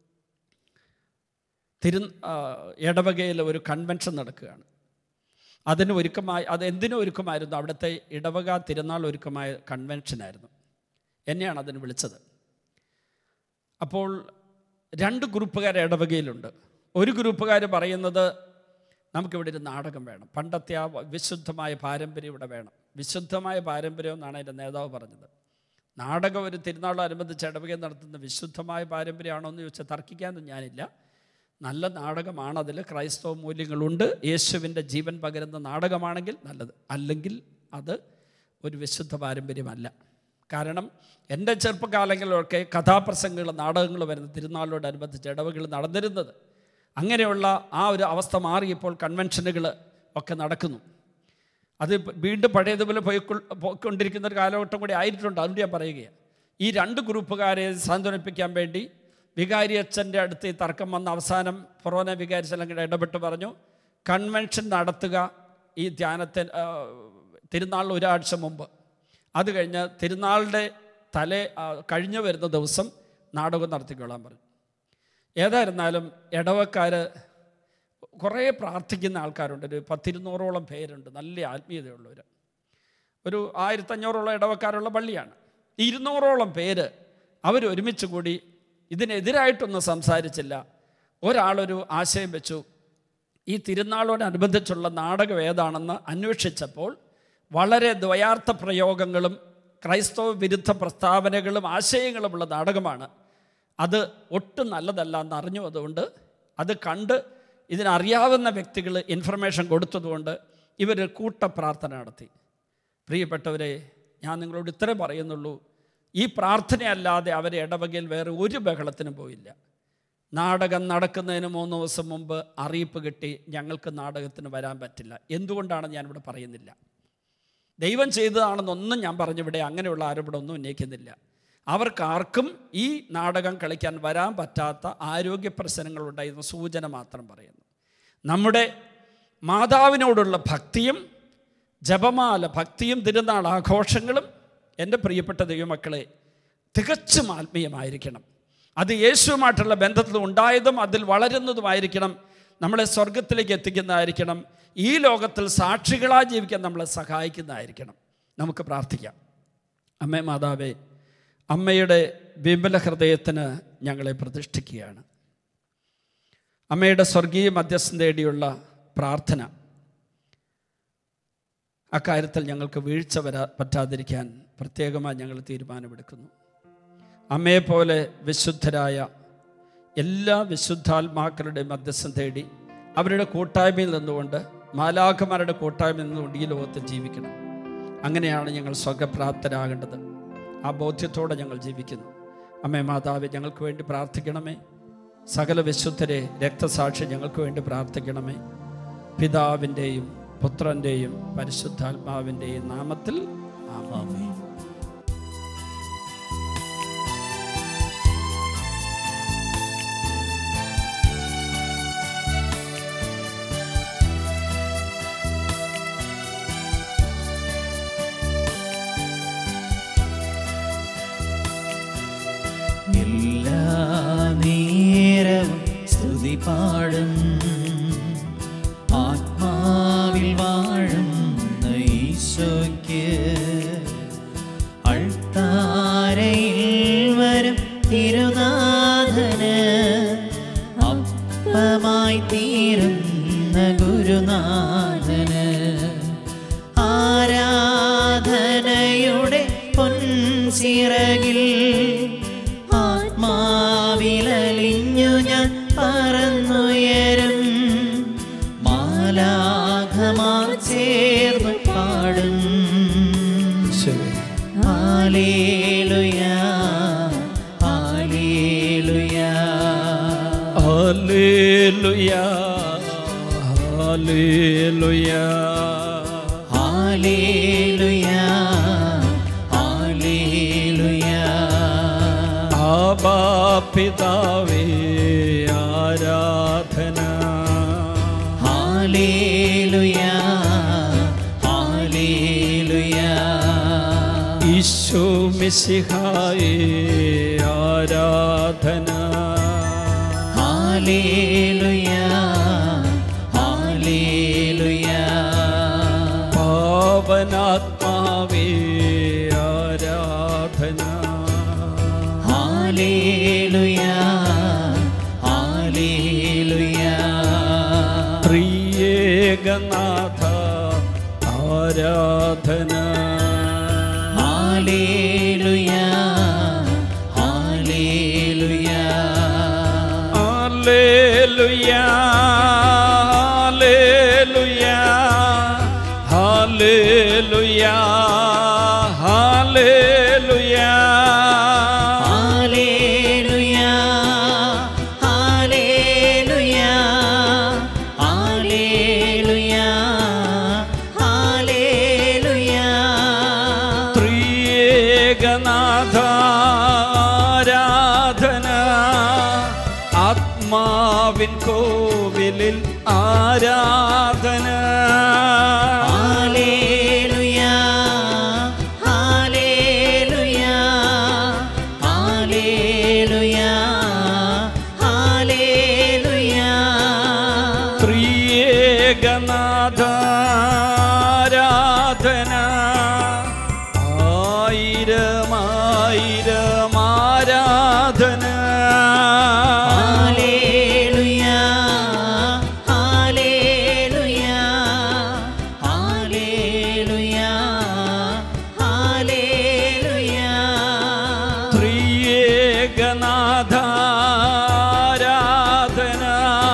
തിരു ഇടവകയിൽ ഒരു കൺവെൻഷൻ നടക്കുകയാണ് അതിന് ഒരുക്കമായി അത് എന്തിനും ഒരുക്കമായിരുന്നു അവിടുത്തെ ഇടവക തിരുനാൾ ഒരുക്കമായ കൺവെൻഷനായിരുന്നു എന്നെയാണ് അതിന് വിളിച്ചത് അപ്പോൾ രണ്ട് ഗ്രൂപ്പുകാർ ഇടവകയിലുണ്ട് ഒരു ഗ്രൂപ്പുകാർ പറയുന്നത് നമുക്കിവിടെ ഒരു നാടകം വേണം പണ്ടത്തെ ആ വിശുദ്ധമായ പാരമ്പര്യം ഇവിടെ വേണം വിശുദ്ധമായ പാരമ്പര്യം എന്നാണ് എൻ്റെ നേതാവ് പറഞ്ഞത് നാടകം ഒരു തിരുനാളോടനുബന്ധിച്ച് ഇടവകയിൽ നടത്തുന്ന വിശുദ്ധമായ പാരമ്പര്യമാണോ എന്ന് ചോദിച്ചാൽ തർക്കിക്കാനൊന്നും ഞാനില്ല നല്ല നാടകമാണ് അതിൽ ക്രൈസ്തവ മൂല്യങ്ങളുണ്ട് യേശുവിൻ്റെ ജീവൻ പകരുന്ന നാടകമാണെങ്കിൽ നല്ലത് അല്ലെങ്കിൽ അത് ഒരു വിശുദ്ധ പാരമ്പര്യമല്ല കാരണം എൻ്റെ ചെറുപ്പകാലങ്ങളിലൊക്കെ കഥാപ്രസംഗങ്ങൾ നാടകങ്ങൾ വരുന്ന തിരുനാളിനോടനുബന്ധിച്ച് ഇടവകൾ നടന്നിരുന്നത് അങ്ങനെയുള്ള ആ ഒരു അവസ്ഥ മാറിയപ്പോൾ കൺവെൻഷനുകൾ ഒക്കെ നടക്കുന്നു അത് ഇപ്പ- വീണ്ടും പഴയതുപോലെ പോയിക്കൊ പോയിക്കൊണ്ടിരിക്കുന്ന ഒരു കാലഘട്ടം കൂടി ആയിട്ടുണ്ട് അതുകൊണ്ട് ഞാൻ പറയുകയാണ് ഈ രണ്ട് ഗ്രൂപ്പുകാരെ സാന്ത്വനിപ്പിക്കാൻ വേണ്ടി വികാരി അച്ഛൻ്റെ അടുത്ത് ഈ തർക്കം വന്ന അവസാനം ഫൊറോന വികാരി ചെല്ലങ്കട ഇടപെട്ട് പറഞ്ഞു കൺവെൻഷൻ നടത്തുക ഈ ധ്യാനത്തിന് ആ, തിരുനാളിന് ഒരാഴ്ച മുമ്പ് അത് കഴിഞ്ഞ് തിരുനാളിൻ്റെ തലേ ആ, കഴിഞ്ഞു വരുന്ന ദിവസം നാടകം നടത്തിക്കൊള്ളാൻ പറഞ്ഞു ഏതായിരുന്നാലും ഇടവക്കാർ കുറേ പ്രാർത്ഥിക്കുന്ന ആൾക്കാരുണ്ട് ഒരു പത്തിരുന്നൂറോളം പേരുണ്ട് നല്ല ആത്മീയതയുള്ളവർ ഒരു ആയിരത്തഞ്ഞൂറോളം ഇടവക്കാരുള്ള പള്ളിയാണ് ഈ ഇരുന്നൂറോളം പേര് അവർ ഒരുമിച്ച് കൂടി ഇതിനെതിരായിട്ടൊന്നും സംസാരിച്ചില്ല ഒരാളൊരു ആശയം വെച്ചു ഈ തിരുനാളോടനുബന്ധിച്ചുള്ള നാടകം ഏതാണെന്ന് അന്വേഷിച്ചപ്പോൾ വളരെ ദ്വയാർത്ഥ പ്രയോഗങ്ങളും ക്രൈസ്തവ വിരുദ്ധ പ്രസ്താവനകളും ആശയങ്ങളുമുള്ള നാടകമാണ് അത് ഒട്ടും നല്ലതല്ല എന്ന് അറിഞ്ഞു അതുകൊണ്ട് അത് കണ്ട് ഇതിനറിയാവുന്ന വ്യക്തികൾ ഇൻഫർമേഷൻ കൊടുത്തതുകൊണ്ട് ഇവർ കൂട്ട പ്രാർത്ഥന നടത്തി പ്രിയപ്പെട്ടവരെ ഞാൻ നിങ്ങളോട് ഇത്രേ പറയുന്നുള്ളൂ ഈ പ്രാർത്ഥനയല്ലാതെ അവരെ ഇടവകയിൽ വേറെ ഒരു ബഹളത്തിനും പോയില്ല നാടകം നടക്കുന്നതിന് മൂന്ന് ദിവസം മുമ്പ് അറിയിപ്പ് കിട്ടി ഞങ്ങൾക്ക് നാടകത്തിന് വരാൻ പറ്റില്ല എന്തുകൊണ്ടാണെന്ന് ഞാനിവിടെ പറയുന്നില്ല ദൈവം ചെയ്തതാണെന്നൊന്നും ഞാൻ പറഞ്ഞിവിടെ അങ്ങനെയുള്ള ആരോപണം ഒന്നും ഉന്നയിക്കുന്നില്ല അവർക്കാർക്കും ഈ നാടകം കളിക്കാൻ വരാൻ പറ്റാത്ത ആരോഗ്യ പ്രശ്നങ്ങളുണ്ടായിരുന്ന സൂചന മാത്രം പറയുന്നു നമ്മുടെ മാതാവിനോടുള്ള ഭക്തിയും ജപമാല ഭക്തിയും തിരുനാൾ ആഘോഷങ്ങളും എൻ്റെ പ്രിയപ്പെട്ട ദൈവമക്കളെ തികച്ചും ആത്മീയമായിരിക്കണം അത് യേശുവുമായിട്ടുള്ള ബന്ധത്തിൽ ഉണ്ടായതും അതിൽ വളരുന്നതുമായിരിക്കണം നമ്മളെ സ്വർഗത്തിലേക്ക് എത്തിക്കുന്നതായിരിക്കണം ഈ ലോകത്തിൽ സാക്ഷികളായി ജീവിക്കാൻ നമ്മളെ സഹായിക്കുന്നതായിരിക്കണം നമുക്ക് പ്രാർത്ഥിക്കാം അമ്മേ മാതാവേ അമ്മയുടെ വിമല ഹൃദയത്തിന് ഞങ്ങളെ പ്രതിഷ്ഠിക്കുകയാണ് അമ്മയുടെ സ്വർഗീയ മധ്യസ്ഥം തേടിയുള്ള പ്രാർത്ഥന അക്കാര്യത്തിൽ ഞങ്ങൾക്ക് വീഴ്ച വരാ പറ്റാതിരിക്കാൻ പ്രത്യേകമായി ഞങ്ങൾ തീരുമാനമെടുക്കുന്നു അമ്മയെപ്പോലെ വിശുദ്ധരായ എല്ലാ വിശുദ്ധാത്മാക്കളുടെ മധ്യസ്ഥം തേടി അവരുടെ കൂട്ടായ്മയിൽ നിന്നുകൊണ്ട് മാലാഖമാരുടെ കൂട്ടായ്മയിൽ നിന്നുകൊണ്ട് ഈ ലോകത്തിൽ ജീവിക്കണം അങ്ങനെയാണ് ഞങ്ങൾ സ്വർഗപ്രാപ്തരാകേണ്ടത് ആ ബോധ്യത്തോടെ ഞങ്ങൾ ജീവിക്കുന്നു അമ്മേ മാതാവെ ഞങ്ങൾക്ക് വേണ്ടി പ്രാർത്ഥിക്കണമേ സകല വിശുദ്ധരെ രക്തസാക്ഷി ഞങ്ങൾക്ക് വേണ്ടി പ്രാർത്ഥിക്കണമേ പിതാവിൻ്റെയും പുത്രൻ്റെയും പരിശുദ്ധാത്മാവിൻ്റെയും നാമത്തിൽ ആമാമേ എല്ലാ നേരവും സ്തുതി പാടും ആത്മാവിൽ വാഴും ഈശോയ്ക്ക് അൾത്താരയിൽ വരും തിരുനാഥന് അപ്പമായി തീരുന്ന ഗുരുനാഥന് ആരാധനയുടെ പൊൻചിറകിൽ ആത്മാവിലലിഞ്ഞു ഞാൻ പറന്നുയരും മാലാഘമാർ ചേർന്ന് പാടും ഹാലേലുയാ ഹാലേലുയാ ഹല്ലേലൂയ ഹല്ലേലൂയ ഹാലേലുയാ ഹാലേലുയാ ആബാ പിതാവേ ആരാധന ഹാലേലുയാ ഹാലേലുയാ ഈശോ മിശിഹായേ ആരാധന ഹാലേലുയാ ഹാലേലുയാ പാവനാത്മാവേ ആരാധന ഹാലേലുയാ ഹാലേലുയാ പ്രിയേ നാഥ ആരാധന ഹല്ലേലൂയ ഹല്ലേലൂയ ഹല്ലേലൂയ ഹല്ലേലൂയ ഹല്ലേലൂയ ഹല്ലേലൂയ ഹല്ലേലൂയ ഹല്ലേലൂയ ഹല്ലേലൂയ ഹല്ലേലൂയ ത്രിയേകനാഥ ആരാധന ആത്മാവിൻ കോവിലിൽ ആരാധന ഹല്ലേലൂയ ഹല്ലേലൂയ ഹല്ലേലൂയ ഹല്ലേലൂയ ത്രിയേകനാഥ ആരാധന ആയിരം ആയിരം ആരാധന ഹല്ലേലൂയ ഹല്ലേലൂയ ഹല്ലേലൂയ ഹല്ലേലൂയ ത്രിയേകനാഥ ആരാധന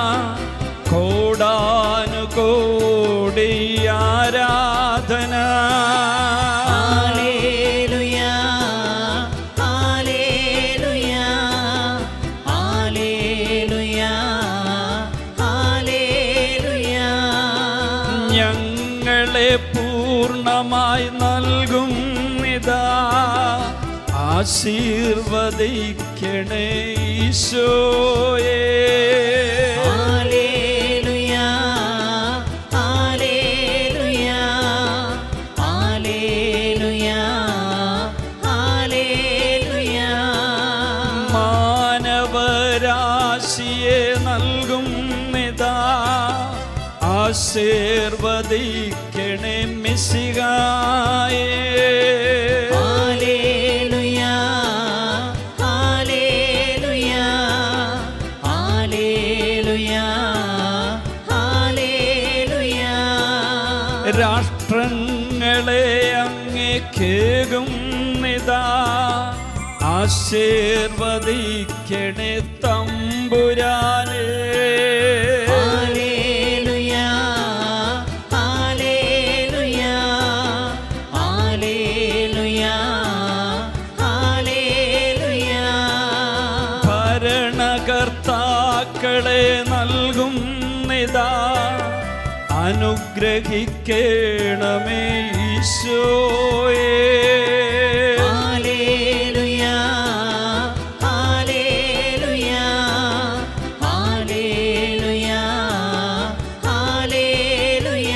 കോടാനുകോടി ആരാധന ഹല്ലേലൂയ ഹല്ലേലൂയ ഹല്ലേലൂയ ഹല്ലേലൂയ ഞങ്ങളെ പൂർണ്ണമായി നൽകും ഇതാ ആശീർവദിക്കണേ ഈശോയേ ഹല്ലേലൂയ ഹല്ലേലൂയ ഹല്ലേലൂയ ഹല്ലേലൂയ മാനവരാശിയെ നൽകും ഇതാ ആശീർവദിക്കണേ മിശികായേ ഹല്ലേലൂയ ഹല്ലേലൂയ ഹല്ലേലൂയ ഹല്ലേലൂയ രാഷ്ട്രങ്ങളെ അങ്ങേക്കേകും നിതാ ആശീർവദിക്കണേ തമ്പുരാനേ ഹല്ലേലൂയ ഹല്ലേലൂയ ഹല്ലേലൂയ ഹല്ലേലൂയ ഭരണകർത്താക്കളെ നൽകും നിതാ അനുഗ്രഹിക്കണമേ ഈശോയേ ഹല്ലേലൂയ ഹല്ലേലൂയ ഹല്ലേലൂയ ഹല്ലേലൂയ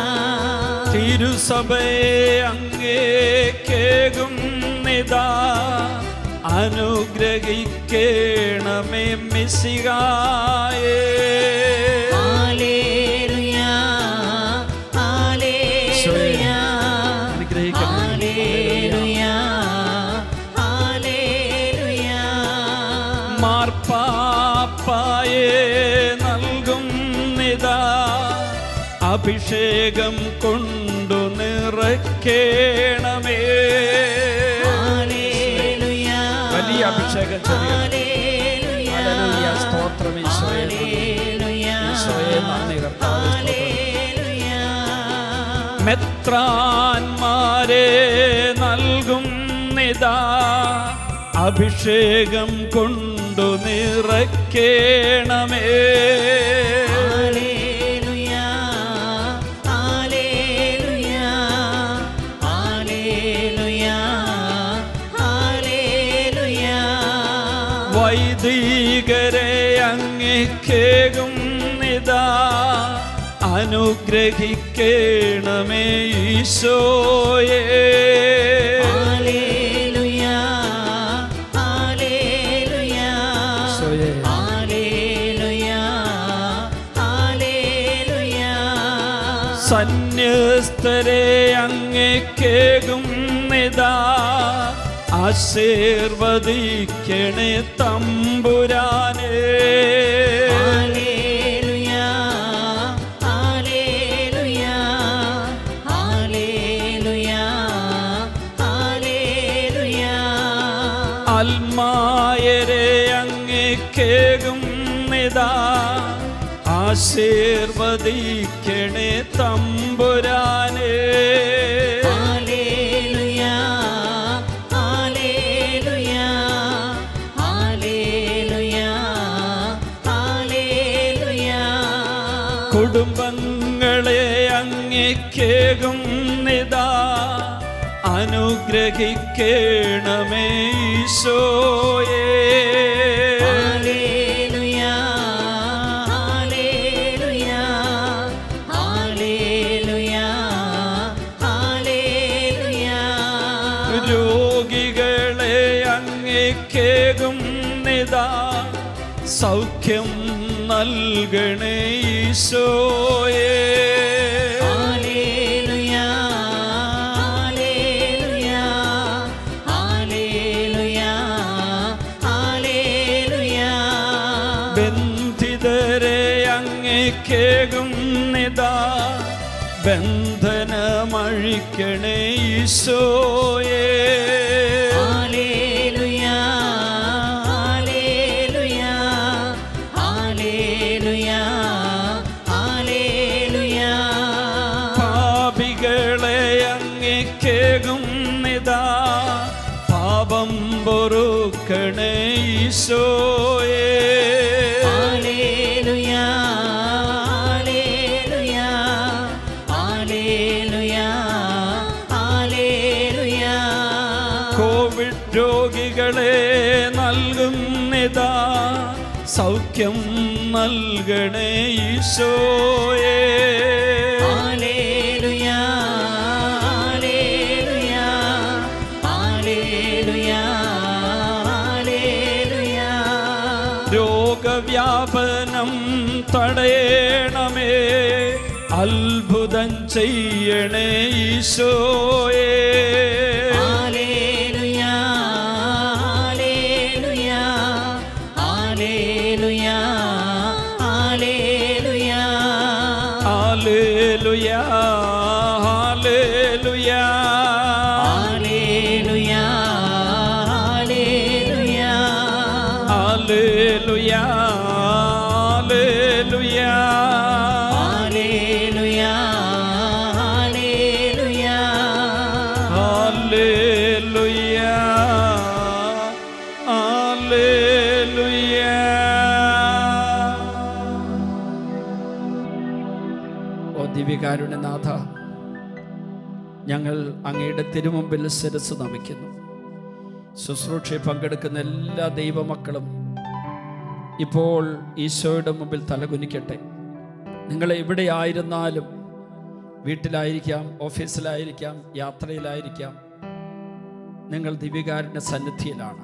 തിരുസഭയെ അങ്ങേക്കേകും നിതാ അനുഗ്രഹിക്കണമേ മിശികായേ ഹല്ലേലൂയ ഹല്ലേലൂയ അനുഗ്രഹിക്കണമേ. ഹല്ലേലൂയ ഹല്ലേലൂയ മാർപ്പാപ്പായെ നൽകും നിതാ അഭിഷേകം കൊണ്ടു നിറയ്ക്കണമേ ഹല്ലേലൂയ വലിയ അഭിഷേകം ചൊരിയണം. Hallelujah hallelujah. സ്തോത്രം ഈശോയെ നന്ദി. ഹല്ലേലൂയ ഈശോയെ നന്ദി കർത്താവേ, സ്തോത്രം. ഹല്ലേലൂയ മെത്രാന്മാരെ നൽകും നിതാ അഭിഷേകം കൊണ്ടു നിറയ്ക്കണമേ ഹല്ലേലൂയ ഹല്ലേലൂയ ഹല്ലേലൂയ ഹല്ലേലൂയ വൈദികരെ അങ്ങേക്കേകും നിതാ അനുഗ്രഹിക്കണമേ ഈശോയേ ഹല്ലേലൂയ ഹല്ലേലൂയ ഈശോയെ. ഹല്ലേലൂയ ഹല്ലേലൂയ സന്യസ്തരെ അങ്ങേക്കേകും നിതാ ആശീർവദിക്കണേ തമ്പുരാനേ ഹല്ലേലൂയ ഹല്ലേലൂയ കേകുന്നിതാ ആശീർവദിക്കണേ തമ്പുരാനേ ഹല്ലേലൂയ ഹല്ലേലൂയ ഹല്ലേലൂയ ഹല്ലേലൂയ കുടുംബങ്ങളെ അങ്ങേക്കേകും നിതാ അനുഗ്രഹിക്കണമേ ഈശോയേ ഹല്ലേലൂയ ഹല്ലേലൂയ ഹല്ലേലൂയ ഹല്ലേലൂയ രോഗികളെ അങ്ങേക്കേകും നിതാ സൗഖ്യം നൽകണേ ഈശോയേ ഹല്ലേലൂയ ഹല്ലേലൂയ ഹല്ലേലൂയ ഹല്ലേലൂയ ബന്ധിതരെ അങ്ങേക്കേകും നിതാ ബന്ധനമഴിക്കണേ ഈശോയേ ഹല്ലേലൂയ ഹല്ലേലൂയ ഹല്ലേലൂയ ഹല്ലേലൂയ പാപികളെ അങ്ങേക്കേകും നിതാ പാപം പൊറുക്കണേ ഈശോയേ ഹല്ലേലൂയ ഹല്ലേലൂയ ഹല്ലേലൂയ ഹല്ലേലൂയ കോവിഡ് രോഗികളെ നൽകുന്നിതാ സൗഖ്യം നൽകണേ ഈശോയേ ഹല്ലേലൂയ ഹല്ലേലൂയ ഹല്ലേലൂയ ഹല്ലേലൂയ രോഗവ്യാപനം തടയണമേ അത്ഭുതം ചെയ്യണേ ഈശോയേ ഹല്ലേലൂയ ഹല്ലേലൂയ ഹല്ലേലൂയ ഹല്ലേലൂയ ഹല്ലേലൂയ ഹല്ലേലൂയ ഹല്ലേലൂയ ഹല്ലേലൂയ ഹല്ലേലൂയ ഹല്ലേലൂയ ഹല്ലേലൂയ ഹല്ലേലൂയ ഹല്ലേലൂയ ഹല്ലേലൂയ ഓ ദിവ്യകാരുണ്യനാഥ ഞങ്ങൾ അങ്ങയുടെ തിരുമുമ്പിൽ ശിരസ് നമിക്കുന്നു ശുശ്രൂഷയിൽ പങ്കെടുക്കുന്ന എല്ലാ ദൈവമക്കളും ഇപ്പോൾ ഈശോയുടെ മുമ്പിൽ തലകുനിക്കട്ടെ നിങ്ങൾ എവിടെയായിരുന്നാലും വീട്ടിലായിരിക്കാം ഓഫീസിലായിരിക്കാം യാത്രയിലായിരിക്കാം നിങ്ങൾ ദിവ്യകാരുണ്യ സന്നിധിയിലാണ്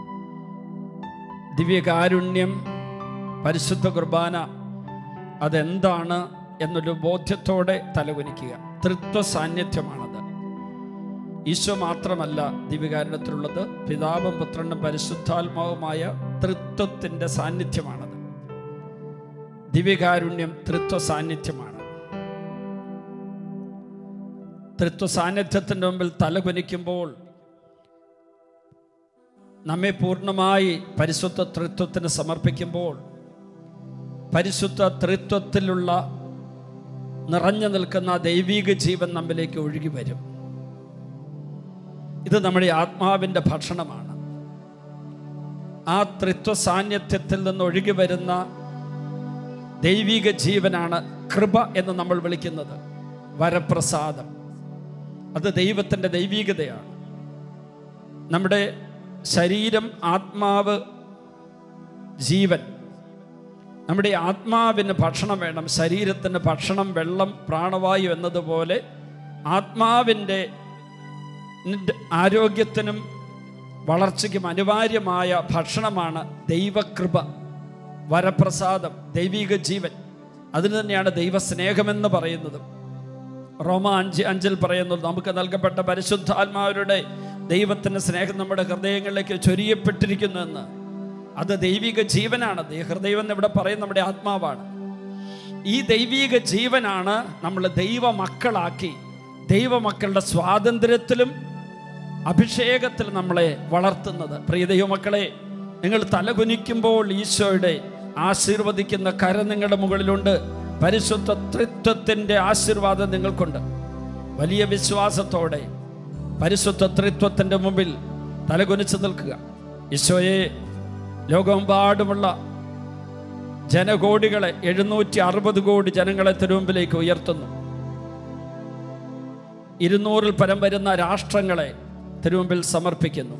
ദിവ്യകാരുണ്യം പരിശുദ്ധ കുർബാന അതെന്താണ് എന്നൊരു ബോധ്യത്തോടെ തലകുനിക്കുക തൃത്വ സാന്നിധ്യമാണത് ഈശോ മാത്രമല്ല ദിവ്യകാരുണ്യത്തിലുള്ളത് പിതാവും പുത്രനും പരിശുദ്ധാത്മാവുമായ തൃത്വത്തിൻ്റെ സാന്നിധ്യമാണത് ദിവ്യകാരുണ്യം തൃത്വ സാന്നിധ്യമാണ് തൃത്വ സാന്നിധ്യത്തിൻ്റെ മുമ്പിൽ തലകുനിക്കുമ്പോൾ നമ്മെ പൂർണ്ണമായി പരിശുദ്ധ തൃത്വത്തിന് സമർപ്പിക്കുമ്പോൾ പരിശുദ്ധ തൃത്വത്തിലുള്ള നിറഞ്ഞു നിൽക്കുന്ന ദൈവീക ജീവൻ നമ്മിലേക്ക് ഒഴുകി വരും ഇത് നമ്മുടെ ആത്മാവിൻ്റെ ഭക്ഷണമാണ് ആ തൃത്വ സാന്നിധ്യത്തിൽ നിന്ന് ഒഴുകി വരുന്ന ദൈവിക ജീവനാണ് കൃപ എന്ന് നമ്മൾ വിളിക്കുന്നത് വരപ്രസാദം അത് ദൈവത്തിൻ്റെ ദൈവീകതയാണ് നമ്മുടെ ശരീരം ആത്മാവ് ജീവൻ നമ്മുടെ ആത്മാവിന് ഭക്ഷണം വേണം ശരീരത്തിന് ഭക്ഷണം വെള്ളം പ്രാണവായു എന്നതുപോലെ ആത്മാവിൻ്റെ നിന്റെ ആരോഗ്യത്തിനും വളർച്ചയ്ക്കും അനിവാര്യമായ ഭക്ഷണമാണ് ദൈവകൃപ വരപ്രസാദം ദൈവിക ജീവൻ അതിന് തന്നെയാണ് ദൈവസ്നേഹമെന്ന് പറയുന്നത് റോമ അഞ്ച് അഞ്ചിൽ പറയുന്നത് നമുക്ക് നൽകപ്പെട്ട പരിശുദ്ധാത്മാവരുടെ ദൈവത്തിൻ്റെ സ്നേഹം നമ്മുടെ ഹൃദയങ്ങളിലേക്ക് ചൊരിയപ്പെട്ടിരിക്കുന്നു എന്ന് അത് ദൈവിക ജീവനാണ് ദൈ- ഹൃദയം എന്ന് ഇവിടെ പറയുന്ന നമ്മുടെ ആത്മാവാണ് ഈ ദൈവിക ജീവനാണ് നമ്മൾ ദൈവമക്കളാക്കി ദൈവമക്കളുടെ സ്വാതന്ത്ര്യത്തിലും അഭിഷേകത്തിൽ നമ്മളെ വളർത്തുന്നത് പ്രിയ ദൈവമക്കളെ നിങ്ങൾ തലകുനിക്കുമ്പോൾ ഈശോയുടെ ആശീർവദിക്കുന്ന കരം നിങ്ങളുടെ മുകളിലുണ്ട് പരിശുദ്ധ ത്രിത്വത്തിൻ്റെ ആശീർവാദം നിങ്ങൾക്കുണ്ട് വലിയ വിശ്വാസത്തോടെ പരിശുദ്ധ ത്രിത്വത്തിൻ്റെ മുമ്പിൽ തലകുനിച്ച് നിൽക്കുക ഈശോയെ ലോകമെമ്പാടുമുള്ള ജനകോടികളെ എഴുന്നൂറ്റി അറുപത് കോടി ജനങ്ങളെ തിരുമുമ്പിലേക്ക് ഉയർത്തുന്നു ഇരുന്നൂറിൽ പരം വരുന്ന രാഷ്ട്രങ്ങളെ തിരുമുമ്പിൽ സമർപ്പിക്കുന്നു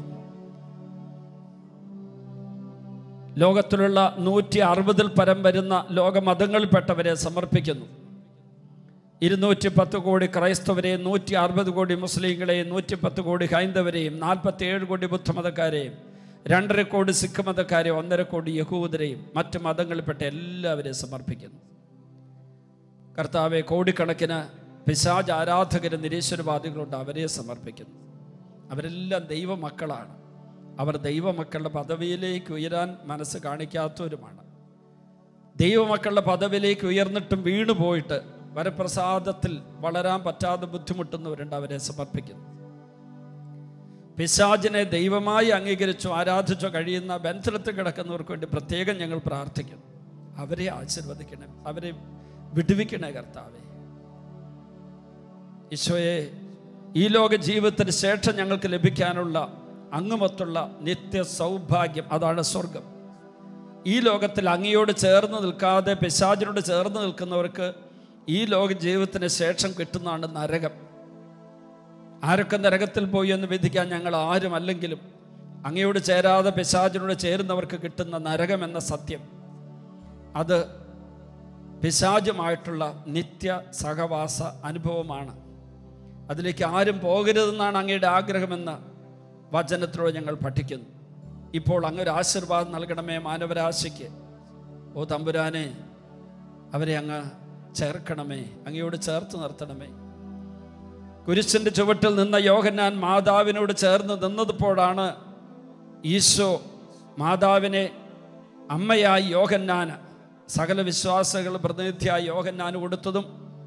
ലോകത്തിലുള്ള നൂറ്റി അറുപതിൽ പരം വരുന്ന ലോകമതങ്ങളിൽപ്പെട്ടവരെ സമർപ്പിക്കുന്നു ഇരുന്നൂറ്റി പത്ത് കോടി ക്രൈസ്തവരെയും നൂറ്റി അറുപത് കോടി മുസ്ലിങ്ങളെയും നൂറ്റി പത്ത് കോടി ഹൈന്ദവരെയും നാൽപ്പത്തി ഏഴ് കോടി ബുദ്ധമതക്കാരെയും രണ്ടര കോടി സിഖ് മതക്കാരെയും ഒന്നര കോടി യഹൂദരെയും മറ്റ് മതങ്ങളിൽപ്പെട്ട എല്ലാവരെയും സമർപ്പിക്കുന്നു കർത്താവെ കോടിക്കണക്കിന് പിശാജ് ആരാധകരും നിരീശ്വരവാദികളുണ്ട് അവരെ സമർപ്പിക്കുന്നു അവരെല്ലാം ദൈവമക്കളാണ് അവർ ദൈവമക്കളുടെ പദവിയിലേക്ക് ഉയരാൻ മനസ്സ് കാണിക്കാത്തവരുമാണ് ദൈവമക്കളുടെ പദവിയിലേക്ക് ഉയർന്നിട്ടും വീണു പോയിട്ട് വരപ്രസാദത്തിൽ വളരാൻ പറ്റാതെ ബുദ്ധിമുട്ടുന്നവരുണ്ട് അവരെ സമർപ്പിക്കുന്നു പിശാചിനെ ദൈവമായി അംഗീകരിച്ചോ ആരാധിച്ചോ കഴിയുന്ന ബന്ധനത്തിൽ കിടക്കുന്നവർക്ക് വേണ്ടി പ്രത്യേകം ഞങ്ങൾ പ്രാർത്ഥിക്കുന്നു അവരെ ആശീർവദിക്കണേ അവരെ വിടുവിക്കണേ കർത്താവെ ഈശോയെ ഈ ലോക ജീവിതത്തിന് ശേഷം ഞങ്ങൾക്ക് ലഭിക്കാനുള്ള അങ്ങുമത്തുള്ള നിത്യ സൗഭാഗ്യം അതാണ് സ്വർഗം ഈ ലോകത്തിൽ അങ്ങയോട് ചേർന്ന് നിൽക്കാതെ പിശാചിനോട് ചേർന്ന് നിൽക്കുന്നവർക്ക് ഈ ലോക ജീവിതത്തിന് ശേഷം കിട്ടുന്നതാണ് നരകം ആരൊക്കെ നരകത്തിൽ പോയി എന്ന് വിധിക്കാൻ ഞങ്ങൾ ആരും അല്ലെങ്കിലും അങ്ങയോട് ചേരാതെ പിശാചിനോട് ചേരുന്നവർക്ക് കിട്ടുന്ന നരകം എന്ന സത്യം അത് പിശാചുമായിട്ടുള്ള നിത്യ സഹവാസ അനുഭവമാണ് അതിലേക്ക് ആരും പോകരുതെന്നാണ് അങ്ങയുടെ ആഗ്രഹമെന്ന് വചനത്തിലൂടെ ഞങ്ങൾ പഠിക്കുന്നു ഇപ്പോൾ അങ്ങൊരു ആശീർവാദം നൽകണമേ മാനവരാശിക്ക് ഓ തമ്പുരാനെ അവരെ അങ്ങ് ചേർക്കണമേ അങ്ങയോട് ചേർത്ത് നിർത്തണമേ കുരിശിൻ്റെ ചുവട്ടിൽ നിന്ന യോഹന്നാൻ മാതാവിനോട് ചേർന്ന് നിന്നതുപോഴാണ് ഈശോ മാതാവിനെ അമ്മയായി യോഹന്നാന് സകല വിശ്വാസങ്ങൾ പ്രതിനിധിയായി യോഹന്നാന് കൊടുത്തതും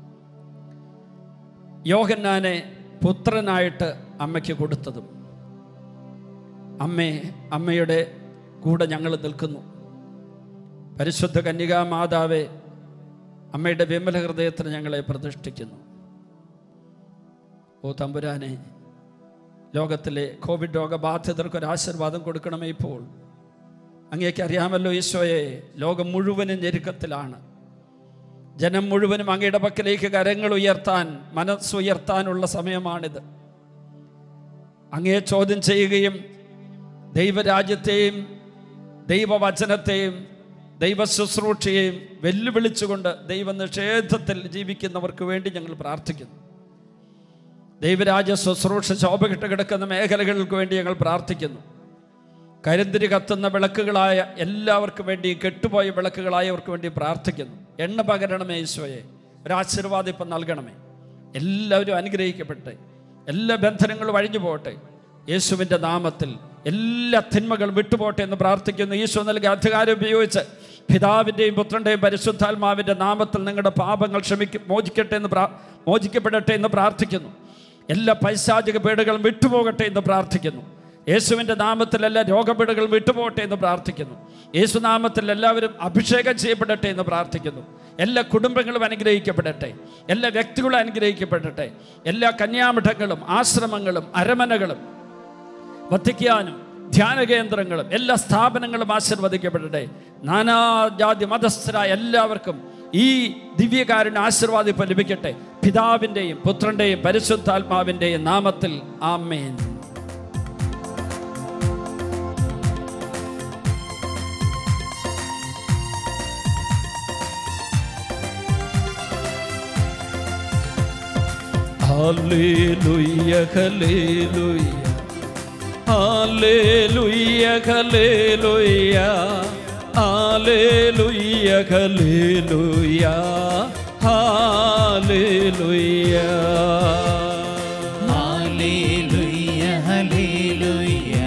യോഹന്നാനെ പുത്രനായിട്ട് അമ്മയ്ക്ക് കൊടുത്തതും അമ്മേ അമ്മയുടെ കൂടെ ഞങ്ങൾ നിൽക്കുന്നു പരിശുദ്ധ കന്യകാ മാതാവെ അമ്മയുടെ വിമല ഹൃദയത്തിന് ഞങ്ങളെ പ്രതിഷ്ഠിക്കുന്നു ഓ തമ്പുരാനെ ലോകത്തിലെ കോവിഡ് രോഗബാധിതർക്ക് ഒരു ആശീർവാദം കൊടുക്കണമേ ഇപ്പോൾ അങ്ങേക്ക് അറിയാമല്ലോ ഈശോയെ ലോകം മുഴുവനും ഞെരുക്കത്തിലാണ് ജനം മുഴുവനും അങ്ങയുടെ പക്കലേക്ക് കരങ്ങൾ ഉയർത്താൻ മനസ്സുയർത്താനുള്ള സമയമാണിത് അങ്ങയെ ചോദ്യം ചെയ്യുകയും ദൈവരാജ്യത്തെയും ദൈവവചനത്തെയും ദൈവശുശ്രൂഷയെയും വെല്ലുവിളിച്ചുകൊണ്ട് ദൈവനിഷേധത്തിൽ ജീവിക്കുന്നവർക്ക് വേണ്ടി ഞങ്ങൾ പ്രാർത്ഥിക്കുന്നു ദൈവരാജ്യ ശുശ്രൂഷ ശോഭകിട്ട് കിടക്കുന്ന മേഖലകൾക്ക് വേണ്ടി ഞങ്ങൾ പ്രാർത്ഥിക്കുന്നു കരിന്തിരി കത്തുന്ന വിളക്കുകളായ എല്ലാവർക്കും വേണ്ടി കെട്ടുപോയ വിളക്കുകളായവർക്ക് വേണ്ടി പ്രാർത്ഥിക്കുന്നു എണ്ണ പകരണമേ ഈശോയെ ഒരാശീർവാദം ഇപ്പം നൽകണമേ എല്ലാവരും അനുഗ്രഹിക്കപ്പെട്ട് എല്ലാ ബന്ധനങ്ങളും അഴിഞ്ഞു പോകട്ടെ യേശുവിൻ്റെ നാമത്തിൽ എല്ലാ തിന്മകളും വിട്ടുപോട്ടെ എന്ന് പ്രാർത്ഥിക്കുന്നു ഈശോ നൽകിയ അധികാരം ഉപയോഗിച്ച് പിതാവിൻ്റെയും പുത്രൻ്റെയും പരിശുദ്ധാത്മാവിൻ്റെ നാമത്തിൽ നിങ്ങളുടെ പാപങ്ങൾ ക്ഷമിക്കും മോചിക്കട്ടെ എന്ന് പ്രാ മോചിക്കപ്പെടട്ടെ എന്ന് പ്രാർത്ഥിക്കുന്നു എല്ലാ പൈശാചിക പീഡകളും വിട്ടുപോകട്ടെ എന്ന് പ്രാർത്ഥിക്കുന്നു യേശുവിൻ്റെ നാമത്തിൽ എല്ലാ രോഗപീഠകളും വിട്ടുപോകട്ടെ എന്ന് പ്രാർത്ഥിക്കുന്നു യേശു നാമത്തിൽ എല്ലാവരും അഭിഷേകം ചെയ്യപ്പെടട്ടെ എന്ന് പ്രാർത്ഥിക്കുന്നു എല്ലാ കുടുംബങ്ങളും അനുഗ്രഹിക്കപ്പെടട്ടെ എല്ലാ വ്യക്തികളും അനുഗ്രഹിക്കപ്പെടട്ടെ എല്ലാ കന്യാമഠങ്ങളും ആശ്രമങ്ങളും അരമനകളും വത്തിക്കാനും ധ്യാന കേന്ദ്രങ്ങളും എല്ലാ സ്ഥാപനങ്ങളും ആശീർവദിക്കപ്പെടട്ടെ നാനാജാതി മതസ്ഥരായ എല്ലാവർക്കും ഈ ദിവ്യകാരുണ്യ ആശീർവാദം ഇപ്പം ലഭിക്കട്ടെ പിതാവിൻ്റെയും പുത്രൻ്റെയും പരിശുദ്ധാത്മാവിൻ്റെയും നാമത്തിൽ ആമേൻ ഹല്ലേലൂയ ഹല്ലേലൂയ ഹല്ലേലൂയ ഹല്ലേലൂയ ഹല്ലേലൂയ ഹല്ലേലൂയ ഹല്ലേലൂയ ഹല്ലേലൂയ ഹല്ലേലൂയ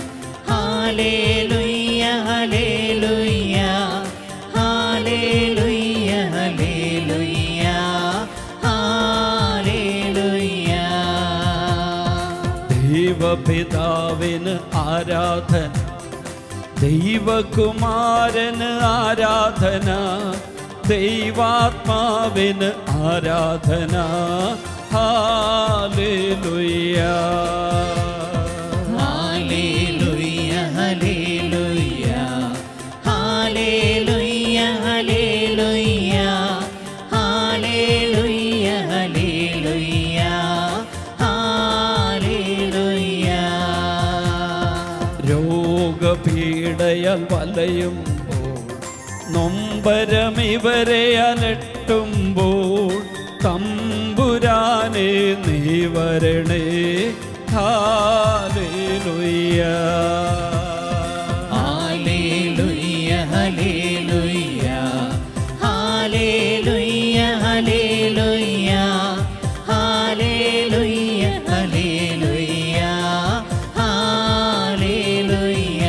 ഹല്ലേലൂയ ഹല്ലേലൂയ ഹല്ലേലൂയ ഹല്ലേലൂയ ഹല്ലേലൂയ ദൈവപിതാവിന് ആരാധന ദൈവകുമാരന് ആരാധന ദൈവാത്മാവിന് ആരാധന ഹാലേലുയ്യ ഹല്ലേലൂയ ഹല്ലേലൂയ ഹല്ലേലൂയ ഹല്ലേലൂയ ഹല്ലേലൂയ ഹല്ലേലൂയ ഹല്ലേലൂയ രോഗപീഡയാൽ വലയുമ്പോൾ നൊമ്പരമിവരെ അലട്ടുമ്പോൾ തമ്പുരാനെ നീ വരണേ ഹാലേലുയ്യ ഹല്ലേലൂയ ഹല്ലേലൂയ ഹല്ലേലൂയ ഹല്ലേലൂയ ഹല്ലേലൂയ ഹല്ലേലൂയ ഹല്ലേലൂയ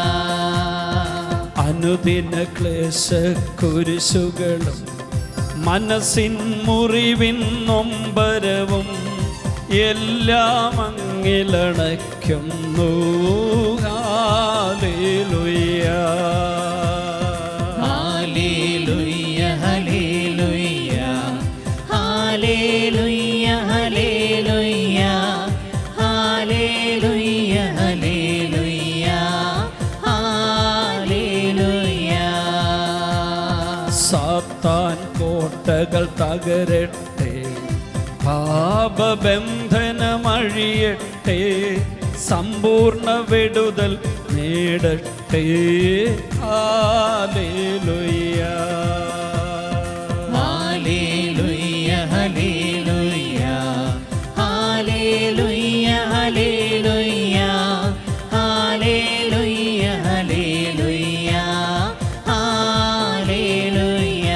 അനുദിന ക്ലേശ കുരിശുകളും മനസ്സിൻ മുറിവിൻ നൊമ്പരവും എല്ലാം അങ്ങിലണയ്ക്കുന്നു ഹാലേലുയ്യ ഹല്ലേലൂയ ഹല്ലേലൂയ ഹല്ലേലൂയ ഹല്ലേലൂയ ഹല്ലേലൂയ ഹല്ലേലൂയ ഹല്ലേലൂയ സാത്താൻ കോട്ടകൾ തകരട്ടെ പാപബന്ധനമഴിയട്ടെ സമ്പൂർണ്ണ വിടുതൽ നേടട്ടെ ഹാലേലുയ്യ ഹല്ലേലൂയ ഹല്ലേലൂയ ഹല്ലേലൂയ ഹല്ലേലൂയ ഹല്ലേലൂയ ഹല്ലേലൂയ ഹല്ലേലൂയ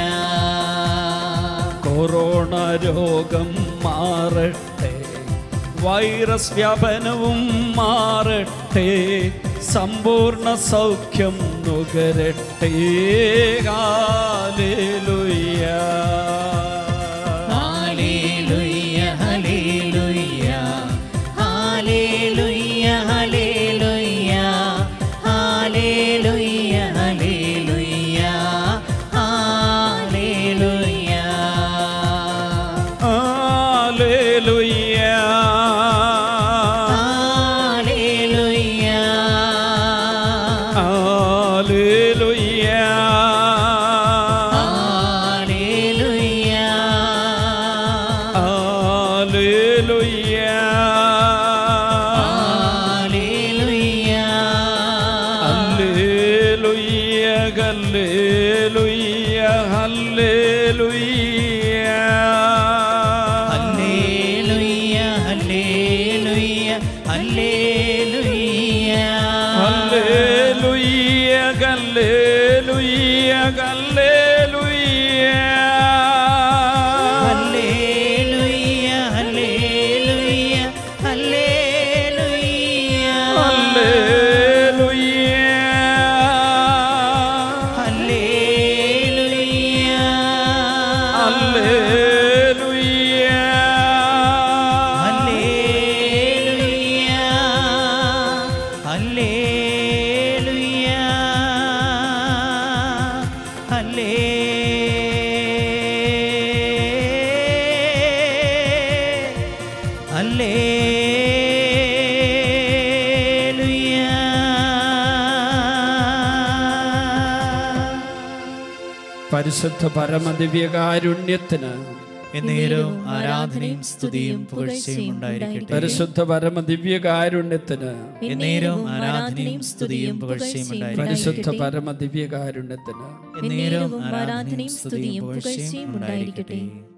കൊറോണ രോഗം മാറട്ടെ വൈറസ് വ്യാപനവും മാറട്ടെ സമ്പൂർണ്ണ സൗഖ്യം നുകരട്ടെ ഹാലേലുയ്യ ഹല്ലേലൂയ ഹല്ലേലൂയ ഹല്ലേലൂയ ഹല്ലേലൂയ ഹല്ലേലൂയ ഹല്ലേലൂയ ഹല്ലേലൂയ ഹാലേലുയ്യ ഹല്ലേലൂയ ഹാലേലുയ്യ ഹല്ലേലൂയ ഹാലേലുയ്യ ഹല്ലേലൂയ ഹല്ലേലൂയ ഹല്ലേലൂയ ഹല്ലേലൂയ ഹല്ലേലൂയ ഹല്ലേലൂയ ഹല്ലേലൂയ ഹല്ലേലൂയ ഹല്ലേലൂയ ഹല്ലേലൂയ ഹല്ലേലൂയ ഹല്ലേലൂയ ഹല്ലേലൂയ ഹല്ലേലൂയ ഹല്ലേലൂയ ഹല്ലേലൂയ ഹല്ലേലൂയ ഹല്ലേ ഹല്ലേലൂയ പരിശുദ്ധ പരമദിവ്യകാരുണ്യത്തിന് എന്നേരവും ആരാധനയും സ്തുതിയും പുകഴ്ചയും ഉണ്ടായിരിക്കട്ടെ പരിശുദ്ധ പരമദിവ്യകാരുണ്യത്തിന് എന്നേരവും ആരാധനയും സ്തുതിയും പുകഴ്ചയും ഉണ്ടായിരിക്കട്ടെ പരിശുദ്ധ പരമദിവ്യകാരുണ്യത്തിന് എന്നേരവും ആരാധനയും സ്തുതിയും പുകഴ്ചയും ഉണ്ടായിരിക്കട്ടെ